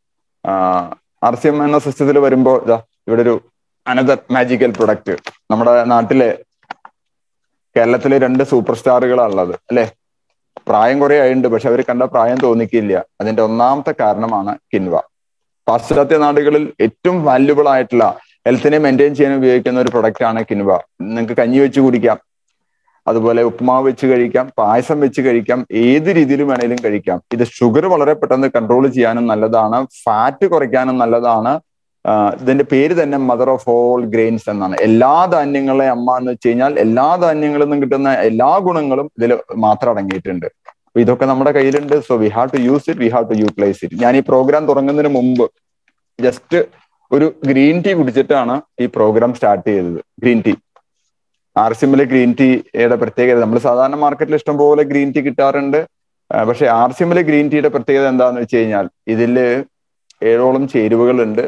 ആർ സി എം എന്ന സിസ്റ്റത്തിൽ വരുമ്പോൾ ഇതാ ഇവിടെ ഒരു അനദർ മാജിക്കൽ പ്രൊഡക്റ്റ് നമ്മുടെ നാട്ടിലെ കേരളത്തിലെ രണ്ട് സൂപ്പർ സ്റ്റാറുകളാണ് ഉള്ളത് അല്ലെ പ്രായം കുറെ ആയിട്ടുണ്ട് പക്ഷെ അവർ കണ്ട പ്രായം തോന്നിക്കില്ല അതിന്റെ ഒന്നാമത്തെ കാരണമാണ് കിൻവ പാശ്ചാത്യ നാടുകളിൽ ഏറ്റവും വാല്യുബിൾ ആയിട്ടുള്ള ഹെൽത്തിനെ മെയിൻറ്റെയിൻ ചെയ്യാൻ ഉപയോഗിക്കുന്ന ഒരു പ്രൊഡക്റ്റ് ആണ് കിൻവ നിങ്ങൾക്ക് കഞ്ഞി വെച്ച് കുടിക്കാം അതുപോലെ ഉപ്പുമാവ് വെച്ച് കഴിക്കാം പായസം വെച്ച് കഴിക്കാം ഏത് രീതിയിലും വേണേലും കഴിക്കാം ഇത് ഷുഗർ വളരെ പെട്ടെന്ന് കൺട്രോൾ ചെയ്യാനും നല്ലതാണ് ഫാറ്റ് കുറയ്ക്കാനും നല്ലതാണ് ഇതിന്റെ പേര് തന്നെ മദർ ഓഫ് ഓൾ ഗ്രെയിൻസ് എന്നാണ് എല്ലാ ധാന്യങ്ങളെ അമ്മ എന്ന് വെച്ച് കഴിഞ്ഞാൽ എല്ലാ ധാന്യങ്ങളിൽ നിന്നും കിട്ടുന്ന എല്ലാ ഗുണങ്ങളും ഇതിൽ മാത്രം അടങ്ങിയിട്ടുണ്ട് അപ്പൊ ഇതൊക്കെ നമ്മുടെ കയ്യിലുണ്ട് so we have to use it we have to utilise it ഞാൻ ഈ പ്രോഗ്രാം തുടങ്ങുന്നതിന് മുമ്പ് ജസ്റ്റ് ഒരു ഗ്രീൻ ടീ കുടിച്ചിട്ടാണ് ഈ പ്രോഗ്രാം സ്റ്റാർട്ട് ചെയ്തത് ഗ്രീൻ ടീ ആർ സിമ്മിലെ ഗ്രീൻ ടീയുടെ പ്രത്യേകത നമ്മൾ സാധാരണ മാർക്കറ്റിൽ ഇഷ്ടംപോലെ ഗ്രീൻ ടീ കിട്ടാറുണ്ട് പക്ഷെ ആർ സിമ്മിലെ ഗ്രീൻ ടീയുടെ പ്രത്യേകത എന്താണെന്ന് വെച്ച് കഴിഞ്ഞാൽ ഇതില് ഏഴോളം ചേരുവകളുണ്ട്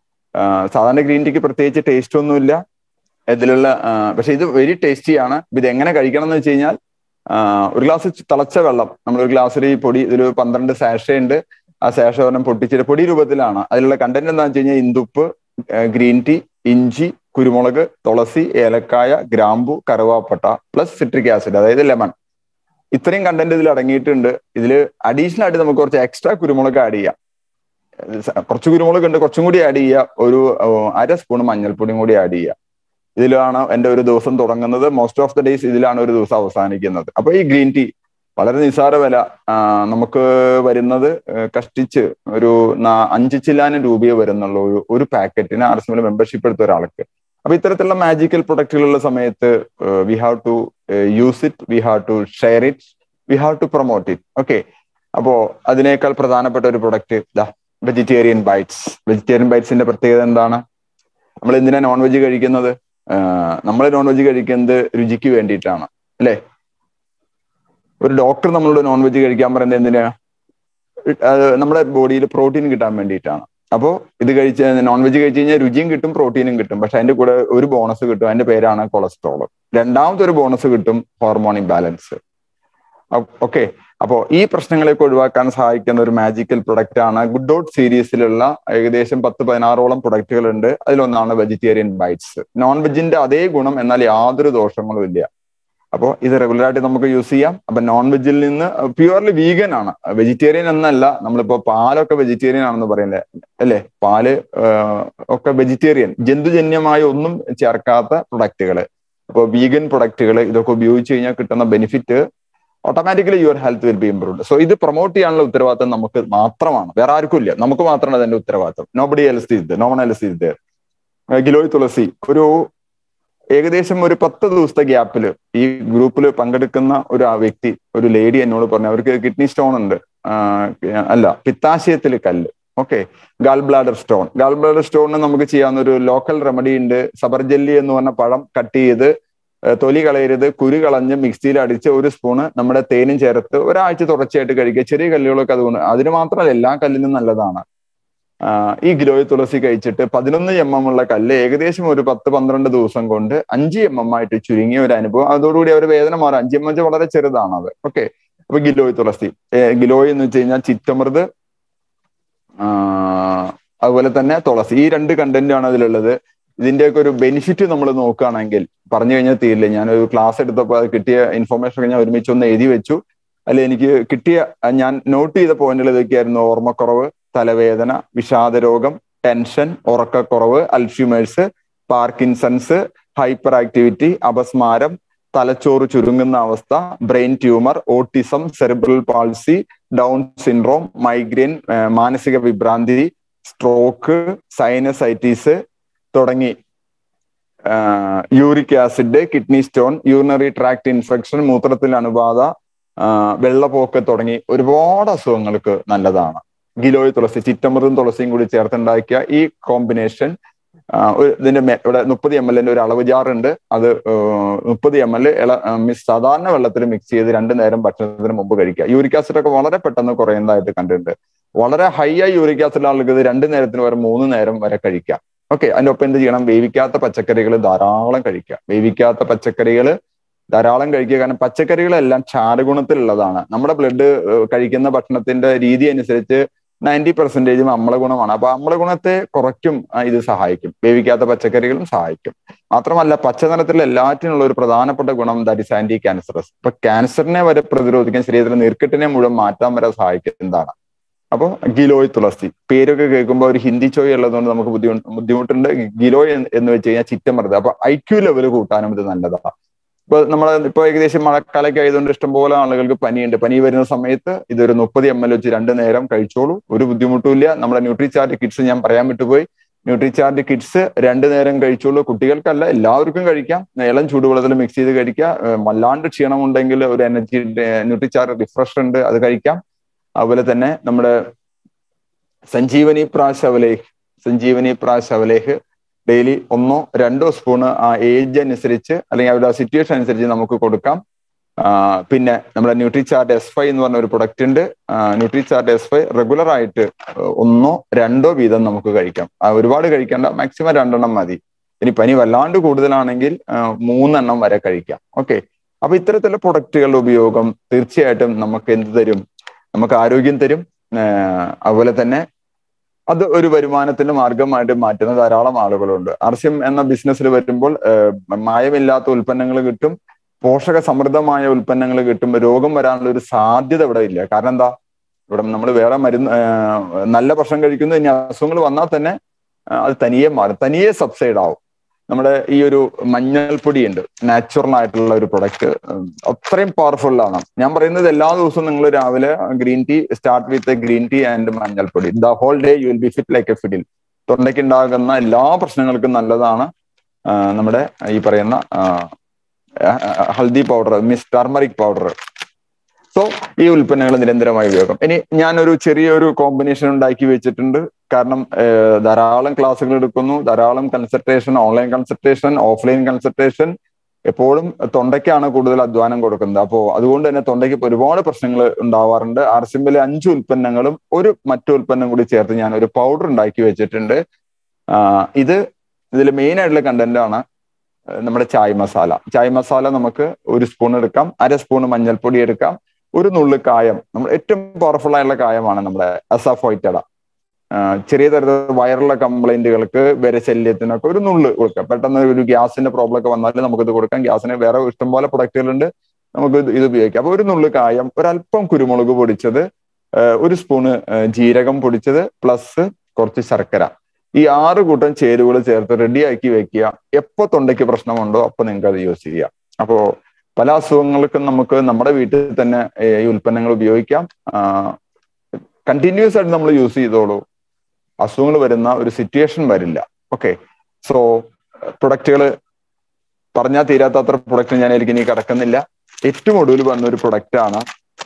സാധാരണ ഗ്രീൻ ടീക്ക് പ്രത്യേകിച്ച് ടേസ്റ്റ് ഒന്നുമില്ല ഇതിലുള്ള പക്ഷെ ഇത് വെരി ടേസ്റ്റിയാണ് ഇത് എങ്ങനെ കഴിക്കണം എന്ന് വെച്ച് കഴിഞ്ഞാൽ ഒരു ഗ്ലാസ് തിളച്ച വെള്ളം നമ്മൾ ഒരു ഗ്ലാസ്സിൽ ഈ പൊടി ഇതിൽ പന്ത്രണ്ട് സാഷ ഉണ്ട് ആ സാഷ ഒരെണ്ണം പൊട്ടിച്ചിട്ട് പൊടി രൂപത്തിലാണ് അതിലുള്ള കണ്ടന്റ് എന്താണെന്ന് വെച്ച് കഴിഞ്ഞാൽ ഇന്ദുപ്പ് ഗ്രീൻ ടീ ഇഞ്ചി കുരുമുളക് തുളസി ഏലക്കായ ഗ്രാമ്പു കറുവാപ്പട്ട പ്ലസ് സിട്രിക് ആസിഡ് അതായത് ലെമൺ ഇത്രയും കണ്ടന്റ് ഇതിൽ അടങ്ങിയിട്ടുണ്ട് ഇതിൽ അഡീഷണൽ ആയിട്ട് നമുക്ക് കുറച്ച് എക്സ്ട്രാ കുരുമുളക് ആഡ് ചെയ്യാം കുറച്ച് കുരുമുളക് ഉണ്ട് കുറച്ചും കൂടി ആഡ് ചെയ്യുക ഒരു അര സ്പൂൺ മഞ്ഞൾപ്പൊടിയും കൂടി ആഡ് ചെയ്യുക ഇതിലാണ് എൻ്റെ ഒരു ദിവസം തുടങ്ങുന്നത് മോസ്റ്റ് ഓഫ് ദ ഡേയ്സ് ഇതിലാണ് ഒരു ദിവസം അവസാനിക്കുന്നത് അപ്പൊ ഈ ഗ്രീൻ ടീ വളരെ നിസ്സാര വില നമുക്ക് വരുന്നത് കഷ്ടിച്ച് ഒരു അഞ്ച് ചില്ലാനും രൂപയെ വരുന്നുള്ളൂ ഒരു ഒരു പാക്കറ്റിന് ആർ എസ് മെമ്പർഷിപ്പ് എടുത്ത ഒരാൾക്ക് അപ്പൊ ഇത്തരത്തിലുള്ള മാജിക്കൽ പ്രൊഡക്റ്റുകളുള്ള സമയത്ത് we have to use it we have to share it we have to promote it okay അപ്പോ അതിനേക്കാൾ പ്രധാനപ്പെട്ട ഒരു പ്രൊഡക്റ്റ് ഇതാ വെജിറ്റേറിയൻ ബൈറ്റ്സ് വെജിറ്റേറിയൻ ബൈറ്റ്സിന്റെ പ്രത്യേകത എന്താണ് നമ്മൾ എന്തിനാ നോൺ വെജ് കഴിക്കുന്നത് നമ്മൾ നോൺ വെജ് കഴിക്കുന്നത് രുചിക്ക് വേണ്ടിയിട്ടാണ് അല്ലേ ഒരു ഡോക്ടർ നമ്മളോട് നോൺ വെജ് കഴിക്കാൻ പറയുന്നത് എന്തിനാ നമ്മുടെ ബോഡിയിൽ പ്രോട്ടീൻ കിട്ടാൻ വേണ്ടിയിട്ടാണ് അപ്പോൾ ഇത് കഴിച്ച് നോൺ വെജ് കഴിച്ച് കഴിഞ്ഞാൽ രുചിയും കിട്ടും പ്രോട്ടീനും കിട്ടും പക്ഷെ അതിന്റെ കൂടെ ഒരു ബോണസ് കിട്ടും അതിന്റെ പേരാണ് കൊളസ്ട്രോൾ രണ്ടാമത്തെ ഒരു ബോണസ് കിട്ടും ഹോർമോൺ ഇംബാലൻസ് ഓക്കെ അപ്പോൾ ഈ പ്രശ്നങ്ങളെയൊക്കെ ഒഴിവാക്കാൻ സഹായിക്കുന്ന ഒരു മാജിക്കൽ പ്രൊഡക്റ്റ് ആണ് ഗുഡ് ഡോട്ട് സീരീസിലുള്ള ഏകദേശം പത്ത് പതിനാറോളം പ്രൊഡക്റ്റുകൾ ഉണ്ട് അതിലൊന്നാണ് വെജിറ്റേറിയൻ ബൈറ്റ്സ് നോൺ വെജിന്റെ അതേ ഗുണം എന്നാൽ യാതൊരു ദോഷങ്ങളും ഇല്ല അപ്പോൾ ഇത് റെഗുലർ ആയിട്ട് നമുക്ക് യൂസ് ചെയ്യാം അപ്പൊ നോൺ വെജിൽ നിന്ന് പ്യുവർലി വീഗൻ ആണ് വെജിറ്റേറിയൻ എന്നല്ല നമ്മളിപ്പോ പാലൊക്കെ വെജിറ്റേറിയൻ ആണെന്ന് പറയുന്നത് അല്ലേ പാല് ഒക്കെ വെജിറ്റേറിയൻ ജന്തുജന്യമായ ഒന്നും ചേർക്കാത്ത പ്രൊഡക്റ്റുകൾ അപ്പോൾ വീഗൻ പ്രൊഡക്റ്റുകൾ ഇതൊക്കെ ഉപയോഗിച്ച് കഴിഞ്ഞാൽ കിട്ടുന്ന benefit automatically your health will be improved so ഇത് പ്രൊമോട്ട് ചെയ്യാനുള്ള ഉത്തരവാദിത്തം നമുക്ക് മാത്രമാണ് വേറെ ആർക്കും ഇല്ല നമുക്ക് മാത്രമാണ് അതിന്റെ ഉത്തരവാദിത്തം നോബഡി എൽസ് ഇത് നോൺ എൽസ് ഇത് ഗിലോയ് തുളസി ഒരു ഏകദേശം ഒരു പത്ത് ദിവസത്തെ ഗ്യാപ്പിൽ ഈ ഗ്രൂപ്പിൽ പങ്കെടുക്കുന്ന ഒരു ആ വ്യക്തി ഒരു ലേഡി എന്നോട് പറഞ്ഞു അവർക്ക് കിഡ്നി സ്റ്റോൺ ഉണ്ട് അല്ല പിത്താശയത്തിൽ കല്ല് okay gallbladder stone gallbladder സ്റ്റോണിന് നമുക്ക് ചെയ്യാവുന്ന ഒരു ലോക്കൽ റെമഡി ഉണ്ട് സബർജല്ലി എന്ന് പറഞ്ഞ പഴം കട്ട് ചെയ്ത് തൊലി കളയരുത് കുരു കളഞ്ഞ് മിക്സിയിൽ അടിച്ച് ഒരു സ്പൂണ് നമ്മുടെ തേനും ചേർത്ത് ഒരാഴ്ച തുടർച്ചയായിട്ട് കഴിക്കുക ചെറിയ കല്ലുകളൊക്കെ അതുകൊണ്ട് അതിന് മാത്രമല്ല എല്ലാ കല്ലിനും നല്ലതാണ് ഈ ഗ്ലോയ് തുളസി കഴിച്ചിട്ട് പതിനൊന്ന് എം എം ഉള്ള കല്ല് ഏകദേശം ഒരു പത്ത് പന്ത്രണ്ട് ദിവസം കൊണ്ട് അഞ്ച് എം എം ആയിട്ട് ചുരുങ്ങിയ ഒരു അനുഭവം അതോടുകൂടി അവർ വേദന മാറും അഞ്ച് എം എച്ച് വളരെ ചെറുതാണ് അത് ഓക്കെ അപ്പൊ ഗിലോയ് തുളസി ഗിലോയ് എന്ന് വെച്ച് കഴിഞ്ഞാൽ ചിറ്റമൃത് അതുപോലെ തന്നെ തുളസി ഈ രണ്ട് കണ്ടന്റ് ആണ് അതിലുള്ളത് ഇതിന്റെയൊക്കെ ഒരു ബെനിഫിറ്റ് നമ്മൾ നോക്കുകയാണെങ്കിൽ പറഞ്ഞു കഴിഞ്ഞാൽ തീരില്ല ഞാനൊരു ക്ലാസ് എടുത്തപ്പോൾ അത് കിട്ടിയ ഇൻഫർമേഷൻ ഒക്കെ ഞാൻ ഒരുമിച്ച് ഒന്ന് എഴുതി വെച്ചു അല്ലെ എനിക്ക് കിട്ടിയ ഞാൻ നോട്ട് ചെയ്ത പോയിന്റുകൾ ഇതൊക്കെയായിരുന്നു ഓർമ്മക്കുറവ് തലവേദന വിഷാദരോഗം ടെൻഷൻ ഉറക്കക്കുറവ് അൽഷ്യൂമേഴ്സ് പാർക്കിൻസൺസ് ഹൈപ്പർ ആക്ടിവിറ്റി അപസ്മാരം തലച്ചോറ് ചുരുങ്ങുന്ന അവസ്ഥ brain tumour autism cerebral palsy down syndrome migraine മാനസിക വിഭ്രാന്തി സ്ട്രോക്ക് സൈനസൈറ്റീസ് തുടങ്ങി uric acid kidney stone urinary tract infection മൂത്രത്തിൽ അണുബാധ വെള്ളപ്പോക്ക് തുടങ്ങി ഒരുപാട് അസുഖങ്ങൾക്ക് നല്ലതാണ് ഗിലോയ് തുളസി ചിറ്റമൃതും തുളസിയും കൂടി ചേർത്തുണ്ടാക്കിയ ഈ കോമ്പിനേഷൻ ഇതിന്റെ ഇവിടെ മുപ്പത് എം എല്ലിന്റെ ഒരു അളവ് ജാറുണ്ട് അത് മുപ്പത് എം എൽ ഇള മിസ് സാധാരണ വെള്ളത്തിൽ മിക്സ് ചെയ്ത് രണ്ടു നേരം ഭക്ഷണത്തിന് മുമ്പ് കഴിക്കുക യൂറിക് ആസിഡ് ഒക്കെ വളരെ പെട്ടെന്ന് കുറയുന്നതായിട്ട് കണ്ടിട്ടുണ്ട് വളരെ ഹൈ ആയി യൂറിക് ആസിഡ് ആളുകൾ ഇത് രണ്ടു നേരത്തിന് വരെ മൂന്ന് നേരം വരെ കഴിക്കാം ഓക്കെ അതിന്റെ ഒപ്പം എന്ത് ചെയ്യണം വേവിക്കാത്ത പച്ചക്കറികൾ ധാരാളം കഴിക്കുക വേവിക്കാത്ത പച്ചക്കറികൾ ധാരാളം കഴിക്കുക കാരണം പച്ചക്കറികളെല്ലാം ക്ഷാരഗുണത്തിലുള്ളതാണ് നമ്മുടെ ബ്ലഡ് കഴിക്കുന്ന ഭക്ഷണത്തിന്റെ രീതി അനുസരിച്ച് നയൻറ്റി പെർസെന്റേജും അമ്ലഗുണമാണ് അപ്പൊ അമ്ലഗുണത്തെ കുറയ്ക്കും ഇത് സഹായിക്കും വേവിക്കാത്ത പച്ചക്കറികളും സഹായിക്കും മാത്രമല്ല പച്ചനിറത്തിലുള്ള എല്ലാറ്റിനുള്ള ഒരു പ്രധാനപ്പെട്ട ഗുണം ദാറ്റ് ഇസ് ആന്റി ക്യാൻസറസ് ഇപ്പൊ ക്യാൻസറിനെ വരെ പ്രതിരോധിക്കാൻ ശരീരത്തിലെ നീർക്കെട്ടിനെ മുഴുവൻ മാറ്റാൻ വരെ സഹായിക്കുന്നതാണ് അപ്പോൾ ഗിലോയ് തുളസി പേരൊക്കെ കേൾക്കുമ്പോൾ ഒരു ഹിന്ദി ചോയ് ഉള്ളതുകൊണ്ട് നമുക്ക് ബുദ്ധിമുട്ട് ബുദ്ധിമുട്ടുണ്ട് ഗിലോയ് എന്ന് വെച്ച് കഴിഞ്ഞാൽ ചിറ്റമൃത് അപ്പൊ ഐ ക്യു ലെവൽ കൂട്ടാനും ഇത് നല്ലതാണ് ഇപ്പൊ നമ്മൾ ഇപ്പൊ ഏകദേശം മഴക്കാലൊക്കെ ആയതുകൊണ്ട് ഇഷ്ടംപോലെ ആളുകൾക്ക് പനിയുണ്ട് പനി വരുന്ന സമയത്ത് ഇതൊരു മുപ്പത് എം എൽ വെച്ച് രണ്ട് നേരം കഴിച്ചോളൂ ഒരു ബുദ്ധിമുട്ടുമില്ല നമ്മുടെ ന്യൂട്രിചാർജ് കിഡ്സ് ഞാൻ പറയാൻ വിട്ടുപോയി ന്യൂട്രിചാർജ് കിഡ്സ് രണ്ട് നേരം കഴിച്ചോളൂ കുട്ടികൾക്കല്ല എല്ലാവർക്കും കഴിക്കാം ഇളം ചൂടുവെള്ളത്തിൽ മിക്സ് ചെയ്ത് കഴിക്കാം വല്ലാണ്ട് ക്ഷീണമുണ്ടെങ്കിൽ ഒരു എനർജി ന്യൂട്രിചാർജ് റിഫ്രഷ് ഉണ്ട് അത് കഴിക്കാം അതുപോലെ തന്നെ നമ്മുടെ സഞ്ജീവനി പ്രാശ് അവലേഹ് സഞ്ജീവനി പ്രാശ് അവലേഹ് ഡെയിലി ഒന്നോ രണ്ടോ സ്പൂണ് ആ ഏജ് അനുസരിച്ച് അല്ലെങ്കിൽ അവരുടെ ആ സിറ്റുവേഷൻ അനുസരിച്ച് നമുക്ക് കൊടുക്കാം പിന്നെ നമ്മുടെ ന്യൂട്രിചാർട്ട് എസ് ഫൈവ് എന്ന് പറഞ്ഞ ഒരു പ്രൊഡക്റ്റ് ഉണ്ട് ന്യൂട്രിചാർട്ട് എസ് ഫൈവ് റെഗുലർ ആയിട്ട് ഒന്നോ രണ്ടോ വീതം നമുക്ക് കഴിക്കാം ഒരുപാട് കഴിക്കേണ്ട മാക്സിമം രണ്ടെണ്ണം മതി ഇനി പനി വല്ലാണ്ട് കൂടുതലാണെങ്കിൽ മൂന്നെണ്ണം വരെ കഴിക്കാം ഓക്കെ അപ്പൊ ഇത്തരത്തിലുള്ള പ്രൊഡക്റ്റുകളുടെ ഉപയോഗം തീർച്ചയായിട്ടും നമുക്ക് എന്ത് തരും നമുക്ക് ആരോഗ്യം തരും അതുപോലെ തന്നെ അത് ഒരു വരുമാനത്തിന്റെ മാർഗമായിട്ട് മാറ്റുന്ന ധാരാളം ആളുകളുണ്ട് ആർസ്യം എന്ന ബിസിനസ്സിൽ വരുമ്പോൾ മായമില്ലാത്ത ഉൽപ്പന്നങ്ങൾ കിട്ടും പോഷക സമൃദ്ധമായ ഉൽപ്പന്നങ്ങൾ കിട്ടും രോഗം വരാനുള്ള ഒരു സാധ്യത ഇവിടെ ഇല്ല കാരണം എന്താ ഇവിടെ നമ്മൾ വേറെ മരുന്ന് നല്ല ഭക്ഷണം കഴിക്കുന്നു ഇനി അസുഖങ്ങൾ വന്നാൽ തന്നെ അത് തനിയെ മാറും തനിയെ സബ്സൈഡ് ആവും നമ്മുടെ ഈ ഒരു മഞ്ഞൾപ്പൊടി ഉണ്ട് നാച്ചുറൽ ആയിട്ടുള്ള ഒരു പ്രൊഡക്റ്റ് അത്രയും പവർഫുൾ ആണ് ഞാൻ പറയുന്നത് എല്ലാ ദിവസവും നിങ്ങൾ രാവിലെ green tea start with green tea and മഞ്ഞൾപ്പൊടി the whole day you will be fit like a fiddle തൊണ്ടയ്ക്ക് ഉണ്ടാകുന്ന എല്ലാ പ്രശ്നങ്ങൾക്കും നല്ലതാണ് നമ്മുടെ ഈ പറയുന്ന haldi powder miss turmeric powder so ഈ ഉൽപ്പന്നങ്ങൾ നിരന്തരമായി ഉപയോഗം ഇനി ഞാനൊരു ചെറിയൊരു കോമ്പിനേഷൻ ഉണ്ടാക്കി വെച്ചിട്ടുണ്ട് കാരണം ധാരാളം ക്ലാസ്സുകൾ എടുക്കുന്നു ധാരാളം consultation online consultation offline consultation എപ്പോഴും തൊണ്ടയ്ക്കാണ് കൂടുതൽ അധ്വാനം കൊടുക്കുന്നത് അപ്പോൾ അതുകൊണ്ട് തന്നെ തൊണ്ടയ്ക്ക് ഒരുപാട് പ്രശ്നങ്ങൾ ഉണ്ടാവാറുണ്ട് ആർ സിമ്പിലെ അഞ്ച് ഉൽപ്പന്നങ്ങളും ഒരു മറ്റു ഉൽപ്പന്നം കൂടി ചേർത്ത് ഞാൻ ഒരു പൗഡർ ഉണ്ടാക്കി വെച്ചിട്ടുണ്ട് ഇത് ഇതിൽ മെയിൻ ആയിട്ടുള്ള കണ്ടന്റ് ആണ് നമ്മുടെ ചായ് മസാല ചായ് മസാല നമുക്ക് ഒരു സ്പൂൺ എടുക്കാം അര സ്പൂൺ മഞ്ഞൾപ്പൊടി എടുക്കാം ഒരു നുള്ളു കായം നമ്മൾ ഏറ്റവും പവർഫുൾ ആയിട്ടുള്ള കായമാണ് നമ്മുടെ അസഫോയിറ്റഡ ചെറിയ തരത്തിൽ വയറുള്ള കംപ്ലൈന്റുകൾക്ക് വിരശല്യത്തിനൊക്കെ ഒരു നുള്ള് കൊടുക്കാം പെട്ടെന്ന് ഒരു ഗ്യാസിന്റെ പ്രോബ്ലം ഒക്കെ വന്നാൽ നമുക്കിത് കൊടുക്കാം ഗ്യാസിന് വേറെ ഇഷ്ടംപോലെ പ്രൊഡക്റ്റുകളുണ്ട് നമുക്ക് ഇത് ഉപയോഗിക്കാം അപ്പൊ ഒരു നുള്ളു കായം ഒരല്പം കുരുമുളക് പൊടിച്ചത് ഒരു സ്പൂണ് ജീരകം പൊടിച്ചത് പ്ലസ് കുറച്ച് ശർക്കര ഈ ആറ് കൂട്ടം ചേരുവകൾ ചേർത്ത് റെഡിയാക്കി വെക്കുക എപ്പോ തൊണ്ടയ്ക്ക് പ്രശ്നമുണ്ടോ അപ്പൊ നിങ്ങൾക്ക് അത് യൂസ് ചെയ്യാം അപ്പോ പല അസുഖങ്ങൾക്കും നമുക്ക് നമ്മുടെ വീട്ടിൽ തന്നെ ഈ ഉൽപ്പന്നങ്ങൾ ഉപയോഗിക്കാം കണ്ടിന്യൂസ് ആയിട്ട് നമ്മൾ യൂസ് ചെയ്തോളൂ അസുഖങ്ങൾ വരുന്ന ഒരു സിറ്റുവേഷൻ വരില്ല ഓക്കെ സോ പ്രൊഡക്റ്റുകൾ പറഞ്ഞാൽ തീരാത്ത അത്ര പ്രൊഡക്റ്റ് ഞാൻ എനിക്ക് ഇനി കിടക്കുന്നില്ല ഏറ്റവും ഒടുവിൽ വന്ന ഒരു പ്രൊഡക്റ്റ് ആണ്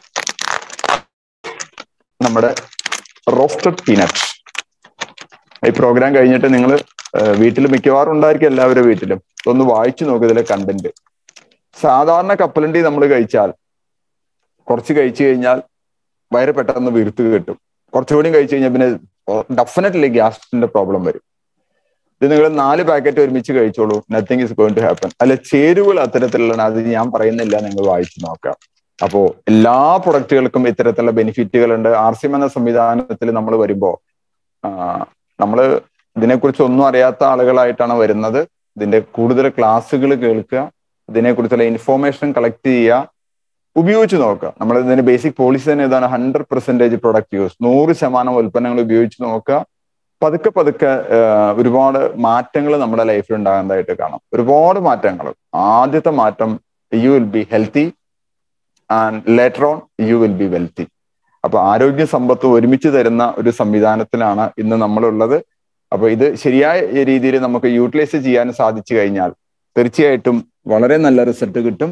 നമ്മുടെ റോസ്റ്റഡ് പീനട്ട് ഈ പ്രോഗ്രാം കഴിഞ്ഞിട്ട് നിങ്ങൾ വീട്ടിൽ മിക്കവാറും ഉണ്ടായിരിക്കും എല്ലാവരുടെ വീട്ടിലും ഒന്ന് വായിച്ചു നോക്കുക ഇതിലെ കണ്ടന്റ് സാധാരണ കപ്പലണ്ടി നമ്മൾ കഴിച്ചാൽ കുറച്ച് കഴിച്ചു കഴിഞ്ഞാൽ വയറ് പെട്ടെന്ന് വീർത്ത് കിട്ടും കുറച്ചുകൂടി കഴിച്ചു കഴിഞ്ഞാൽ പിന്നെ ഡെഫിനറ്റ്ലി ഗ്യാസിന്റെ പ്രോബ്ലം വരും ഇത് നിങ്ങൾ നാല് പാക്കറ്റ് ഒരുമിച്ച് കഴിച്ചോളൂ nothing is going to happen അല്ല ചേരുവകൾ അത്തരത്തിലുള്ള അത് ഞാൻ പറയുന്നില്ല നിങ്ങൾ വായിച്ചു നോക്കാം അപ്പോ എല്ലാ പ്രൊഡക്റ്റുകൾക്കും ഇത്തരത്തിലുള്ള ബെനിഫിറ്റുകൾ ഉണ്ട് ആർ സിം എന്ന സംവിധാനത്തിൽ നമ്മൾ വരുമ്പോ നമ്മൾ ഇതിനെക്കുറിച്ച് ഒന്നും അറിയാത്ത ആളുകളായിട്ടാണ് വരുന്നത് ഇതിന്റെ കൂടുതൽ ക്ലാസ്സുകൾ കേൾക്കുക ഇതിനെക്കുറിച്ചുള്ള ഇൻഫോർമേഷൻ കളക്ട് ചെയ്യുക ഉപയോഗിച്ച് നോക്കുക നമ്മൾ ഇതിന്റെ ബേസിക് പോളിസി തന്നെ ഇതാണ് ഹൺഡ്രഡ് പെർസെന്റേജ് പ്രൊഡക്റ്റ് യൂസ് നൂറ് ശതമാനം ഉൽപ്പന്നങ്ങൾ ഉപയോഗിച്ച് നോക്കുക പതുക്കെ പതുക്കെ ഒരുപാട് മാറ്റങ്ങൾ നമ്മുടെ ലൈഫിൽ ഉണ്ടാകുന്നതായിട്ട് കാണാം ഒരുപാട് മാറ്റങ്ങൾ ആദ്യത്തെ മാറ്റം you will be healthy and later on you will be wealthy അപ്പൊ ആരോഗ്യ സമ്പത്ത് ഒരുമിച്ച് തരുന്ന ഒരു സംവിധാനത്തിലാണ് ഇന്ന് നമ്മളുള്ളത് അപ്പൊ ഇത് ശരിയായ രീതിയിൽ നമുക്ക് യൂട്ടിലൈസ് ചെയ്യാൻ സാധിച്ചു കഴിഞ്ഞാൽ തീർച്ചയായിട്ടും വളരെ നല്ല റിസൾട്ട് കിട്ടും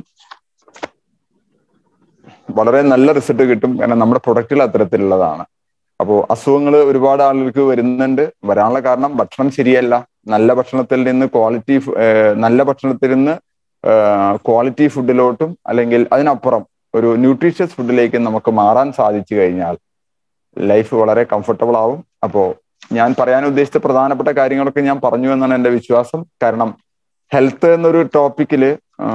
വളരെ നല്ല റിസൾട്ട് കിട്ടും കാരണം നമ്മുടെ പ്രൊഡക്റ്റുകൾ അത്തരത്തിലുള്ളതാണ് അപ്പോൾ അസുഖങ്ങൾ ഒരുപാട് ആളുകൾക്ക് വരുന്നുണ്ട് വരാനുള്ള കാരണം ഭക്ഷണം ശരിയല്ല നല്ല ഭക്ഷണത്തിൽ നിന്ന് ക്വാളിറ്റി നല്ല ഭക്ഷണത്തിൽ നിന്ന് ക്വാളിറ്റി ഫുഡിലോട്ടും അല്ലെങ്കിൽ അതിനപ്പുറം ഒരു ന്യൂട്രീഷ്യസ് ഫുഡിലേക്ക് നമുക്ക് മാറാൻ സാധിച്ചു കഴിഞ്ഞാൽ ലൈഫ് വളരെ കംഫർട്ടബിൾ ആവും അപ്പോൾ ഞാൻ പറയാൻ ഉദ്ദേശിച്ച പ്രധാനപ്പെട്ട കാര്യങ്ങളൊക്കെ ഞാൻ പറഞ്ഞു എന്നാണ് എൻ്റെ വിശ്വാസം കാരണം ഹെൽത്ത് എന്നൊരു ടോപ്പിക്കില്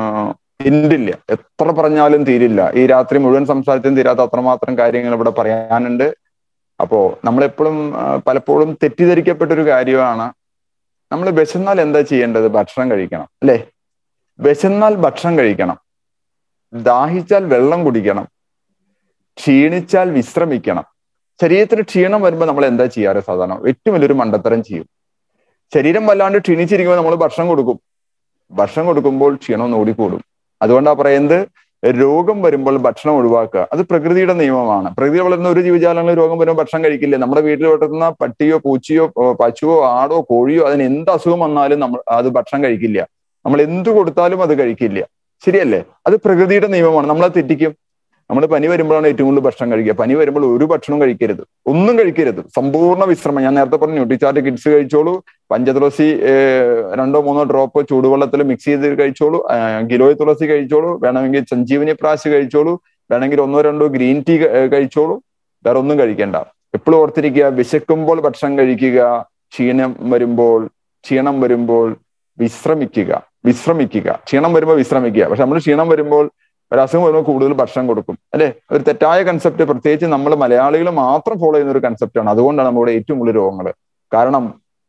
ഇൻഡില്ല എത്ര പറഞ്ഞാലും തീരില്ല ഈ രാത്രി മുഴുവൻ സംസാരിച്ചും തീരാത്ത അത്രമാത്രം കാര്യങ്ങൾ ഇവിടെ പറയാനുണ്ട് അപ്പോ നമ്മളെപ്പോഴും പലപ്പോഴും തെറ്റിദ്ധരിക്കപ്പെട്ട ഒരു കാര്യമാണ് നമ്മൾ വിശന്നാൽ എന്താ ചെയ്യേണ്ടത് ഭക്ഷണം കഴിക്കണം അല്ലേ വിശന്നാൽ ഭക്ഷണം കഴിക്കണം ദാഹിച്ചാൽ വെള്ളം കുടിക്കണം ക്ഷീണിച്ചാൽ വിശ്രമിക്കണം ശരീരത്തിന് ക്ഷീണം വരുമ്പോൾ നമ്മൾ എന്താ ചെയ്യാറ് സാധാരണ ഏറ്റവും വലിയൊരു മണ്ടത്തരം ചെയ്യും ശരീരം വല്ലാണ്ട് ക്ഷീണിച്ചിരിക്കുമ്പോൾ നമ്മൾ ഭക്ഷണം കൊടുക്കും ഭക്ഷണം കൊടുക്കുമ്പോൾ ക്ഷീണം ഒന്ന് ഓടിക്കൂടും അതുകൊണ്ടാ പറയുന്നത് രോഗം വരുമ്പോൾ ഭക്ഷണം ഒഴിവാക്കുക അത് പ്രകൃതിയുടെ നിയമമാണ് പ്രകൃതി വളരുന്ന ഒരു ജീവജാലങ്ങൾ രോഗം വരുമ്പോൾ ഭക്ഷണം കഴിക്കില്ല നമ്മുടെ വീട്ടിൽ വളർത്തുന്ന പട്ടിയോ പൂച്ചയോ പശുവോ ആടോ കോഴിയോ അതിന് എന്ത് അസുഖം വന്നാലും നമ്മൾ അത് ഭക്ഷണം കഴിക്കില്ല നമ്മൾ എന്ത് കൊടുത്താലും അത് കഴിക്കില്ല ശരിയല്ലേ അത് പ്രകൃതിയുടെ നിയമമാണ് നമ്മളത് തെറ്റിക്കും നമ്മൾ പനി വരുമ്പോഴാണ് ഏറ്റവും കൂടുതൽ ഭക്ഷണം കഴിക്കുക പനി വരുമ്പോൾ ഒരു ഭക്ഷണവും കഴിക്കരുത് ഒന്നും കഴിക്കരുത് സമ്പൂർണ്ണ വിശ്രമം ഞാൻ നേരത്തെ പറഞ്ഞു ന്യൂട്രിചാർട്ട് കിഡ്സ് കഴിച്ചോളൂ പഞ്ചതുളസി രണ്ടോ മൂന്നോ ഡ്രോപ്പ് ചൂടുവെള്ളത്തിൽ മിക്സ് ചെയ്ത് കഴിച്ചോളൂ ഗിലോയ് തുളസി കഴിച്ചോളൂ വേണമെങ്കിൽ സഞ്ജീവനി പ്രാശ് കഴിച്ചോളൂ വേണമെങ്കിൽ ഒന്നോ രണ്ടോ ഗ്രീൻ ടീ കഴിച്ചോളൂ വേറെ ഒന്നും കഴിക്കേണ്ട എപ്പോഴും ഓർത്തിരിക്കുക വിശക്കുമ്പോൾ ഭക്ഷണം കഴിക്കുക ക്ഷീണം വരുമ്പോൾ ക്ഷീണം വരുമ്പോൾ വിശ്രമിക്കുക വിശ്രമിക്കുക ക്ഷീണം വരുമ്പോൾ വിശ്രമിക്കുക പക്ഷെ നമ്മൾ ക്ഷീണം വരുമ്പോൾ ഒരു അസുഖം വരുമ്പോൾ കൂടുതൽ ഭക്ഷണം കൊടുക്കും അല്ലെ ഒരു തെറ്റായ കൺസെപ്റ്റ് പ്രത്യേകിച്ച് നമ്മൾ മലയാളികൾ മാത്രം ഫോളോ ചെയ്യുന്ന ഒരു കൺസെപ്റ്റാണ് അതുകൊണ്ടാണ് നമ്മുടെ ഏറ്റവും കൂടുതൽ രോഗങ്ങൾ കാരണം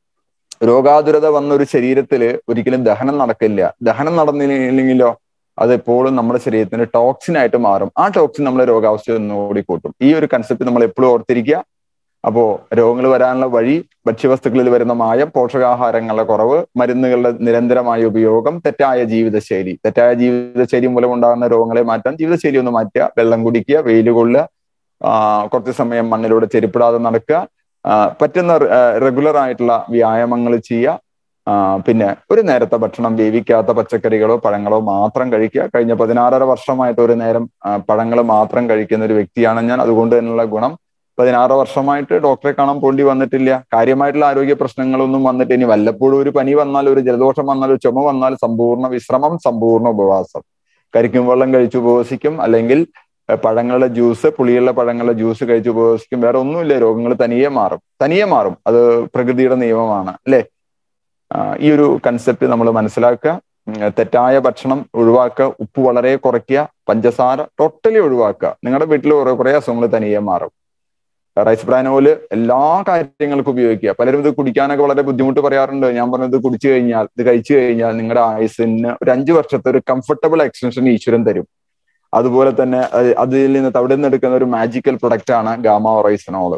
രോഗാതുരത വന്ന ഒരു ശരീരത്തിൽ ഒരിക്കലും ദഹനം നടക്കില്ല ദഹനം നടന്നില്ലെങ്കിലോ അത് എപ്പോഴും നമ്മുടെ ശരീരത്തിന് ടോക്സിൻ ആയിട്ട് മാറും ആ ടോക്സിൻ നമ്മളെ രോഗാവസ്ഥ ഓടിക്കൂട്ടും ഈ ഒരു കൺസെപ്റ്റ് നമ്മൾ എപ്പോഴും ഓർത്തിരിക്കുക അപ്പോ രോഗങ്ങൾ വരാനുള്ള വഴി ഭക്ഷ്യവസ്തുക്കളിൽ വരുന്ന മായം പോഷകാഹാരങ്ങളുടെ കുറവ് മരുന്നുകളുടെ നിരന്തരമായ ഉപയോഗം തെറ്റായ ജീവിതശൈലി തെറ്റായ ജീവിതശൈലി മൂലം ഉണ്ടാകുന്ന രോഗങ്ങളെ മാറ്റാൻ ജീവിതശൈലി ഒന്ന് മാറ്റുക വെള്ളം കുടിക്കുക വെയിൽ കൊള്ളുക കുറച്ച് സമയം മണ്ണിലൂടെ ചെരുപ്പിടാതെ നടക്കുക പറ്റുന്ന റെഗുലർ ആയിട്ടുള്ള വ്യായാമങ്ങൾ ചെയ്യുക പിന്നെ ഒരു നേരത്തെ ഭക്ഷണം വേവിക്കാത്ത പച്ചക്കറികളോ പഴങ്ങളോ മാത്രം കഴിക്കുക കഴിഞ്ഞ പതിനാറര വർഷമായിട്ട് ഒരു നേരം പഴങ്ങൾ മാത്രം കഴിക്കുന്ന ഒരു വ്യക്തിയാണ് ഞാൻ അതുകൊണ്ട് തന്നെയുള്ള ഗുണം പതിനാറ് വർഷമായിട്ട് ഡോക്ടറെ കാണാൻ പോണ്ടി വന്നിട്ടില്ല കാര്യമായിട്ടുള്ള ആരോഗ്യ പ്രശ്നങ്ങളൊന്നും വന്നിട്ട് ഇനി വല്ലപ്പോഴും ഒരു പനി വന്നാൽ ഒരു ജലദോഷം വന്നാൽ ഒരു ചുമ വന്നാൽ സമ്പൂർണ്ണ വിശ്രമം സമ്പൂർണ്ണ ഉപവാസം കരിക്കും വെള്ളം കഴിച്ച് ഉപവസിക്കും അല്ലെങ്കിൽ പഴങ്ങളുടെ ജ്യൂസ് പുളിയുള്ള പഴങ്ങളുടെ ജ്യൂസ് കഴിച്ച് ഉപവസിക്കും വേറെ ഒന്നുമില്ല രോഗങ്ങൾ തനിയെ മാറും തനിയെ മാറും അത് പ്രകൃതിയുടെ നിയമമാണ് അല്ലെ ഈ ഒരു കൺസെപ്റ്റ് നമ്മൾ മനസ്സിലാക്കുക തെറ്റായ ഭക്ഷണം ഒഴിവാക്കുക ഉപ്പ് വളരെ കുറയ്ക്കുക പഞ്ചസാര ടോട്ടലി ഒഴിവാക്കുക നിങ്ങളുടെ വീട്ടിൽ കുറെ കുറെ അസുഖങ്ങൾ തനിയെ മാറും റൈസ് ബ്രാനോല് എല്ലാ കാര്യങ്ങൾക്കും ഉപയോഗിക്കുക പലരും ഇത് കുടിക്കാനൊക്കെ വളരെ ബുദ്ധിമുട്ട് പറയാറുണ്ട് ഞാൻ പറഞ്ഞത് കുടിച്ചു കഴിഞ്ഞാൽ ഇത് കഴിച്ചു കഴിഞ്ഞാൽ നിങ്ങളുടെ ആയുസിന് ഒരു അഞ്ചു വർഷത്തെ ഒരു കംഫർട്ടബിൾ എക്സ്റ്റൻഷൻ ഈശ്വരൻ തരും അതുപോലെ തന്നെ അതിൽ നിന്ന് അവിടെ നിന്ന് എടുക്കുന്ന ഒരു മാജിക്കൽ പ്രൊഡക്റ്റ് ആണ് ഗാമ ഒറൈസനോള്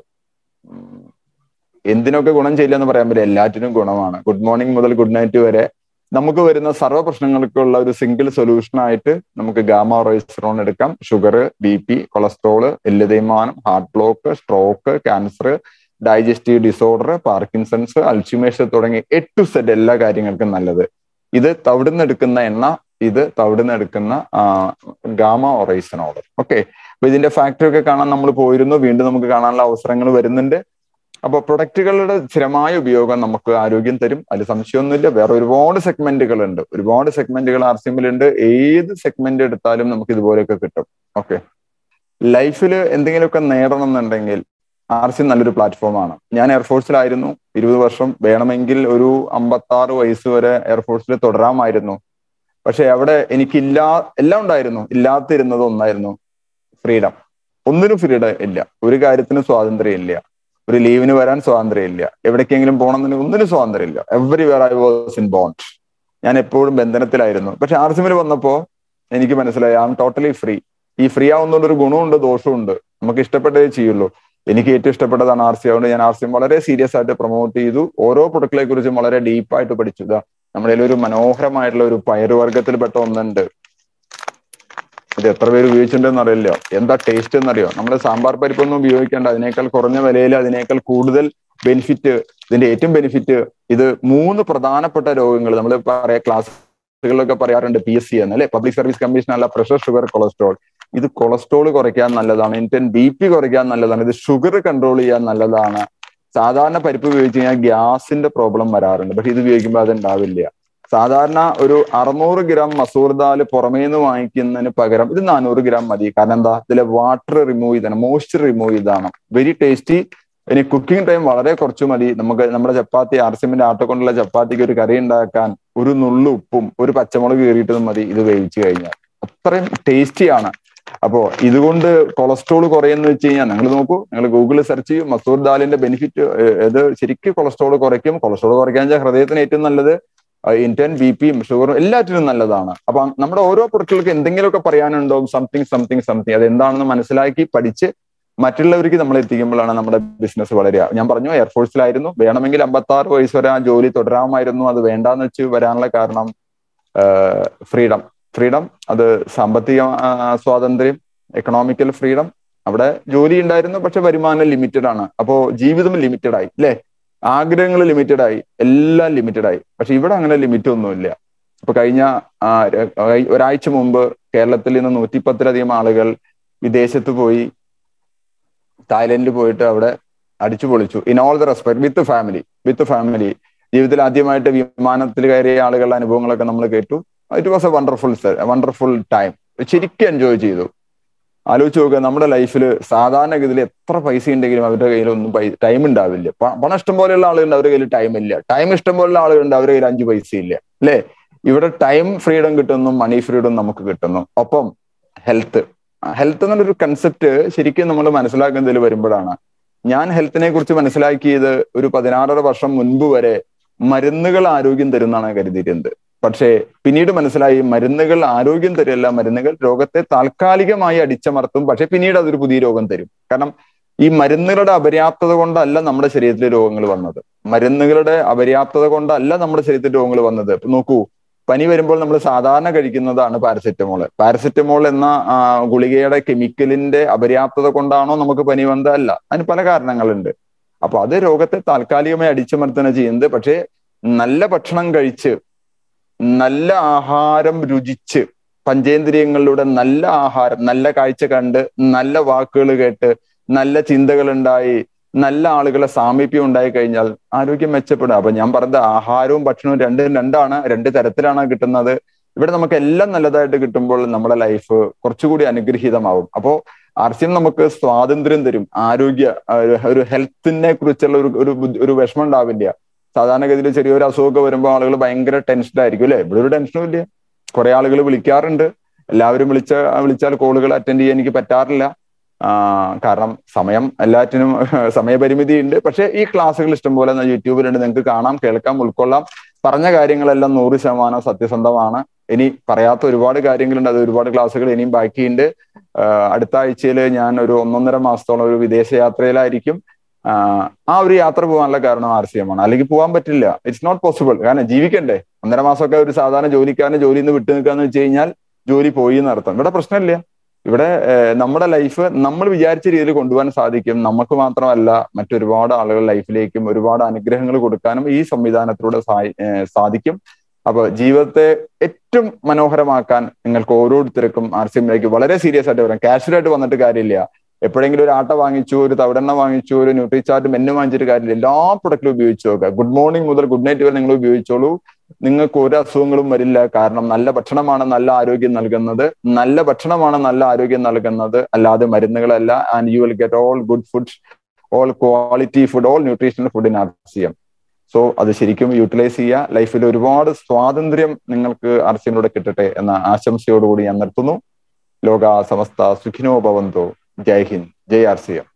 എന്തിനൊക്കെ ഗുണം ചെയ്യില്ല എന്ന് പറയാൻ പറ്റില്ല എല്ലാറ്റിനും ഗുണമാണ് ഗുഡ് മോർണിംഗ് മുതൽ ഗുഡ് നൈറ്റ് വരെ നമുക്ക് വരുന്ന സർവ്വ പ്രശ്നങ്ങൾക്കുള്ള ഒരു സിംഗിൾ സൊല്യൂഷൻ ആയിട്ട് നമുക്ക് ഗാമ റൈസ്ട്രോൺ എടുക്കാം ഷുഗർ ബി പി കൊളസ്ട്രോള് എല്ല് തേയ്മാനം heart block stroke cancer digestive disorder Parkinson's Alzheimer's തുടങ്ങി എട്ട് സെറ്റ് എല്ലാ കാര്യങ്ങൾക്കും നല്ലത് ഇത് തവിടുന്ന് എടുക്കുന്ന എണ്ണ ഇത് തവിടുന്ന് എടുക്കുന്ന ഗാമ ഒറൈസനോൾ ഓക്കെ അപ്പൊ ഇതിന്റെ ഫാക്ടറി ഒക്കെ കാണാൻ നമ്മൾ പോയിരുന്നു വീണ്ടും നമുക്ക് കാണാനുള്ള അവസരങ്ങൾ വരുന്നുണ്ട് അപ്പൊ പ്രൊഡക്റ്റുകളുടെ സ്ഥിരമായ ഉപയോഗം നമുക്ക് ആരോഗ്യം തരും അതിൽ സംശയമൊന്നുമില്ല വേറെ ഒരുപാട് സെഗ്മെന്റുകൾ ഉണ്ട് ഒരുപാട് സെഗ്മെന്റുകൾ ആർ സി എമ്മിലുണ്ട് ഏത് സെഗ്മെന്റ് എടുത്താലും നമുക്ക് ഇതുപോലെയൊക്കെ കിട്ടും ഓക്കെ ലൈഫിൽ എന്തെങ്കിലുമൊക്കെ നേടണം എന്നുണ്ടെങ്കിൽ ആർ സി നല്ലൊരു പ്ലാറ്റ്ഫോമാണ് ഞാൻ എയർഫോഴ്സിലായിരുന്നു ഇരുപത് വർഷം വേണമെങ്കിൽ ഒരു അമ്പത്തി ആറ് വയസ്സ് വരെ എയർഫോഴ്സിൽ തുടരാമായിരുന്നു പക്ഷെ അവിടെ എനിക്കില്ലാ എല്ലാം ഉണ്ടായിരുന്നു ഇല്ലാത്തിരുന്നത് ഒന്നായിരുന്നു ഫ്രീഡം ഒന്നിനും ഫ്രീഡം ഇല്ല ഒരു കാര്യത്തിന് സ്വാതന്ത്ര്യം ഇല്ല ഒരു ലീവിന് വരാൻ സ്വാതന്ത്ര്യം ഇല്ല എവിടേക്കെങ്കിലും പോകണമെന്നുണ്ടെങ്കിൽ ഒന്നിനും സ്വാതന്ത്ര്യം ഇല്ല everywhere I was in bond ഞാൻ എപ്പോഴും ബന്ധനത്തിലായിരുന്നു പക്ഷെ ആർ സിമിൽ വന്നപ്പോ എനിക്ക് മനസ്സിലായി ഐ ആം ടോട്ടലി ഫ്രീ ഈ ഫ്രീ ആവുന്നതുകൊണ്ട് ഒരു ഗുണമുണ്ട് ദോഷമുണ്ട് നമുക്ക് ഇഷ്ടപ്പെട്ടതേ ചെയ്യുള്ളൂ എനിക്ക് ഏറ്റവും ഇഷ്ടപ്പെട്ടതാണ് ആർ സി അതുകൊണ്ട് ഞാൻ ആർ സി വളരെ സീരിയസ് ആയിട്ട് പ്രൊമോട്ട് ചെയ്തു ഓരോ പ്രൊഡക്റ്റിനെ കുറിച്ചും വളരെ ഡീപ്പായിട്ട് പഠിച്ചു ഇതാ നമ്മുടെ ഒരു മനോഹരമായിട്ടുള്ള ഒരു പയറുവർഗത്തിൽപ്പെട്ട ഒന്നുണ്ട് ഇത് എത്ര പേര് ഉപയോഗിച്ചിട്ടുണ്ടെന്ന് അറിയില്ല എന്താ ടേസ്റ്റ് എന്നറിയോ നമ്മുടെ സാമ്പാർ പരിപ്പൊന്നും ഉപയോഗിക്കേണ്ട അതിനേക്കാൾ കുറഞ്ഞ വിലയിൽ അതിനേക്കാൾ കൂടുതൽ ബെനിഫിറ്റ് ഇതിന്റെ ഏറ്റവും ബെനിഫിറ്റ് ഇത് മൂന്ന് പ്രധാനപ്പെട്ട രോഗങ്ങൾ നമ്മൾ പറയാ ക്ലാസ്സുകളിലൊക്കെ പറയാറുണ്ട് പി എസ് സി എന്ന് അല്ലെ പബ്ലിക് സർവീസ് കമ്മീഷൻ അല്ല പ്രഷർ ഷുഗർ കൊളസ്ട്രോൾ ഇത് കൊളസ്ട്രോൾ കുറയ്ക്കാൻ നല്ലതാണ് ഇന്ത്യൻ ബി പി കുറയ്ക്കാൻ നല്ലതാണ് ഇത് ഷുഗർ കൺട്രോൾ ചെയ്യാൻ നല്ലതാണ് സാധാരണ പരിപ്പ് ഉപയോഗിച്ച് കഴിഞ്ഞാൽ ഗ്യാസിന്റെ പ്രോബ്ലം വരാറുണ്ട് പക്ഷെ ഇത് ഉപയോഗിക്കുമ്പോൾ അത് ഉണ്ടാവില്ല സാധാരണ ഒരു അറുന്നൂറ് ഗ്രാം മസൂർ ദാല് പുറമേ നിന്ന് വാങ്ങിക്കുന്നതിന് പകരം ഇത് നാനൂറ് ഗ്രാം മതി കാരണം എന്താ ഇതിലെ വാട്ടർ റിമൂവ് ചെയ്താണ് മോയ്സ്ചർ റിമൂവ് ചെയ്താണ് വെരി ടേസ്റ്റി ഇനി കുക്കിംഗ് ടൈം വളരെ കുറച്ച് മതി നമുക്ക് നമ്മുടെ ചപ്പാത്തി ആർസിമിന്റെ ആട്ട കൊണ്ടുള്ള ചപ്പാത്തിക്ക് ഒരു കറി ഉണ്ടാക്കാൻ ഒരു നുള്ളു ഉപ്പും ഒരു പച്ചമുളക് കീറിയിട്ടതും മതി ഇത് വേവിച്ചു കഴിഞ്ഞാൽ അത്രയും ടേസ്റ്റിയാണ് അപ്പോ ഇതുകൊണ്ട് കൊളസ്ട്രോൾ കുറയെന്ന് വെച്ച് കഴിഞ്ഞാൽ നിങ്ങൾ നോക്കൂ നിങ്ങൾ ഗൂഗിളിൽ സെർച്ച് ചെയ്യും മസൂർ ദാലിന്റെ ബെനിഫിറ്റ് ഇത് ശരിക്കും കൊളസ്ട്രോൾ കുറയ്ക്കും കൊളസ്ട്രോൾ കുറയ്ക്കാൻ വെച്ചാൽ ഹൃദയത്തിന് ഏറ്റവും നല്ലത് ഇന്ത്യൻ ബി പിയും ഷുഗറും എല്ലാറ്റിനും നല്ലതാണ് അപ്പൊ നമ്മുടെ ഓരോ പ്രൊഡക്റ്റുകൾക്ക് എന്തെങ്കിലുമൊക്കെ പറയാനുണ്ടാവും സംതിങ് സംതിങ് സംതിങ് അത് എന്താണെന്ന് മനസ്സിലാക്കി പഠിച്ച് മറ്റുള്ളവർക്ക് നമ്മൾ എത്തിക്കുമ്പോഴാണ് നമ്മുടെ ബിസിനസ് വളരുക ഞാൻ പറഞ്ഞു എയർഫോഴ്സിലായിരുന്നു വേണമെങ്കിൽ അമ്പത്തി ആറ് വയസ്സ് വരെ ആ ജോലി തുടരാമായിരുന്നു അത് വേണ്ടാന്ന് വെച്ച് വരാനുള്ള കാരണം ഫ്രീഡം ഫ്രീഡം അത് സാമ്പത്തിക സ്വാതന്ത്ര്യം എക്കണോമിക്കൽ ഫ്രീഡം അവിടെ ജോലി ഉണ്ടായിരുന്നു പക്ഷെ വരുമാനം ലിമിറ്റഡ് ആണ് അപ്പോ ജീവിതം ലിമിറ്റഡ് ആയി അല്ലെ ആഗ്രഹങ്ങൾ ലിമിറ്റഡ് ആയി എല്ലാം ലിമിറ്റഡ് ആയി പക്ഷെ ഇവിടെ അങ്ങനെ ലിമിറ്റ് ഒന്നുമില്ല ഇപ്പൊ കഴിഞ്ഞ ഒരാഴ്ച മുമ്പ് കേരളത്തിൽ നിന്ന് നൂറ്റിപ്പത്തിലധികം ആളുകൾ വിദേശത്ത് പോയി തായ്ലൻഡിൽ പോയിട്ട് അവിടെ അടിച്ചു പൊളിച്ചു in all the respect with family with family ജീവിതത്തിൽ ആദ്യമായിട്ട് വിമാനത്തിൽ കയറിയ ആളുകളുടെ അനുഭവങ്ങളൊക്കെ നമ്മൾ കേട്ടു it was a wonderful wonderful time ശരിക്കും എൻജോയ് ചെയ്തു ആലോചിച്ച് നോക്കുക നമ്മുടെ ലൈഫിൽ സാധാരണഗതിയിൽ എത്ര പൈസ ഉണ്ടെങ്കിലും അവരുടെ കയ്യിൽ ഒന്നും ടൈം ഉണ്ടാവില്ല പണം ഇഷ്ടം പോലെയുള്ള ആളുകളുണ്ട് അവരുടെ കയ്യിൽ ടൈം ഇല്ല ടൈം ഇഷ്ടം പോലെയുള്ള ആളുകളുണ്ട് അവരുടെ കയ്യിൽ അഞ്ച് പൈസ ഇല്ല അല്ലേ ഇവിടെ ടൈം ഫ്രീഡം കിട്ടുന്നു മണി ഫ്രീഡം നമുക്ക് കിട്ടുന്നു ഒപ്പം ഹെൽത്ത് ഹെൽത്ത് എന്നുള്ളൊരു കൺസെപ്റ്റ് ശരിക്കും നമ്മൾ മനസ്സിലാക്കുന്നതിൽ വരുമ്പോഴാണ് ഞാൻ ഹെൽത്തിനെ കുറിച്ച് മനസ്സിലാക്കിയത് ഒരു പതിനാറര വർഷം മുൻപ് വരെ മരുന്നുകൾ ആരോഗ്യം തരുന്നാണ് കരുതിയിരുന്നത് പക്ഷേ പിന്നീട് മനസ്സിലായി മരുന്നുകൾ ആരോഗ്യം തരില്ല മരുന്നുകൾ രോഗത്തെ താൽക്കാലികമായി അടിച്ചമർത്തും പക്ഷെ പിന്നീട് അതൊരു പുതിയ രോഗം തരും കാരണം ഈ മരുന്നുകളുടെ അപര്യാപ്തത കൊണ്ടല്ല നമ്മുടെ ശരീരത്തിൽ രോഗങ്ങൾ വന്നത് മരുന്നുകളുടെ അപര്യാപ്തത കൊണ്ടല്ല നമ്മുടെ ശരീരത്തിൽ രോഗങ്ങൾ വന്നത് നോക്കൂ പനി വരുമ്പോൾ നമ്മൾ സാധാരണ കഴിക്കുന്നതാണ് പാരസെറ്റമോൾ പാരസെറ്റമോൾ എന്ന ഗുളികയുടെ കെമിക്കലിന്റെ അപര്യാപ്തത കൊണ്ടാണോ നമുക്ക് പനി വന്നത് അല്ല അതിന് പല കാരണങ്ങളുണ്ട് അപ്പൊ അത് രോഗത്തെ താൽക്കാലികമായി അടിച്ചമർത്തുന്ന ചെയ്യുന്നത് പക്ഷേ നല്ല ഭക്ഷണം കഴിച്ച് നല്ല ആഹാരം രുചിച്ച് പഞ്ചേന്ദ്രിയങ്ങളിലൂടെ നല്ല ആഹാരം നല്ല കാഴ്ച കണ്ട് നല്ല വാക്കുകൾ കേട്ട് നല്ല ചിന്തകൾ ഉണ്ടായി നല്ല ആളുകളെ സാമീപ്യം ഉണ്ടായി കഴിഞ്ഞാൽ ആരോഗ്യം മെച്ചപ്പെടും അപ്പൊ ഞാൻ പറഞ്ഞത് ആഹാരവും ഭക്ഷണവും രണ്ടും രണ്ടാണ് രണ്ട് തരത്തിലാണ് കിട്ടുന്നത് ഇവിടെ നമുക്ക് എല്ലാം നല്ലതായിട്ട് കിട്ടുമ്പോൾ നമ്മുടെ ലൈഫ് കുറച്ചുകൂടി അനുഗ്രഹീതമാവും അപ്പോ ആർ സി എം നമുക്ക് സ്വാതന്ത്ര്യം തരും ആരോഗ്യ ഒരു ഹെൽത്തിനെ കുറിച്ചുള്ള ഒരു ഒരു ഒരു വിഷമം ഉണ്ടാവില്ല സാധാരണഗതിയിൽ ചെറിയൊരു അസുഖമൊക്കെ വരുമ്പോൾ ആളുകൾ ഭയങ്കര ടെൻഷൻഡ് ആയിരിക്കും അല്ലെ ഇവിടെ ഒരു ടെൻഷനും ഇല്ല കുറെ ആളുകൾ വിളിക്കാറുണ്ട് എല്ലാവരും വിളിച്ച വിളിച്ചാൽ കോളുകൾ അറ്റൻഡ് ചെയ്യാൻ എനിക്ക് പറ്റാറില്ല കാരണം സമയം എല്ലാറ്റിനും സമയപരിമിതി ഉണ്ട് പക്ഷെ ഈ ക്ലാസ്സുകൾ ഇഷ്ടംപോലെ യൂട്യൂബിലുണ്ട് നിങ്ങൾക്ക് കാണാം കേൾക്കാം ഉൾക്കൊള്ളാം പറഞ്ഞ കാര്യങ്ങളെല്ലാം നൂറ് ശതമാനം സത്യസന്ധമാണ് ഇനി പറയാത്ത ഒരുപാട് കാര്യങ്ങളുണ്ട് അത് ഒരുപാട് ക്ലാസ്സുകൾ ഇനിയും ബാക്കിയുണ്ട് അടുത്ത ആഴ്ചയിൽ ഞാൻ ഒരു ഒന്നൊന്നര മാസത്തോളം ഒരു വിദേശ യാത്രയിലായിരിക്കും ആ ഒരു യാത്ര പോകാനുള്ള കാരണം ആർ സി എം ആണ് അല്ലെങ്കിൽ പോകാൻ പറ്റില്ല ഇറ്റ്സ് നോട്ട് പോസിബിൾ കാരണം ജീവിക്കണ്ടേ ഒന്നര മാസമൊക്കെ ഒരു സാധാരണ ജോലിക്കാരന് ജോലിയിൽ നിന്ന് വിട്ടു നിൽക്കാന്ന് വെച്ച് കഴിഞ്ഞാൽ ജോലി പോയി എന്നർത്ഥം ഇവിടെ പ്രശ്നമില്ല ഇവിടെ നമ്മുടെ ലൈഫ് നമ്മൾ വിചാരിച്ച രീതിയിൽ കൊണ്ടുപോകാൻ സാധിക്കും നമുക്ക് മാത്രമല്ല മറ്റൊരുപാട് ആളുകൾ ലൈഫിലേക്കും ഒരുപാട് അനുഗ്രഹങ്ങൾ കൊടുക്കാനും ഈ സംവിധാനത്തിലൂടെ സാധിക്കും അപ്പൊ ജീവിതത്തെ ഏറ്റവും മനോഹരമാക്കാൻ നിങ്ങൾക്ക് ഓരോരുത്തർക്കും ആർ സി എമ്മിലേക്ക് വളരെ സീരിയസ് ആയിട്ട് വരാം കാഷ്വലായിട്ട് വന്നിട്ട് കാര്യമില്ല എപ്പോഴെങ്കിലും ഒരു ആട്ട വാങ്ങിച്ചു ഒരു തവിടെണ്ണ വാങ്ങിച്ചു ഒരു ന്യൂട്രി ചാർട്ട് മെന്നു വാങ്ങിച്ചിട്ട് കാര്യമില്ല എല്ലാ പ്രൊഡക്റ്റും ഉപയോഗിച്ച് നോക്കുക ഗുഡ് മോർണിംഗ് മുതൽ ഗുഡ് നൈറ്റ് വരെ നിങ്ങൾ ഉപയോഗിച്ചോളൂ നിങ്ങൾക്ക് ഒരു അസുഖങ്ങളും വരില്ല കാരണം നല്ല ഭക്ഷണമാണ് നല്ല ആരോഗ്യം നൽകുന്നത് നല്ല ഭക്ഷണമാണ് നല്ല ആരോഗ്യം നൽകുന്നത് അല്ലാതെ മരുന്നുകളല്ല and you will get all good food all quality food all nutritional food in R C M so അത് ശരിക്കും യൂട്ടിലൈസ് ചെയ്യുക ലൈഫിൽ ഒരുപാട് സ്വാതന്ത്ര്യം നിങ്ങൾക്ക് ആർ സി എമ്മിലൂടെ കിട്ടട്ടെ എന്ന ആശംസയോടുകൂടി ഞാൻ നിർത്തുന്നു ലോക സമസ്ത സുഖിനോ ഭവന്തോ ജയ് ഹിന്ദ് ജയ് ആർ സി എം